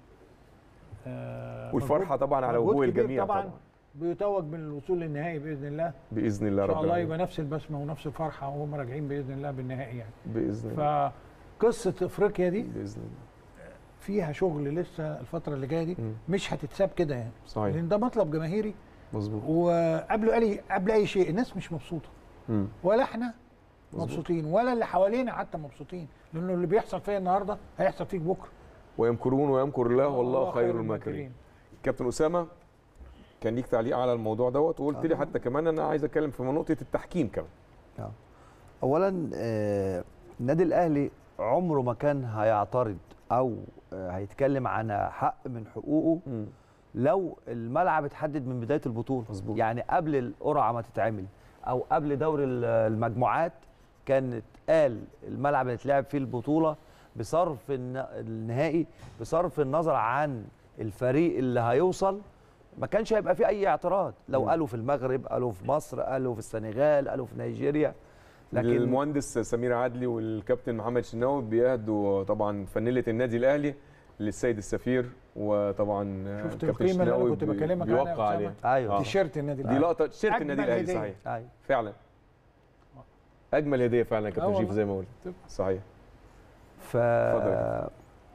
آه، والفرحه مجهود- طبعا على مجهود وجوه كبير الجميع طبعا طبعا بيتوج بالوصول للنهائي باذن الله باذن الله ان شاء رب الله العالمين يبقى نفس البسمه ونفس الفرحه وهم راجعين باذن الله بالنهائي يعني باذن الله فقصه افريقيا دي باذن الله فيها شغل لسه الفتره اللي جايه دي مم. مش هتتساب كده يعني صحيح لان ده مطلب جماهيري مظبوط وقبل اي قبل اي شيء الناس مش مبسوطه مم. ولا احنا مظبوط. مبسوطين ولا اللي حوالينا حتى مبسوطين لانه اللي بيحصل فيا النهارده هيحصل فيك بكره ويمكرون ويمكر الله والله الله خير خير الماكرين الماكرين. كابتن اسامه كان ليك تعليق على الموضوع دوت وقلت لي حتى كمان انا عايز اتكلم في نقطه التحكيم كمان آه. اولا آه، النادي الاهلي عمره ما كان هيعترض او آه، هيتكلم عن حق من حقوقه مم. لو الملعب اتحدد من بدايه البطوله مظبوط. يعني قبل القرعه ما تتعمل او قبل دوري ال- المجموعات كانت قال الملعب اللي هتلعب فيه البطوله بصرف الن- النهائي بصرف النظر عن الفريق اللي هيوصل ما كانش هيبقى فيه اي اعتراض لو مم. قالوا في المغرب قالوا في مصر قالوا في السنغال قالوا في نيجيريا لكن لكن المهندس سمير عدلي والكابتن محمد شناوي بيهدوا طبعا فانيله النادي الاهلي للسيد السفير وطبعا شفت كابتن القيمة اللي أنا شناوي كنت بي- بكلمك عنها يا بيوقع أسامة؟ عليها أيوة. آه. تيشيرت النادي دي الأهلي. لقطه تيشيرت أجمل النادي الاهلي هدية. صحيح أيوة. فعلا اجمل هديه فعلا يا آه كابتن شريف والله. زي ما قلت صحيح ف اتفضل يا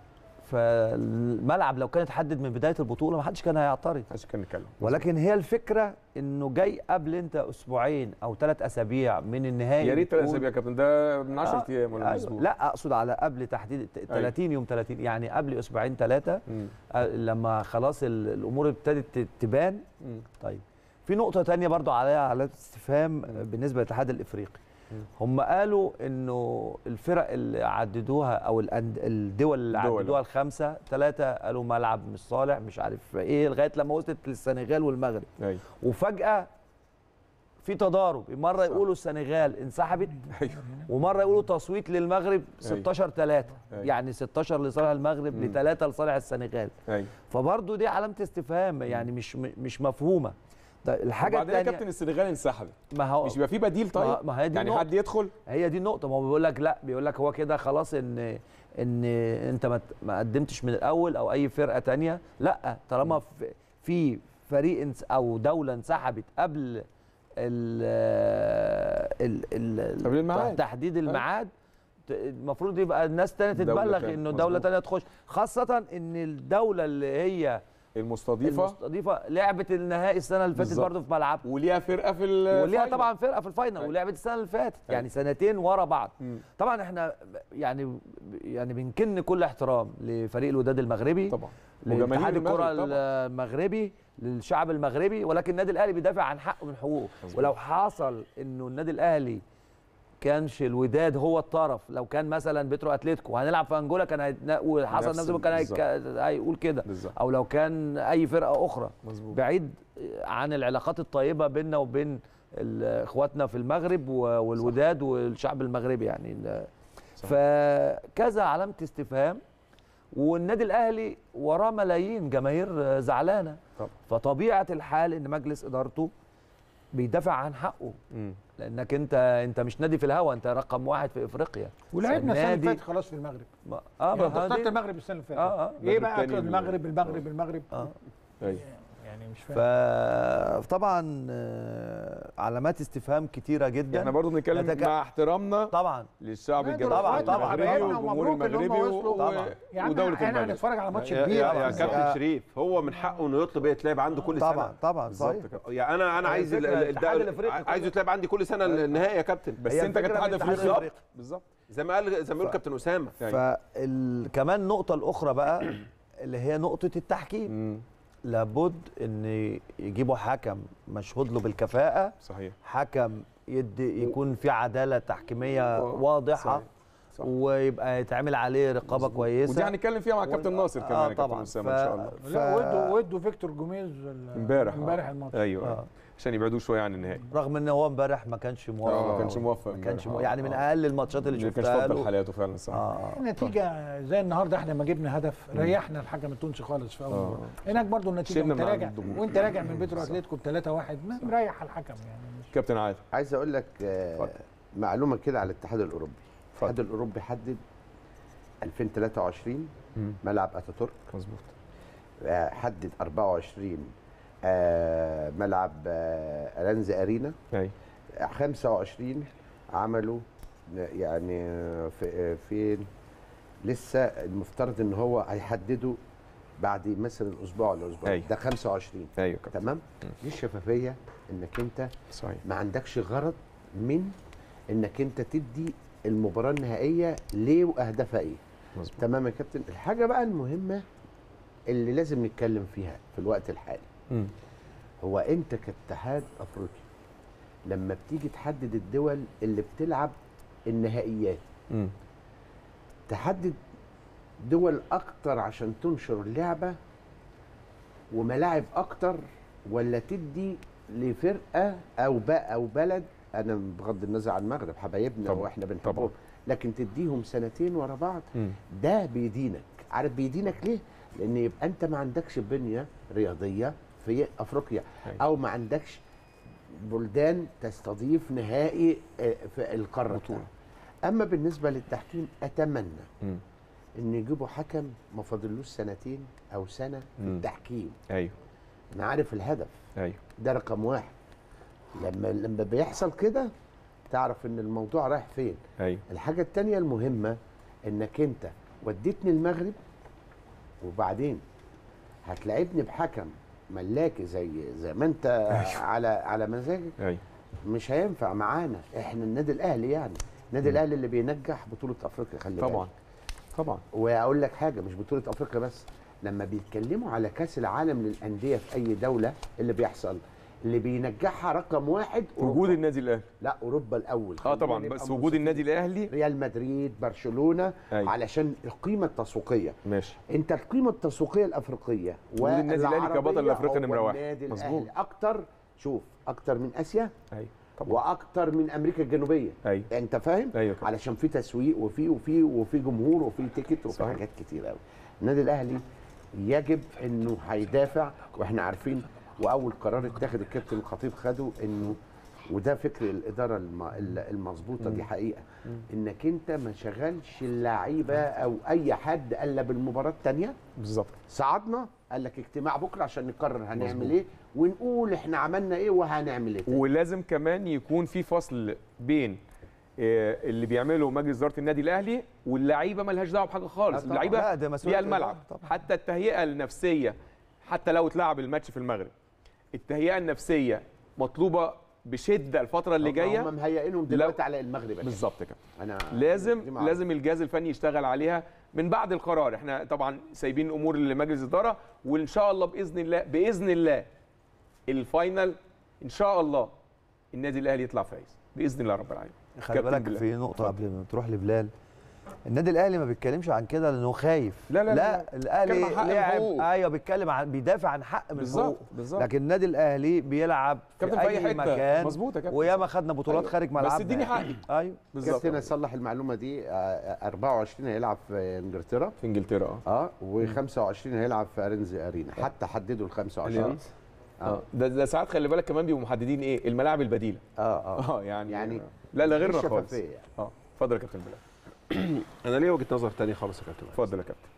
فالملعب لو كان اتحدد من بدايه البطوله ما حدش كان هيعترض عشان كان نتكلم ولكن هي الفكره انه جاي قبل انت اسبوعين او ثلاث اسابيع من النهائي يا ريت ثلاث بتقول- اسابيع يا كابتن ده من 10 آه، ايام ولا من أيوة. اسبوع لا اقصد على قبل تحديد الت- 30 يوم 30 يعني قبل اسبوعين ثلاثه مم. لما خلاص ال- الامور ابتدت ت- تبان مم. طيب في نقطه تانية برضو عليها علامه استفهام بالنسبه للاتحاد الافريقي هم قالوا انه الفرق اللي عددوها او الأند- الدول اللي الدول. عددوها الخمسه ثلاثه قالوا ملعب مش صالح مش عارف ايه لغايه لما وصلت للسنغال والمغرب ايوه وفجاه في تضارب مره يقولوا السنغال انسحبت ايوه ومره يقولوا تصويت للمغرب 16 3 أيوة. يعني 16 لصالح المغرب مم. لثلاثه لصالح السنغال ايوه فبرضه دي علامه استفهام يعني مش مش مفهومه ده الحاجه وبعدين يا الثانيه كابتن السنغال انسحبت ما هو مش بيبقى في بديل طيب ما- ما هي دي يعني النقطة. حد يدخل هي دي النقطه ما هو بيقول لك لا بيقول لك هو كده خلاص ان ان انت ما ت- ما قدمتش من الاول او اي فرقه تانية لا طالما في- في فريق انس- او دوله انسحبت قبل ال ال ال قبل الميعاد. تحديد الميعاد ت- المفروض يبقى الناس تانية دولة تتبلغ تانية. انه دوله مظبوط. تانية تخش خاصه ان الدوله اللي هي المستضيفه المستضيفه لعبت النهائي السنه اللي فاتت بالظبط. برضه في ملعبها وليها فرقه في ال- وليها الفاينل. طبعا فرقه في الفاينل أيوة. ولعبت السنه اللي فاتت أيوة. يعني سنتين ورا بعض مم. طبعا احنا يعني يعني بنكن كل احترام لفريق الوداد المغربي طبعا لاتحاد وجماهير الكره المغرب طبعا. المغربي للشعب المغربي ولكن النادي الاهلي بيدافع عن حقه من حقوقه مظبوط. ولو حصل انه النادي الاهلي كانش الوداد هو الطرف لو كان مثلا بيترو اتلتيكو هنلعب في انجولا كان هيتنا- وحصل نفس نفس كان بالظبط. هيك- هيقول كده بالظبط او لو كان اي فرقه اخرى مظبوط بعيد عن العلاقات الطيبه بيننا وبين ال- اخواتنا في المغرب و- والوداد والشعب المغربي يعني ال- صح. فكذا علامه استفهام والنادي الاهلي وراه ملايين جماهير زعلانه طبعا. فطبيعه الحال ان مجلس ادارته بيدافع عن حقه مم. لانك انت انت مش نادي في الهوا انت رقم واحد في افريقيا ولعبنا السنه اللي النادي- فاتت خلاص في المغرب ما- اه يعني ما انت هو اخترت دي- المغرب السنه اللي فاتت اه اه ايه المغرب بقى التاني المغرب المغرب المغرب اه ايوه يعني مش فاهم فطبعا آه، علامات استفهام كتيره جدا احنا برضو بنتكلم نتك- مع احترامنا طبعا للشعب لا، الجماهيري طبعاً، طبعاً، المغربي طبعاً. والجمهور ومبروك إن هم المغربي وصلوا. و- طبعاً. يا عم ودوله احنا المغرب هنتفرج على ماتش يا, كبير يا, يا يعني. كابتن شريف هو من حقه انه يطلب يتلعب عنده كل سنه طبعا طبعا بالظبط صحيح كده. يعني انا انا هي عايز ال- الفكرة ال- الاتحاد الد- الأفريقي عايزه يتلعب عندي كل سنه النهائي يا كابتن بس هي انت الفكرة كاتحاد من الاتحاد افريقيا الأفريقي. بالظبط زي ما قال زي ما بيقول كابتن اسامه فكمان النقطه الاخرى بقى اللي هي نقطه التحكيم مم. لابد ان يجيبوا حكم مشهود له بالكفاءه صحيح حكم يدي يكون في عداله تحكيميه و- واضحه صحيح. صح. ويبقى يتعمل عليه رقابه كويسه ودي هنتكلم فيها مع الكابتن ناصر كمان آه يا كابتن طبعا اسامه ان شاء الله ف... لا ودوا ودوا فيكتور جوميز ال- امبارح امبارح الماتش ايوه آه. عشان يبعدوه شويه عن النهائي رغم ان هو امبارح ما كانش موفق آه، ما كانش موفق ما كانش امبارح. مو... يعني من آه. اقل الماتشات اللي ما كانش شفتها افضل له حالاته فعلا صح اه النتيجة زي النهارده احنا ما جبنا هدف ريحنا الحكم التونسي خالص في اول آه. مباراة. هناك برضو النتيجة شلنا وانت من راجع عند الضغوط. وانت راجع من بيترو اتلتيكو ب 3 1 مريح الحكم يعني مش كابتن عادل عايز اقول لك آه، اتفضل. معلومه كده على الاتحاد الاوروبي اتفضل. الاتحاد الاوروبي حدد 2023 مم. ملعب اتاتورك مظبوط آه، حدد 24 آه، ملعب آه، الانز ارينا ايوه 25 عملوا يعني في فين لسه المفترض ان هو هيحددوا بعد مثلا اسبوع ولا اسبوع أيوة. ده 25 ايوه كابتن تمام دي الشفافيه انك انت صحيح ما عندكش غرض من انك انت تدي المباراه النهائيه ليه واهدافها ايه مظبوط تمام يا كابتن الحاجه بقى المهمه اللي لازم نتكلم فيها في الوقت الحالي مم. هو انت كاتحاد افريقي لما بتيجي تحدد الدول اللي بتلعب النهائيات مم. تحدد دول اكتر عشان تنشر اللعبه وملاعب اكتر ولا تدي لفرقه او بقى او بلد انا بغض النظر عن المغرب حبايبنا طبعا. واحنا طبعا. بنحبهم لكن تديهم سنتين ورا بعض مم. ده بيدينك عارف بيدينك ليه لان يبقى انت ما عندكش بنيه رياضيه في افريقيا أيوة. او ما عندكش بلدان تستضيف نهائي آه، في القاره بطولة. بتاعها. اما بالنسبه للتحكيم اتمنى مم. ان يجيبوا حكم ما فاضلوش سنتين او سنه في مم. التحكيم ايوه انا عارف الهدف ايوه ده رقم واحد لما لما بيحصل كده تعرف ان الموضوع رايح فين ايوه الحاجه التانية المهمه انك انت وديتني المغرب وبعدين هتلاعبني بحكم ملاكي زي زي ما انت على على مزاجك ايوه مش هينفع معانا احنا النادي الاهلي يعني النادي الاهلي اللي بينجح بطوله افريقيا خلي طبعا بالك. طبعا واقول لك حاجه مش بطوله افريقيا بس لما بيتكلموا على كاس العالم للانديه في اي دوله اللي بيحصل اللي بينجحها رقم واحد وجود النادي الاهلي لا اوروبا الاول اه خلينا طبعا نبقى بس وجود النادي الاهلي ريال مدريد برشلونه أيوة. علشان القيمه التسويقيه ماشي انت القيمه التسويقيه الافريقيه وجود النادي الأهلي والعربية كبطل الأفريقي هو نمرة واحد. النادي مظبوط. الاهلي اكتر شوف اكتر من اسيا ايوه واكتر من امريكا الجنوبيه ايوه انت فاهم ايوه علشان في تسويق وفي وفي وفي جمهور وفي تيكت وفي صحيح. حاجات كتير قوي النادي الاهلي يجب انه هيدافع واحنا عارفين واول قرار اتاخد الكابتن الخطيب خده انه وده فكر الاداره الم- ال- المظبوطه دي مم. حقيقه انك انت ما شغلش اللعيبه او اي حد الا بالمباراه الثانيه بالظبط صعدنا قال لك اجتماع بكره عشان نقرر هنعمل مظبوط. ايه ونقول احنا عملنا ايه وهنعمل ايه ولازم كمان يكون في فصل بين آه، اللي بيعمله مجلس اداره النادي الاهلي واللعيبه مالهاش دعوه بحاجه خالص لا طبعاً. اللعيبه لا، ده مسؤولية ليها الملعب الإدارة حتى التهيئه النفسيه حتى لو اتلعب الماتش في المغرب التهيئه النفسيه مطلوبه بشده الفتره اللي جايه هم مهيئينهم دلوقتي على المغرب يا بالظبط كده انا لازم دي معروفة. لازم الجهاز الفني يشتغل عليها من بعد القرار احنا طبعا سايبين الامور لمجلس الاداره وان شاء الله باذن الله باذن الله الفاينل ان شاء الله النادي الاهلي يطلع فايز باذن الله رب العالمين خلي كابتن بالك بلال. في نقطه قبل ما تروح لبلال النادي الاهلي ما بيتكلمش عن كده لانه خايف لا لا لا، لا لا. الاهلي بيتكلم عن حق لاعب الحقوق. ايوه بيتكلم عن بيدافع عن حق من بالظبط، حقوق بالظبط. لكن النادي الاهلي بيلعب في, كابتن في أي اي حتة. مكان مظبوط يا كابتن. وياما خدنا بطولات أيوة. خارج بس ملعبنا اديني يعني. حقي. ايوه كابتن اصلح المعلومه دي آه، آه، 24 هيلعب في انجلترا في انجلترا اه و25 هيلعب في ارنز ارينا حتى حددوا ال 25 اليانز. اه ده, ده ساعات خلي بالك كمان بيبقوا محددين ايه الملاعب البديله اه اه اه يعني يعني لا لا غيرنا مفيش خالص شفافية يعني. اه اتفضل يا كابتن بلال انا ليا وجهه نظر تاني خالص يا كابتن اتفضل يا كابتن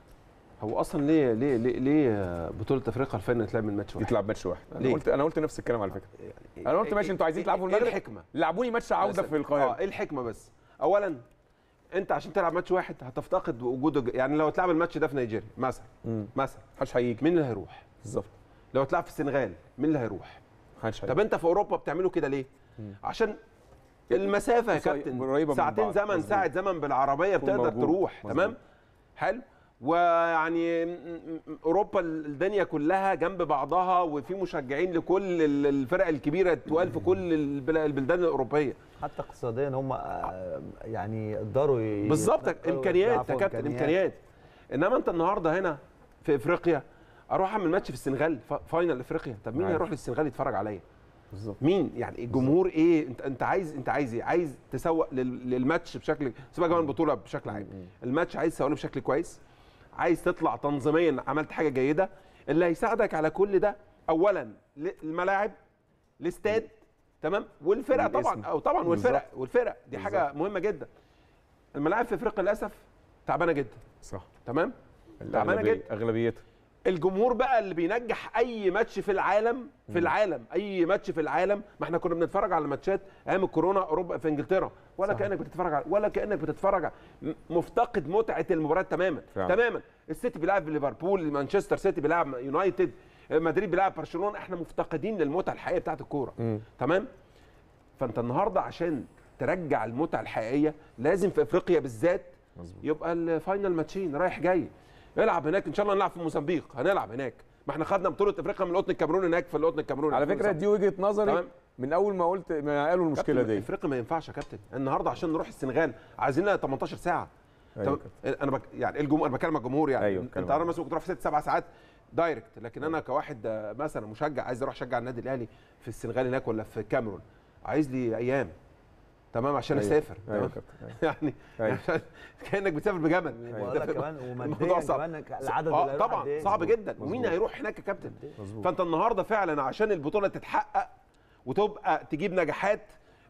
هو اصلا ليه ليه ليه, ليه بطوله افريقيا الفن تلعب من ماتش واحد يتلعب ماتش واحد انا ليه؟ قلت انا قلت نفس الكلام على فكره انا قلت ماشي انتوا عايزين تلعبوا ايه المغرب الحكمه لعبوني ماتش عوده مثلاً. في القاهره اه ايه الحكمه بس اولا انت عشان تلعب ماتش واحد هتفتقد وجود يعني لو اتلعب الماتش ده في نيجيريا مثلا مثلا محدش هيجي مين اللي هيروح بالظبط لو اتلعب في السنغال مين اللي هيروح محدش طب انت في اوروبا بتعملوا كده ليه عشان المسافه يا قصي- كابتن قريبة من ساعتين بعض. زمن مظبوط. ساعه زمن بالعربيه تكون بتقدر موجود. تروح مظبوط. تمام حلو ويعني م- م- اوروبا الدنيا كلها جنب بعضها وفي مشجعين لكل ال- الفرق الكبيره التقال في كل البل- البلدان الاوروبيه حتى اقتصاديا هم آه، يعني قدروا ي- بالظبط يتنقلوا امكانيات يا ويضاعفوا كابتن امكانيات انما انت النهارده هنا في افريقيا اروح اعمل ماتش في السنغال ف- فاينل افريقيا طب مين عارف. هيروح للسنغال يتفرج عليا بالظبط مين يعني الجمهور ايه انت انت عايز انت عايز ايه عايز تسوق لل- للماتش بشكل سيبك بقى من البطوله بشكل عام الماتش عايز تسوق له بشكل كويس عايز تطلع تنظيميا عملت حاجه جيده اللي هيساعدك على كل ده اولا ل- الملاعب الاستاد تمام والفرق طبعا والاسم. او طبعا والفرق بالظبط. والفرق دي حاجه مهمه جدا الملاعب في افريقيا للاسف تعبانه جدا صح تمام تعبانه الأغلبية- جدا اغلبيتها الجمهور بقى اللي بينجح اي ماتش في العالم في العالم اي ماتش في العالم ما احنا كنا بنتفرج على ماتشات ايام الكورونا اوروبا في انجلترا ولا صحيح. كانك بتتفرج على ولا كانك بتتفرج على م- مفتقد متعه المباراه تماما فعلا. تماما السيتي بيلعب ليفربول مانشستر سيتي بيلعب يونايتد مدريد بيلعب برشلونه احنا مفتقدين للمتعه الحقيقيه بتاعت الكوره مم. تمام فانت النهارده عشان ترجع المتعه الحقيقيه لازم في افريقيا بالذات مظبوط يبقى الفاينل ماتشين رايح جاي العب هناك ان شاء الله نلعب في موزمبيق هنلعب هناك ما احنا خدنا بطوله افريقيا من القطن الكاميروني هناك في القطن الكاميروني على فكره دي وجهه نظري تمام. من اول ما قلت ما قالوا المشكله كابتن، دي افريقيا ما ينفعش يا كابتن النهارده عشان نروح السنغال عايزين لنا 18 ساعه أيوة طب انا بك يعني الجمهور انا بكلم الجمهور يعني أيوة، انت بتكلم انا مثلا ممكن تروح في ست سبع ساعات دايركت لكن انا كواحد آه، مثلا مشجع عايز اروح اشجع النادي الاهلي في السنغال هناك ولا في الكاميرون عايز لي ايام تمام عشان أيوة. اسافر أيوة تمام؟ كابتن، أيوة. يعني أيوة. عشان كانك بتسافر بجمل بقول لك كمان الموضوع وماديا صعب. كمان العدد اللي اه هيروح طبعا قد إيه؟ صعب مظبوط. جدا ومين مظبوط. هيروح هناك يا كابتن مظبوط. فانت النهارده فعلا عشان البطوله تتحقق وتبقى تجيب نجاحات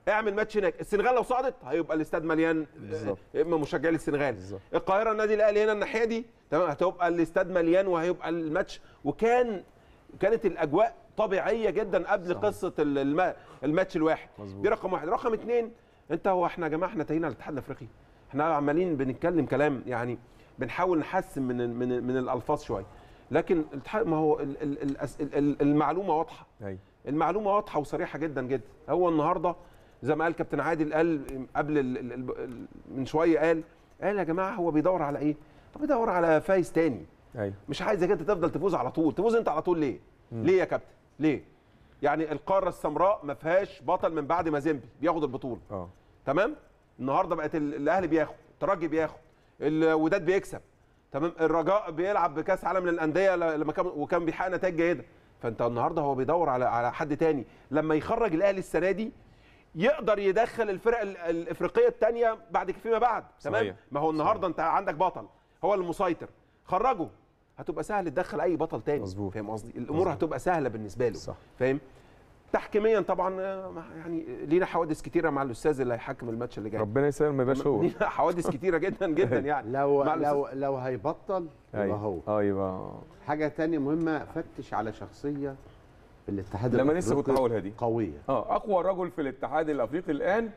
اعمل ماتش هناك السنغال لو صعدت هيبقى الاستاد مليان بالظبط. آه، اما مشجعي السنغال القاهره النادي الاهلي هنا الناحيه دي تمام هتبقى الاستاد مليان وهيبقى الماتش وكان كانت الاجواء طبيعيه جدا قبل صحيح. قصه ال- الم... الماتش الواحد مظبوط. دي رقم واحد رقم اثنين انت هو احنا يا جماعه احنا تهينا على الاتحاد الافريقي احنا عمالين بنتكلم كلام يعني بنحاول نحسن من ال- من ال- من الالفاظ شويه لكن الاتحاد ما هو ال- ال- الأس- ال- ال- المعلومه واضحه ايوه المعلومه واضحه وصريحه جدا جدا هو النهارده زي ما قال كابتن عادل قال قبل ال ال ال ال من شويه قال قال يا جماعه هو بيدور على ايه هو بيدور على فايز تاني ايوه مش عايزك انت تفضل تفوز على طول تفوز انت على طول ليه ليه يا كابتن ليه يعني القاره السمراء ما فيهاش بطل من بعد ما زيمبي بياخد البطوله اه تمام النهارده بقت ال- الاهلي بياخد الترجي بياخد الوداد بيكسب تمام الرجاء بيلعب بكاس عالم للانديه ل- لما كان وكان بيحقق نتائج جيده فانت النهارده هو بيدور على على حد تاني لما يخرج الاهلي السنه دي يقدر يدخل الفرق ال- الافريقيه الثانيه بعد فيما بعد تمام صحيح. ما هو النهارده انت عندك بطل هو المسيطر خرجه هتبقى سهل تدخل اي بطل تاني مظبوط فاهم قصدي الامور مظبوط. هتبقى سهله بالنسبه له صح. فاهم تحكيميا طبعا آه، يعني لينا حوادث كتيره مع الاستاذ اللي هيحكم الماتش اللي جاي ربنا يسلم ما يبقاش هو لينا حوادث كتيره جدا جدا يعني لو مع لو الأستاذ- لو هيبطل يبقى أيوة. هو اه يبقى حاجه تانية مهمه فتش على شخصيه في الاتحاد لما لسه كنت الأفريقي هقول هدي قويه اه اقوى رجل في الاتحاد الافريقي الان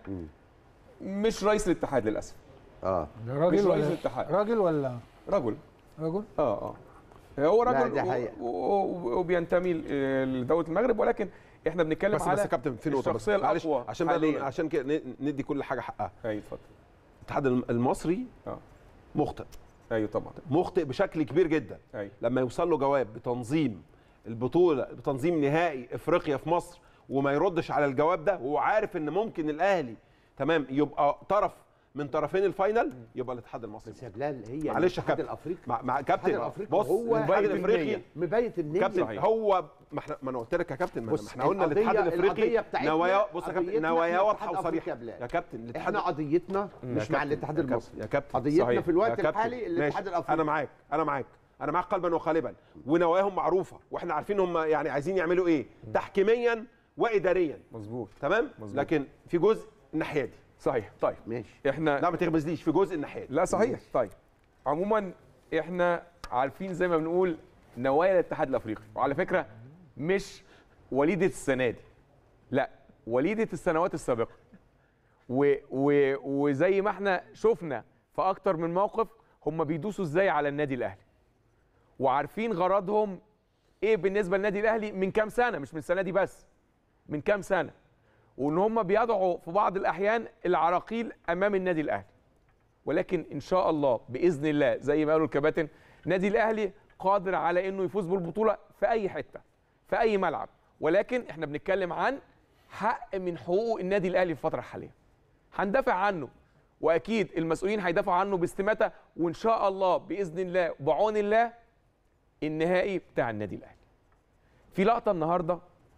مش رئيس الاتحاد للاسف اه مش راجل رئيس ولا الاتحاد راجل ولا رجل رجل اه اه هو لا، راجل دي و- حقيقة. و- و- وبينتمي ل- لدوله المغرب ولكن احنا بنتكلم بس على بس يا كابتن في نقطه بس الشخصيه معلش الاقوى عشان بقى حالياً. عشان كده ن- ندي كل حاجه حقها ايوه اتفضل الاتحاد الم- المصري اه مخطئ ايوه طبعا مخطئ بشكل كبير جدا ايوه لما يوصل له جواب بتنظيم البطوله بتنظيم نهائي افريقيا في مصر وما يردش على الجواب ده وهو عارف ان ممكن الاهلي تمام يبقى طرف من طرفين الفاينل يبقى الاتحاد المصري بس يا بلال هي معلش يا الاتحاد كابتن الافريقي مع, مع الاتحاد كابتن الافريقي بص هو الاتحاد الافريقي مبيت النيه كابتن صحيح. هو ما احنا ما انا قلت لك يا كابتن ما بص، ما احنا قلنا القضية- الاتحاد القضية الافريقي بتاعتنا- نوايا بص يا كابتن قضيتنا نوايا احنا واضحه اتحاد أفريقيا وصريحه يا بلال. يا كابتن الاتحاد احنا قضيتنا يا مش كابتن، مع الاتحاد يا كابتن، المصري يا كابتن قضيتنا صحيح. في الوقت يا كابتن، الحالي ماشي. الاتحاد الافريقي انا معاك انا معاك انا معاك قلبا وقالبا ونواياهم معروفه واحنا عارفين هم يعني عايزين يعملوا ايه تحكيميا واداريا مظبوط تمام مظبوط. لكن في جزء الناحيه دي صحيح طيب ماشي احنا لا ما تغمزليش في جزء الناحيه دي لا صحيح طيب عموما احنا عارفين زي ما بنقول نوايا الاتحاد الافريقي وعلى فكره مش وليده السنه دي لا وليده السنوات السابقه و و وزي ما احنا شفنا في اكتر من موقف هم بيدوسوا ازاي على النادي الاهلي وعارفين غرضهم ايه بالنسبه للنادي الاهلي من كام سنه مش من السنه دي بس من كام سنه وان هم بيضعوا في بعض الاحيان العراقيل امام النادي الاهلي ولكن ان شاء الله باذن الله زي ما قالوا الكباتن النادي الاهلي قادر على انه يفوز بالبطوله في اي حته في اي ملعب ولكن احنا بنتكلم عن حق من حقوق النادي الاهلي في الفتره الحاليه هندافع عنه واكيد المسؤولين هيدافعوا عنه باستماته وان شاء الله باذن الله بعون الله النهائي بتاع النادي الاهلي في لقطه النهارده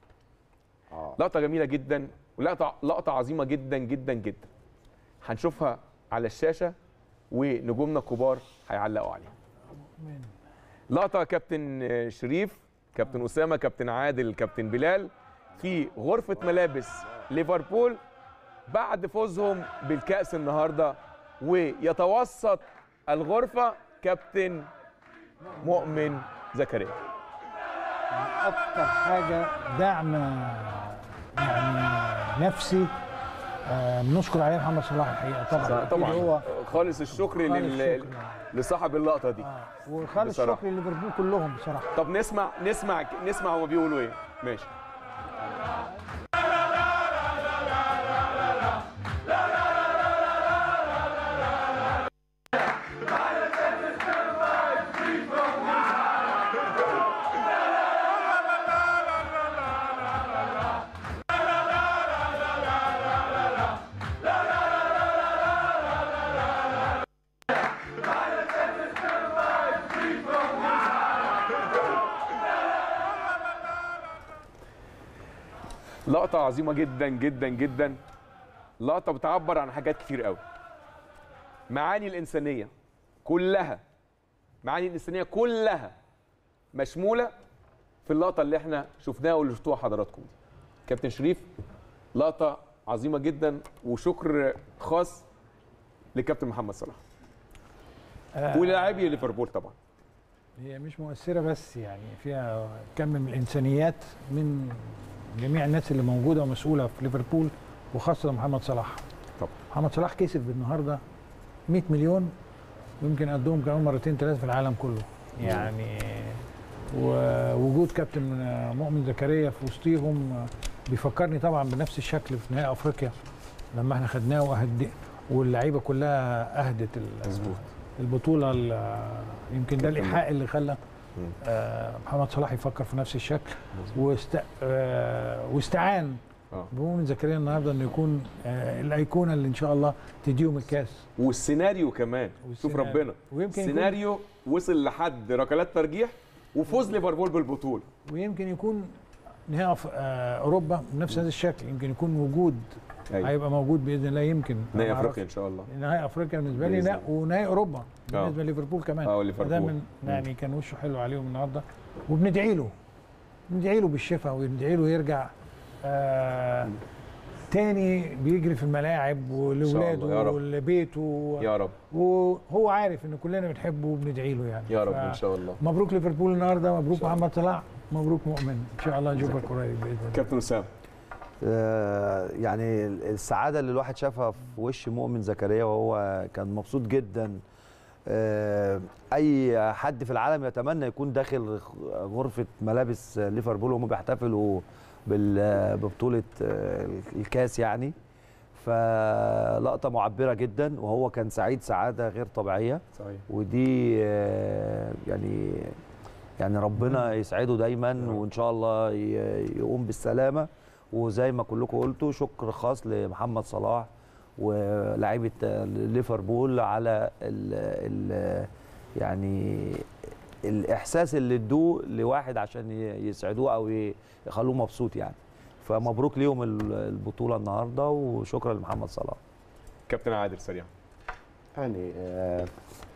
لقطه جميله جدا ولقطه لقطه عظيمه جدا جدا جدا هنشوفها على الشاشه ونجومنا الكبار هيعلقوا عليها لقطه كابتن شريف كابتن اسامه كابتن عادل كابتن بلال في غرفه ملابس ليفربول بعد فوزهم بالكاس النهارده ويتوسط الغرفه كابتن مؤمن زكريا اكتر حاجه دعم يعني نفسي آه، بنشكر عليه محمد صلاح الحقيقه طبعا أكيد طبعا هو خالص الشكر خالص لل... الشكر. لصاحب اللقطه دي وخالص بصراحة. شكر لليفربول كلهم بصراحه طب نسمع نسمع نسمع هما بيقولوا ايه ماشي لقطة عظيمة جدا جدا جدا لقطة بتعبر عن حاجات كتير قوي معاني الإنسانية كلها معاني الإنسانية كلها مشمولة في اللقطة اللي احنا شفناها واللي شفتوها حضراتكم دي كابتن شريف لقطة عظيمه جدا وشكر خاص لكابتن محمد صلاح آه. ولاعبي ليفربول طبعا هي مش مؤثره بس يعني فيها كم من الانسانيات من جميع الناس اللي موجوده ومسؤوله في ليفربول وخاصه محمد صلاح طبعا محمد صلاح كسب النهارده 100 مليون ويمكن قدهم كمان مرتين ثلاثه في العالم كله يعني ووجود كابتن مؤمن زكريا في وسطيهم بيفكرني طبعا بنفس الشكل في نهائي افريقيا لما احنا خدناه وأهد واللعيبه كلها اهدت مظبوط البطوله ال- يمكن ده الايحاء اللي خلى آه، محمد صلاح يفكر في نفس الشكل واست... آه، واستعان آه. بمؤمن زكريا النهارده انه يكون آه، الايقونه اللي ان شاء الله تديهم الكاس والسيناريو كمان شوف والسيناريو. ربنا ويمكن يكون- سيناريو وصل لحد ركلات ترجيح وفوز ليفربول بالبطوله ويمكن يكون نهائي أف- آه، اوروبا بنفس هذا الشكل يمكن يكون وجود أيوة. هيبقى موجود باذن الله يمكن نهائي ما أعرفش. افريقيا ان شاء الله نهائي افريقيا بالنسبه لي بإذن لا ونهائي اوروبا آه. بالنسبه لليفربول كمان آه، وليفربول. فده من مم. يعني كان وشه حلو عليهم النهارده وبندعي له بندعي له بالشفاء وندعي له يرجع آه تاني بيجري في الملاعب شاء ولاولاده الله، يا رب. ولبيته يا رب وهو عارف ان كلنا بنحبه وبندعي له يعني يا رب ف- ان شاء الله مبروك ليفربول النهارده مبروك محمد صلاح مبروك مؤمن ان شاء الله نشوفك قريب باذن الله كابتن اسامه آه، يعني السعاده اللي الواحد شافها في وش مؤمن زكريا وهو كان مبسوط جدا آه، اي حد في العالم يتمنى يكون داخل غرفه ملابس ليفربول وهم بيحتفلوا بال- ببطوله آه، الكاس يعني فلقطه معبره جدا وهو كان سعيد سعاده غير طبيعيه صحيح ودي آه، يعني يعني ربنا يسعده دايما وان شاء الله ي- يقوم بالسلامه وزي ما كلكم قلتوا شكر خاص لمحمد صلاح ولاعيبه ليفربول على ال ال يعني الاحساس اللي ادوه لواحد عشان ي- يسعدوه او ي- يخلوه مبسوط يعني فمبروك ليهم ال- البطوله النهارده وشكرا لمحمد صلاح كابتن عادل سريع يعني آه،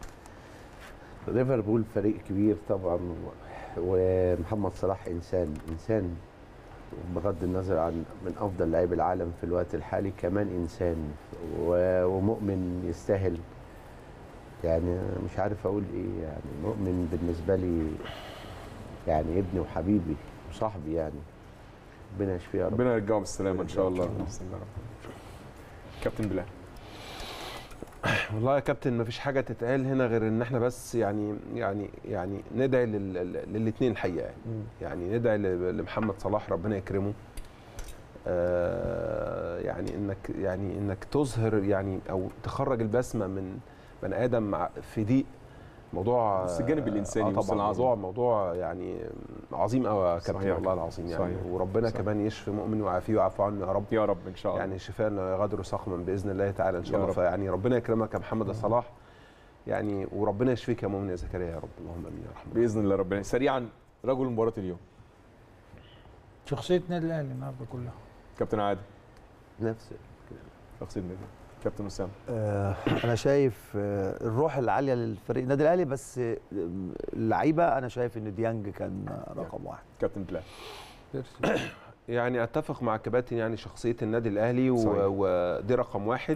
ليفربول فريق كبير طبعا و- ومحمد صلاح انسان انسان بغض النظر عن من افضل لاعبي العالم في الوقت الحالي كمان انسان و- ومؤمن يستاهل يعني مش عارف اقول ايه يعني مؤمن بالنسبه لي يعني ابني وحبيبي وصاحبي يعني ربنا يشفيه يا رب ربنا يرجعه بالسلامه ان شاء الله كابتن بلال والله يا كابتن ما فيش حاجه تتقال هنا غير ان احنا بس يعني يعني يعني ندعي للاثنين الحقيقه يعني, يعني ندعي ل- لمحمد صلاح ربنا يكرمه آه يعني انك يعني انك تظهر يعني او تخرج البسمه من بني ادم ع- في ضيق موضوع بس الجانب الإنساني آه بس طبعا العظيم. موضوع موضوع يعني عظيم قوي يا كابتن صحيح. والله العظيم يعني صحيح. وربنا صحيح. كمان يشفي مؤمن ويعافيه ويعفو عنه يا رب يا رب ان شاء الله يعني شفاء لا يغادر سقما باذن الله تعالى ان شاء يا الله رب. فيعني ربنا يكرمك يا محمد صلاح يعني وربنا يشفيك يا مؤمن يا زكريا يا رب اللهم امين يا رحمن باذن الله ربنا سريعا رجل مباراه اليوم شخصيه نادي الاهلي النهارده كلها كابتن عادل نفس شخصيه النادي كابتن اسامه آه، انا شايف آه، الروح العاليه للفريق النادي الاهلي بس آه، اللعيبه انا شايف ان ديانج كان رقم واحد كابتن بلال يعني اتفق مع الكباتن يعني شخصيه النادي الاهلي صحيح. و- ودي رقم واحد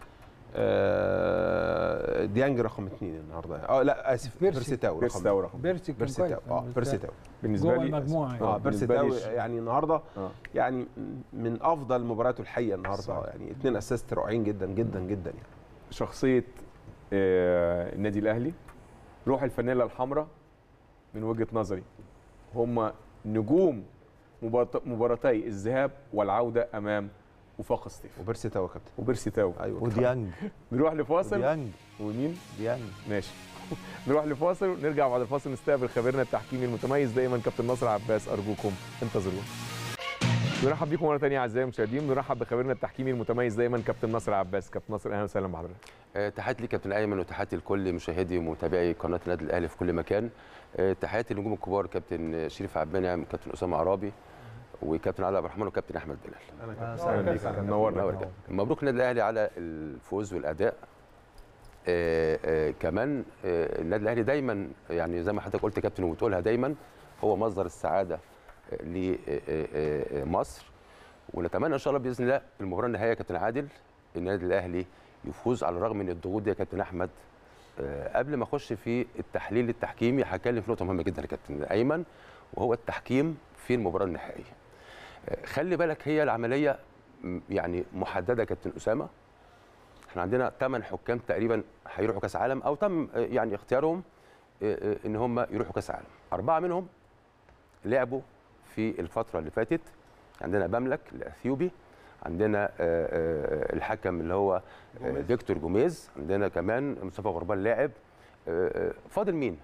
آه، ديانج رقم اثنين النهارده اه لا اسف بيرسي. بيرسي تاو بيرسي رقم تاو رقم بيرسي كان بيرسي كويس تاو اه بس بيرسي تاو بالنسبه جوه لي المجموعه يعني. اه بيرسي بالنسبة تاو لي- يعني النهارده آه. يعني من افضل مبارياته الحقيقه النهارده صحيح. يعني اثنين اسيست رائعين جدا جدا جدا يعني شخصيه آه، النادي الاهلي روح الفانيلا الحمراء من وجهه نظري هم نجوم مبارات- مباراتي الذهاب والعوده امام وفاق سطيف وبيرسي تاو يا كابتن وبيرسي تاو ايوه وديانج نروح لفاصل ديانج ومين ديانج ماشي نروح لفاصل ونرجع بعد الفاصل نستقبل خبيرنا التحكيمي المتميز دايما كابتن ناصر عباس ارجوكم انتظرونا نرحب بيكم مره ثانيه اعزائي المشاهدين نرحب بخبيرنا التحكيمي المتميز دايما كابتن ناصر عباس كابتن ناصر اهلا وسهلا بحضرتك آه، تحياتي ليك كابتن ايمن وتحياتي لكل مشاهدي ومتابعي قناه النادي الاهلي في كل مكان آه، تحياتي للنجوم الكبار كابتن شريف عبد المنعم كابتن اسامه عرابي وكابتن علي عبد الرحمن وكابتن احمد بلال انا اهلا بيك منورنا منور كده. مبروك النادي الاهلي على الفوز والاداء آه آه كمان آه النادي الاهلي دايما يعني زي ما حضرتك قلت يا كابتن وبتقولها دايما هو مصدر السعاده لمصر ونتمنى ان شاء الله باذن الله المباراه النهائيه يا كابتن عادل النادي الاهلي يفوز على الرغم من الضغوط دي يا كابتن احمد آه، قبل ما اخش في التحليل التحكيمي هتكلم في نقطه مهمه جدا يا كابتن ايمن وهو التحكيم في المباراه النهائيه آه، خلي بالك هي العمليه م- يعني محدده يا كابتن اسامه احنا عندنا ثمان حكام تقريبا هيروحوا كاس عالم او تم آه، يعني اختيارهم آه، آه، ان هم يروحوا كاس عالم اربعه منهم لعبوا في الفتره اللي فاتت عندنا بملك الاثيوبي عندنا آه، آه، الحكم اللي هو آه، فيكتور جوميز عندنا كمان مصطفى غربال لاعب آه، آه، فاضل مين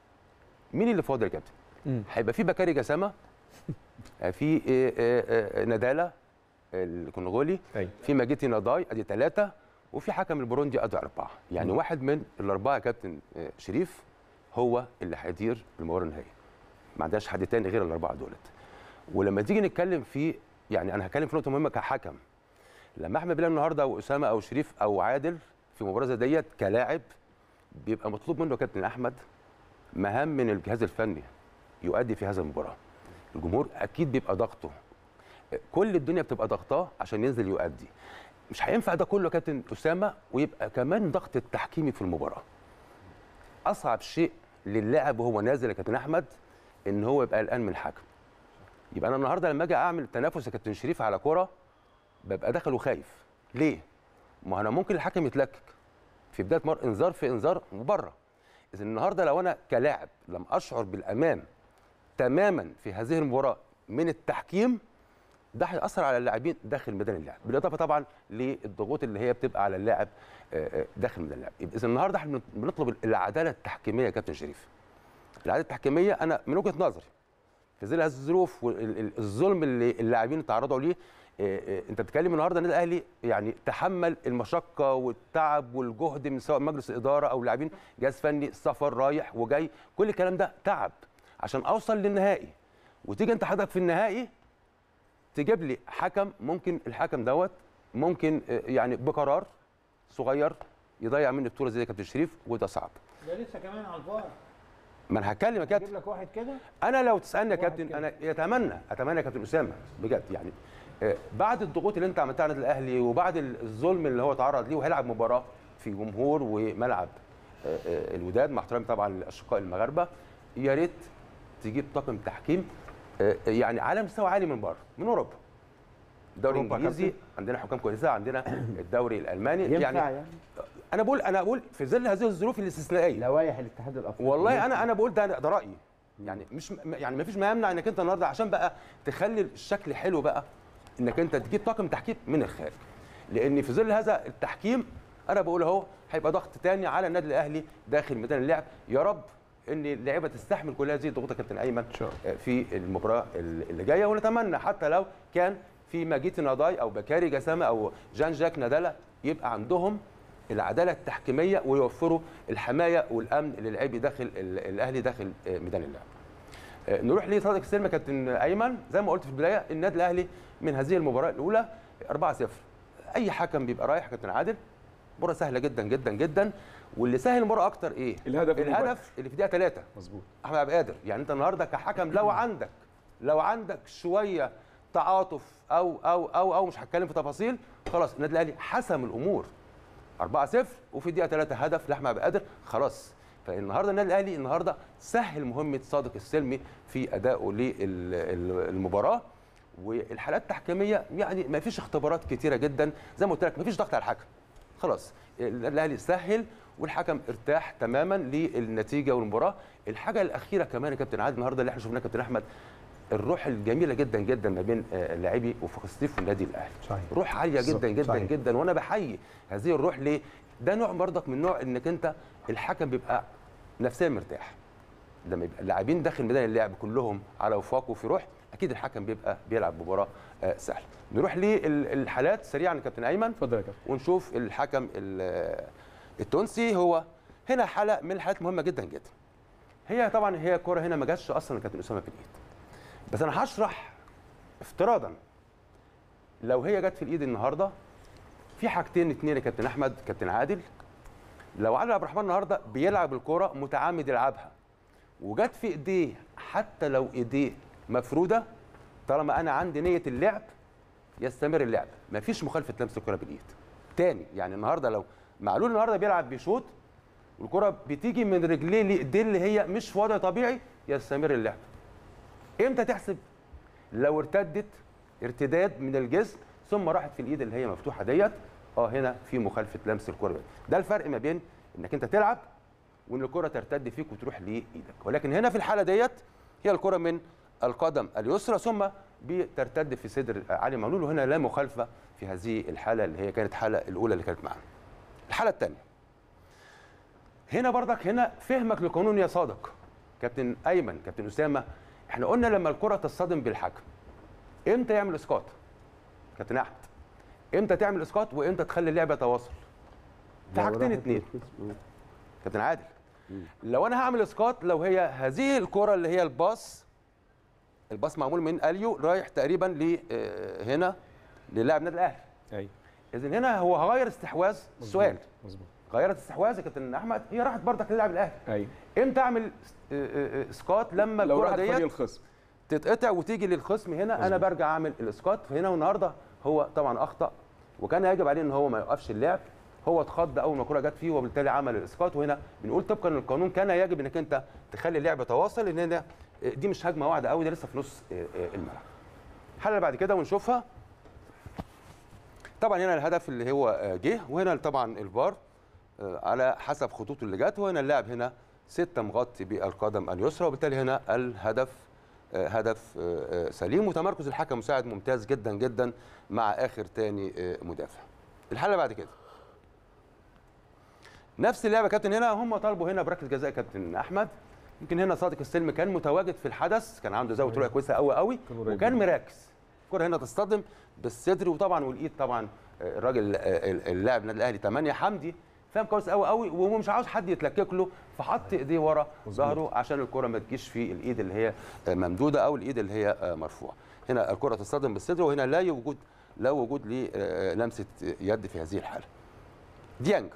مين اللي فاضل يا كابتن هيبقى في بكاري جسامه آه، في آه، آه، آه، نداله الكونغولي في ماجيتي ناداي ادي ثلاثه وفي حكم البوروندي ادي اربعه يعني مم. واحد من الاربعه يا كابتن آه، شريف هو اللي هيدير المباراه النهائيه ما عندناش حد تاني غير الاربعه دولت ولما تيجي نتكلم في يعني انا هتكلم في نقطه مهمه كحكم لما احمد بلال النهارده او اسامه او شريف او عادل في مباراه زي ديت كلاعب بيبقى مطلوب منه يا كابتن احمد مهام من الجهاز الفني يؤدي في هذا المباراه الجمهور اكيد بيبقى ضغطه كل الدنيا بتبقى ضغطاه عشان ينزل يؤدي مش هينفع ده كله يا كابتن اسامه ويبقى كمان ضغط التحكيمي في المباراه اصعب شيء للاعب وهو نازل يا كابتن احمد ان هو يبقى قلقان من الحكم يبقى انا النهارده لما اجي اعمل تنافس يا كابتن شريف على كوره ببقى داخل وخايف ليه ما انا ممكن الحكم يتلكك في بدايه مر انذار في انذار وبره اذا النهارده لو انا كلاعب لم اشعر بالامان تماما في هذه المباراه من التحكيم ده هيأثر على اللاعبين داخل ميدان اللعب بالاضافه طبعا للضغوط اللي هي بتبقى على اللاعب آه، آه، داخل ميدان اللعب يبقى اذا النهارده احنا بنطلب العداله التحكيميه يا كابتن شريف العداله التحكيميه انا من وجهه نظري في ظل هذه الظروف والظلم اللي اللاعبين تعرضوا ليه آه، آه، انت بتتكلم النهارده النادي الاهلي يعني تحمل المشقه والتعب والجهد من سواء مجلس اداره او لاعبين جهاز فني سفر رايح وجاي كل الكلام ده تعب عشان اوصل للنهائي وتيجي انت حضرتك في النهائي تجيب لي حكم ممكن الحكم دوت ممكن آه، يعني بقرار صغير يضيع مني البطوله زي كابتن شريف وده صعب ده لسه كمان على الفار ما انا هتكلم يا كابتن اجيب لك واحد كده انا لو تسالني يا كابتن انا يتمنى اتمنى يا كابتن اسامه بجد يعني آه، بعد الضغوط اللي انت عملتها على النادي الاهلي وبعد الظلم اللي هو تعرض ليه وهيلعب مباراه في جمهور وملعب آه، آه، الوداد مع احترامي طبعا للاشقاء المغاربه يا ريت تجيب طاقم تحكيم آه، يعني على مستوى عالي من بره من اوروبا الدوري أوروبا يا الانجليزي كابتن؟ عندنا حكام كويسه عندنا الدوري الالماني ينفع يعني, يعني؟ انا بقول انا بقول في ظل هذه الظروف الاستثنائيه لوائح الاتحاد الافريقي والله انا انا بقول ده ده رايي يعني مش م- يعني ما فيش ما يمنع انك انت النهارده عشان بقى تخلي الشكل حلو بقى انك انت تجيب طاقم تحكيم من الخارج لان في ظل هذا التحكيم انا بقول اهو هيبقى ضغط تاني على النادي الاهلي داخل ميدان اللعب يا رب ان اللعيبه تستحمل كل هذه الضغوط يا كابتن ايمن في المباراه اللي جايه ونتمنى حتى لو كان في ماجيتي ناداي او بكاري جسامه او جان جاك نادالا يبقى عندهم العداله التحكيميه ويوفروا الحمايه والامن للاعبي داخل ال- الاهلي داخل آه، ميدان اللعب. آه، نروح لصادق السلم يا كابتن ايمن زي ما قلت في البدايه النادي الاهلي من هذه المباراه الاولى 4-0 اي حكم بيبقى رايح يا كابتن عادل مباراه سهله جدا جدا جدا واللي سهل المباراه اكتر ايه؟ الهدف المباشر. الهدف اللي في دقيقه 3 مظبوط احمد عبد القادر يعني انت النهارده كحكم لو عندك لو عندك شويه تعاطف او او او او مش هتكلم في تفاصيل خلاص النادي الاهلي حسم الامور 4-0 وفي الدقيقه 3 هدف لاحمد عبد القادر خلاص فالنهارده النادي الاهلي النهارده سهل مهمه صادق السلمي في ادائه للمباراه والحالات التحكيميه يعني ما فيش اختبارات كتيره جدا زي ما قلت لك ما فيش ضغط على الحكم خلاص الاهلي سهل والحكم ارتاح تماما للنتيجه والمباراه الحاجه الاخيره كمان يا كابتن عادل النهارده اللي احنا شفناها كابتن احمد الروح الجميله جدا جدا ما بين آه، لاعبي وفاق سطيف والنادي الاهلي صحيح. روح عاليه بالظبط، جدا جدا صحيح. جدا وانا بحيي هذه الروح ليه ده نوع برضك من نوع انك انت الحكم بيبقى نفسيا مرتاح لما يبقى اللاعبين داخل ميدان اللعب كلهم على وفاق وفي روح اكيد الحكم بيبقى بيلعب مباراه آه، سهله نروح للحالات سريعا يا كابتن ايمن اتفضل يا كابتن ونشوف الحكم ال- التونسي هو هنا حاله من الحالات مهمه جدا جدا هي طبعا هي كره هنا ما جاتش اصلا كابتن اسامه في الايد بس انا هشرح افتراضا لو هي جت في الايد النهارده في حاجتين اتنين يا كابتن احمد كابتن عادل لو علي عبد الرحمن النهارده بيلعب الكره متعمد يلعبها وجت في ايديه حتى لو ايديه مفروده طالما انا عندي نيه اللعب يستمر اللعب مفيش مخالفه لمس الكره بالايد تاني يعني النهارده لو معلول النهارده بيلعب بيشوط والكره بتيجي من رجليه لايديه اللي هي مش في وضع طبيعي يستمر اللعب امتى تحسب لو ارتدت ارتداد من الجسم ثم راحت في الايد اللي هي مفتوحه ديت اه هنا في مخالفه لمس الكره ده الفرق ما بين انك انت تلعب وان الكره ترتد فيك وتروح لايدك ولكن هنا في الحاله ديت هي الكره من القدم اليسرى ثم بترتد في صدر علي معلول وهنا لا مخالفه في هذه الحاله اللي هي كانت الحاله الاولى اللي كانت معانا الحاله الثانيه هنا برضك هنا فهمك لقانون يا صادق كابتن ايمن كابتن اسامه احنا قلنا لما الكره تصطدم بالحكم امتى يعمل اسقاط كابتن احمد امتى تعمل اسقاط وامتى تخلي اللعب يتواصل في حاجتين اتنين كابتن عادل لو انا هعمل اسقاط لو هي هذه الكره اللي هي الباص الباص معمول من اليو رايح تقريبا ل آه، هنا للاعب النادي الاهلي ايوه اذا هنا هو هغير استحواذ السؤال مظبوط غيرت استحواذ يا كابتن احمد هي راحت برضك للاعب الاهلي ايوه امتى اعمل آه، آه، آه، اسقاط لما لو الكره راحت فريق ديت الخصم تتقطع وتيجي للخصم هنا انا برجع اعمل الاسقاط هنا والنهارده هو طبعا اخطا وكان يجب عليه ان هو ما يوقفش اللعب هو اتخض اول ما الكره جت فيه وبالتالي عمل الاسقاط وهنا بنقول طبقا للقانون كان يجب انك انت تخلي اللعب يتواصل لان هنا دي مش هجمه واحده قوي ده لسه في نص آه، آه، الملعب الحاله اللي بعد كده ونشوفها طبعا هنا الهدف اللي هو آه، جه وهنا طبعا الفار آه، على حسب خطوطه اللي جت وهنا اللاعب هنا ستة مغطي بالقدم اليسرى وبالتالي هنا الهدف آه، هدف آه، آه، سليم وتمركز الحكم مساعد ممتاز جدا جدا مع اخر تاني آه، مدافع الحاله اللي بعد كده نفس اللعبه كابتن هنا هم طالبوا هنا بركله جزاء كابتن احمد يمكن هنا صادق السلم كان متواجد في الحدث كان عنده زاويه رؤيه كويسه قوي قوي وكان مركز الكره هنا تصطدم بالصدر وطبعا والايد طبعا آه، الراجل آه، اللاعب النادي الاهلي 8 حمدي فاهم كويس قوي قوي ومش عاوز حد يتلكك له فحط ايديه ورا ظهره عشان الكره ما تجيش في الايد اللي هي آه، ممدوده او الايد اللي هي آه، مرفوعه هنا الكره تصطدم بالصدر وهنا لا وجود لا وجود للمسه يد في هذه الحاله ديانج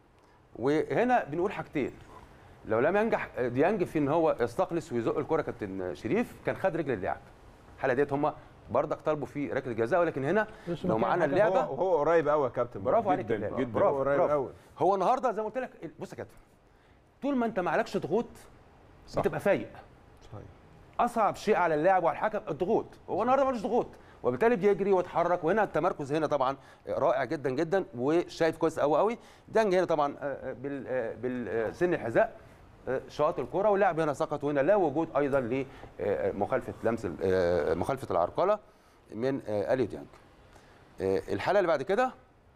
وهنا بنقول حاجتين لو لم ينجح ديانج في ان هو يستخلص ويزق الكره كابتن شريف كان خد رجل اللاعب الحاله ديت هم برضك طالبوا في ركله جزاء ولكن هنا بس لو ما كان معانا حاجة- اللعبه هو- هو قريب قوي يا كابتن برافو عليك جدا بالله. جدا برافو قريب برافو. قوي هو النهارده زي ما قلت لك بص يا كابتن طول ما انت ما عليكش ضغوط بتبقى فايق صحيح اصعب شيء على اللاعب وعلى الحكم الضغوط هو النهارده ملوش ضغوط وبالتالي بيجري ويتحرك وهنا التمركز هنا طبعا رائع جدا جدا وشايف كويس قوي قوي دانج هنا طبعا آه، بال آه، بالسن الحذاء آه، شاط الكره واللاعب هنا سقط وهنا لا وجود ايضا لمخالفه لمس ال- آه، مخالفه العرقله من آه، اليو ديانج آه، الحاله اللي بعد كده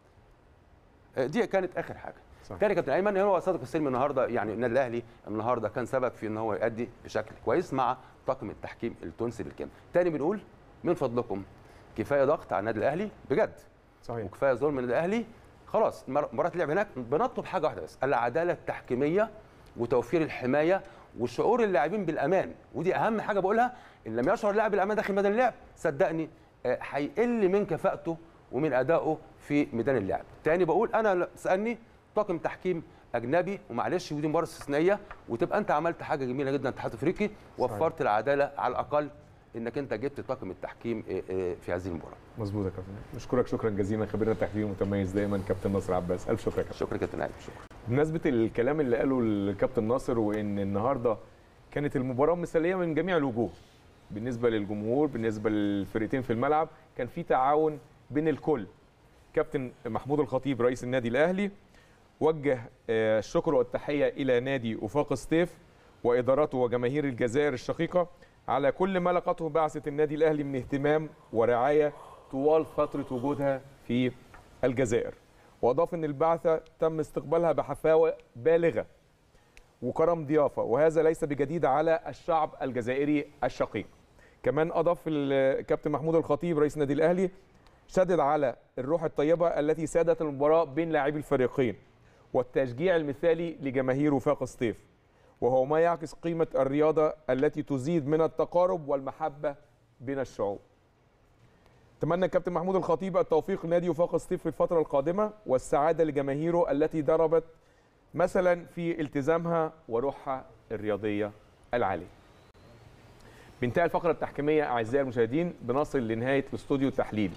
آه، دي كانت اخر حاجه صح. تاني كابتن ايمن هو صادق السلم النهارده يعني النادي الاهلي النهارده كان سبب في ان هو يؤدي بشكل كويس مع طاقم التحكيم التونسي بالكامل تاني بنقول من فضلكم كفايه ضغط على النادي الاهلي بجد صحيح وكفايه ظلم من النادي الاهلي خلاص مر- مباراه اللعب هناك بنطلب حاجه واحده بس العداله التحكيميه وتوفير الحمايه وشعور اللاعبين بالامان ودي اهم حاجه بقولها ان لم يشعر اللاعب بالامان داخل ميدان اللعب صدقني آه، هيقل من كفاءته ومن ادائه في ميدان اللعب تاني بقول انا ل- سالني طاقم تحكيم اجنبي ومعلش ودي مباراه استثنائيه وتبقى انت عملت حاجه جميله جدا اتحاد افريقي وفرت العداله على الاقل انك انت جبت طاقم التحكيم آه، آه، في هذه المباراه مظبوط يا كابتن نشكرك شكرا جزيلا خبيرنا التحليلي المتميز دايما كابتن ناصر عباس الف شكر يا كابتن شكرا كابتن علي شكرا بمناسبه الكلام اللي قاله الكابتن ناصر وان النهارده كانت المباراه مثاليه من جميع الوجوه بالنسبه للجمهور بالنسبه للفرقتين في الملعب كان في تعاون بين الكل كابتن محمود الخطيب رئيس النادي الاهلي وجه آه، الشكر والتحيه الى نادي وفاق سطيف وادارته وجماهير الجزائر الشقيقه على كل ما لقته بعثه النادي الاهلي من اهتمام ورعايه طوال فتره وجودها في الجزائر واضاف ان البعثه تم استقبالها بحفاوه بالغه وكرم ضيافه وهذا ليس بجديد على الشعب الجزائري الشقيق كمان اضاف الكابتن محمود الخطيب رئيس النادي الاهلي شدد على الروح الطيبه التي سادت المباراه بين لاعبي الفريقين والتشجيع المثالي لجماهير وفاق سطيف وهو ما يعكس قيمه الرياضه التي تزيد من التقارب والمحبه بين الشعوب تمنى الكابتن محمود الخطيب التوفيق لنادي وفاق سطيف في الفتره القادمه والسعاده لجماهيره التي ضربت مثلا في التزامها وروحها الرياضيه العاليه. بانتهى الفقره التحكيميه اعزائي المشاهدين بنصل لنهايه الاستوديو التحليلي.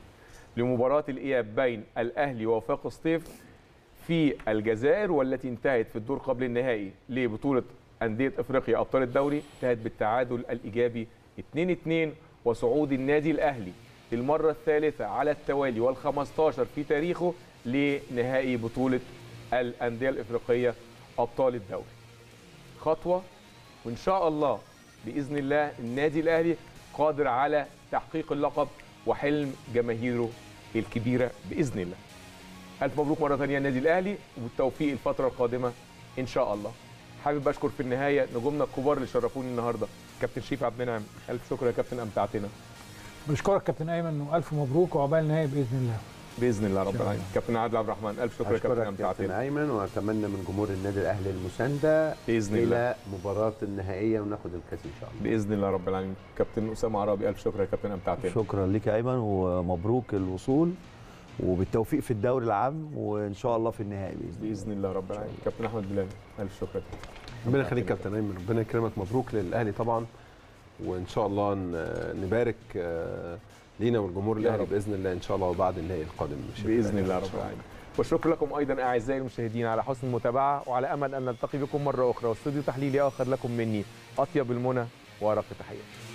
لمباراه الاياب بين الاهلي ووفاق سطيف في الجزائر والتي انتهت في الدور قبل النهائي لبطوله انديه افريقيا ابطال الدوري انتهت بالتعادل الايجابي 2-2 وصعود النادي الاهلي للمره الثالثه على التوالي وال15 في تاريخه لنهائي بطوله الانديه الافريقيه ابطال الدوري. خطوه وان شاء الله باذن الله النادي الاهلي قادر على تحقيق اللقب وحلم جماهيره الكبيره باذن الله. الف مبروك مره ثانيه النادي الاهلي وبالتوفيق الفتره القادمه ان شاء الله. حابب اشكر في النهايه نجومنا الكبار اللي شرفوني النهارده كابتن شريف عبد المنعم الف شكر يا كابتن امتعتنا بشكرك كابتن ايمن والف مبروك وعقبال النهائي باذن الله باذن الله رب العالمين كابتن عادل عبد الرحمن الف شكر يا كابتن اشكرك امتعتنا كابتن ايمن واتمنى من جمهور النادي الاهلي المسانده باذن الى الله مباراه النهائيه وناخد الكاس ان شاء الله باذن الله رب العالمين كابتن اسامه عرابي الف شكر يا كابتن امتعتنا شكرا لك يا ايمن ومبروك الوصول وبالتوفيق في الدوري العام وان شاء الله في النهائي باذن الله باذن الله رب العالمين كابتن احمد بلال الف شكر يا كابتن ربنا يخليك كابتن ايمن ربنا يكرمك مبروك للاهلي طبعا وان شاء الله ن- نبارك آه، لينا والجمهور يا الاهلي رب. باذن الله ان شاء الله وبعد النهائي القادم بشكل باذن كبير الله إن رب شاء الله. العالمين والشكر لكم ايضا اعزائي المشاهدين على حسن المتابعه وعلى امل ان نلتقي بكم مره اخرى واستوديو تحليلي اخر لكم مني اطيب المنى وارق تحياتي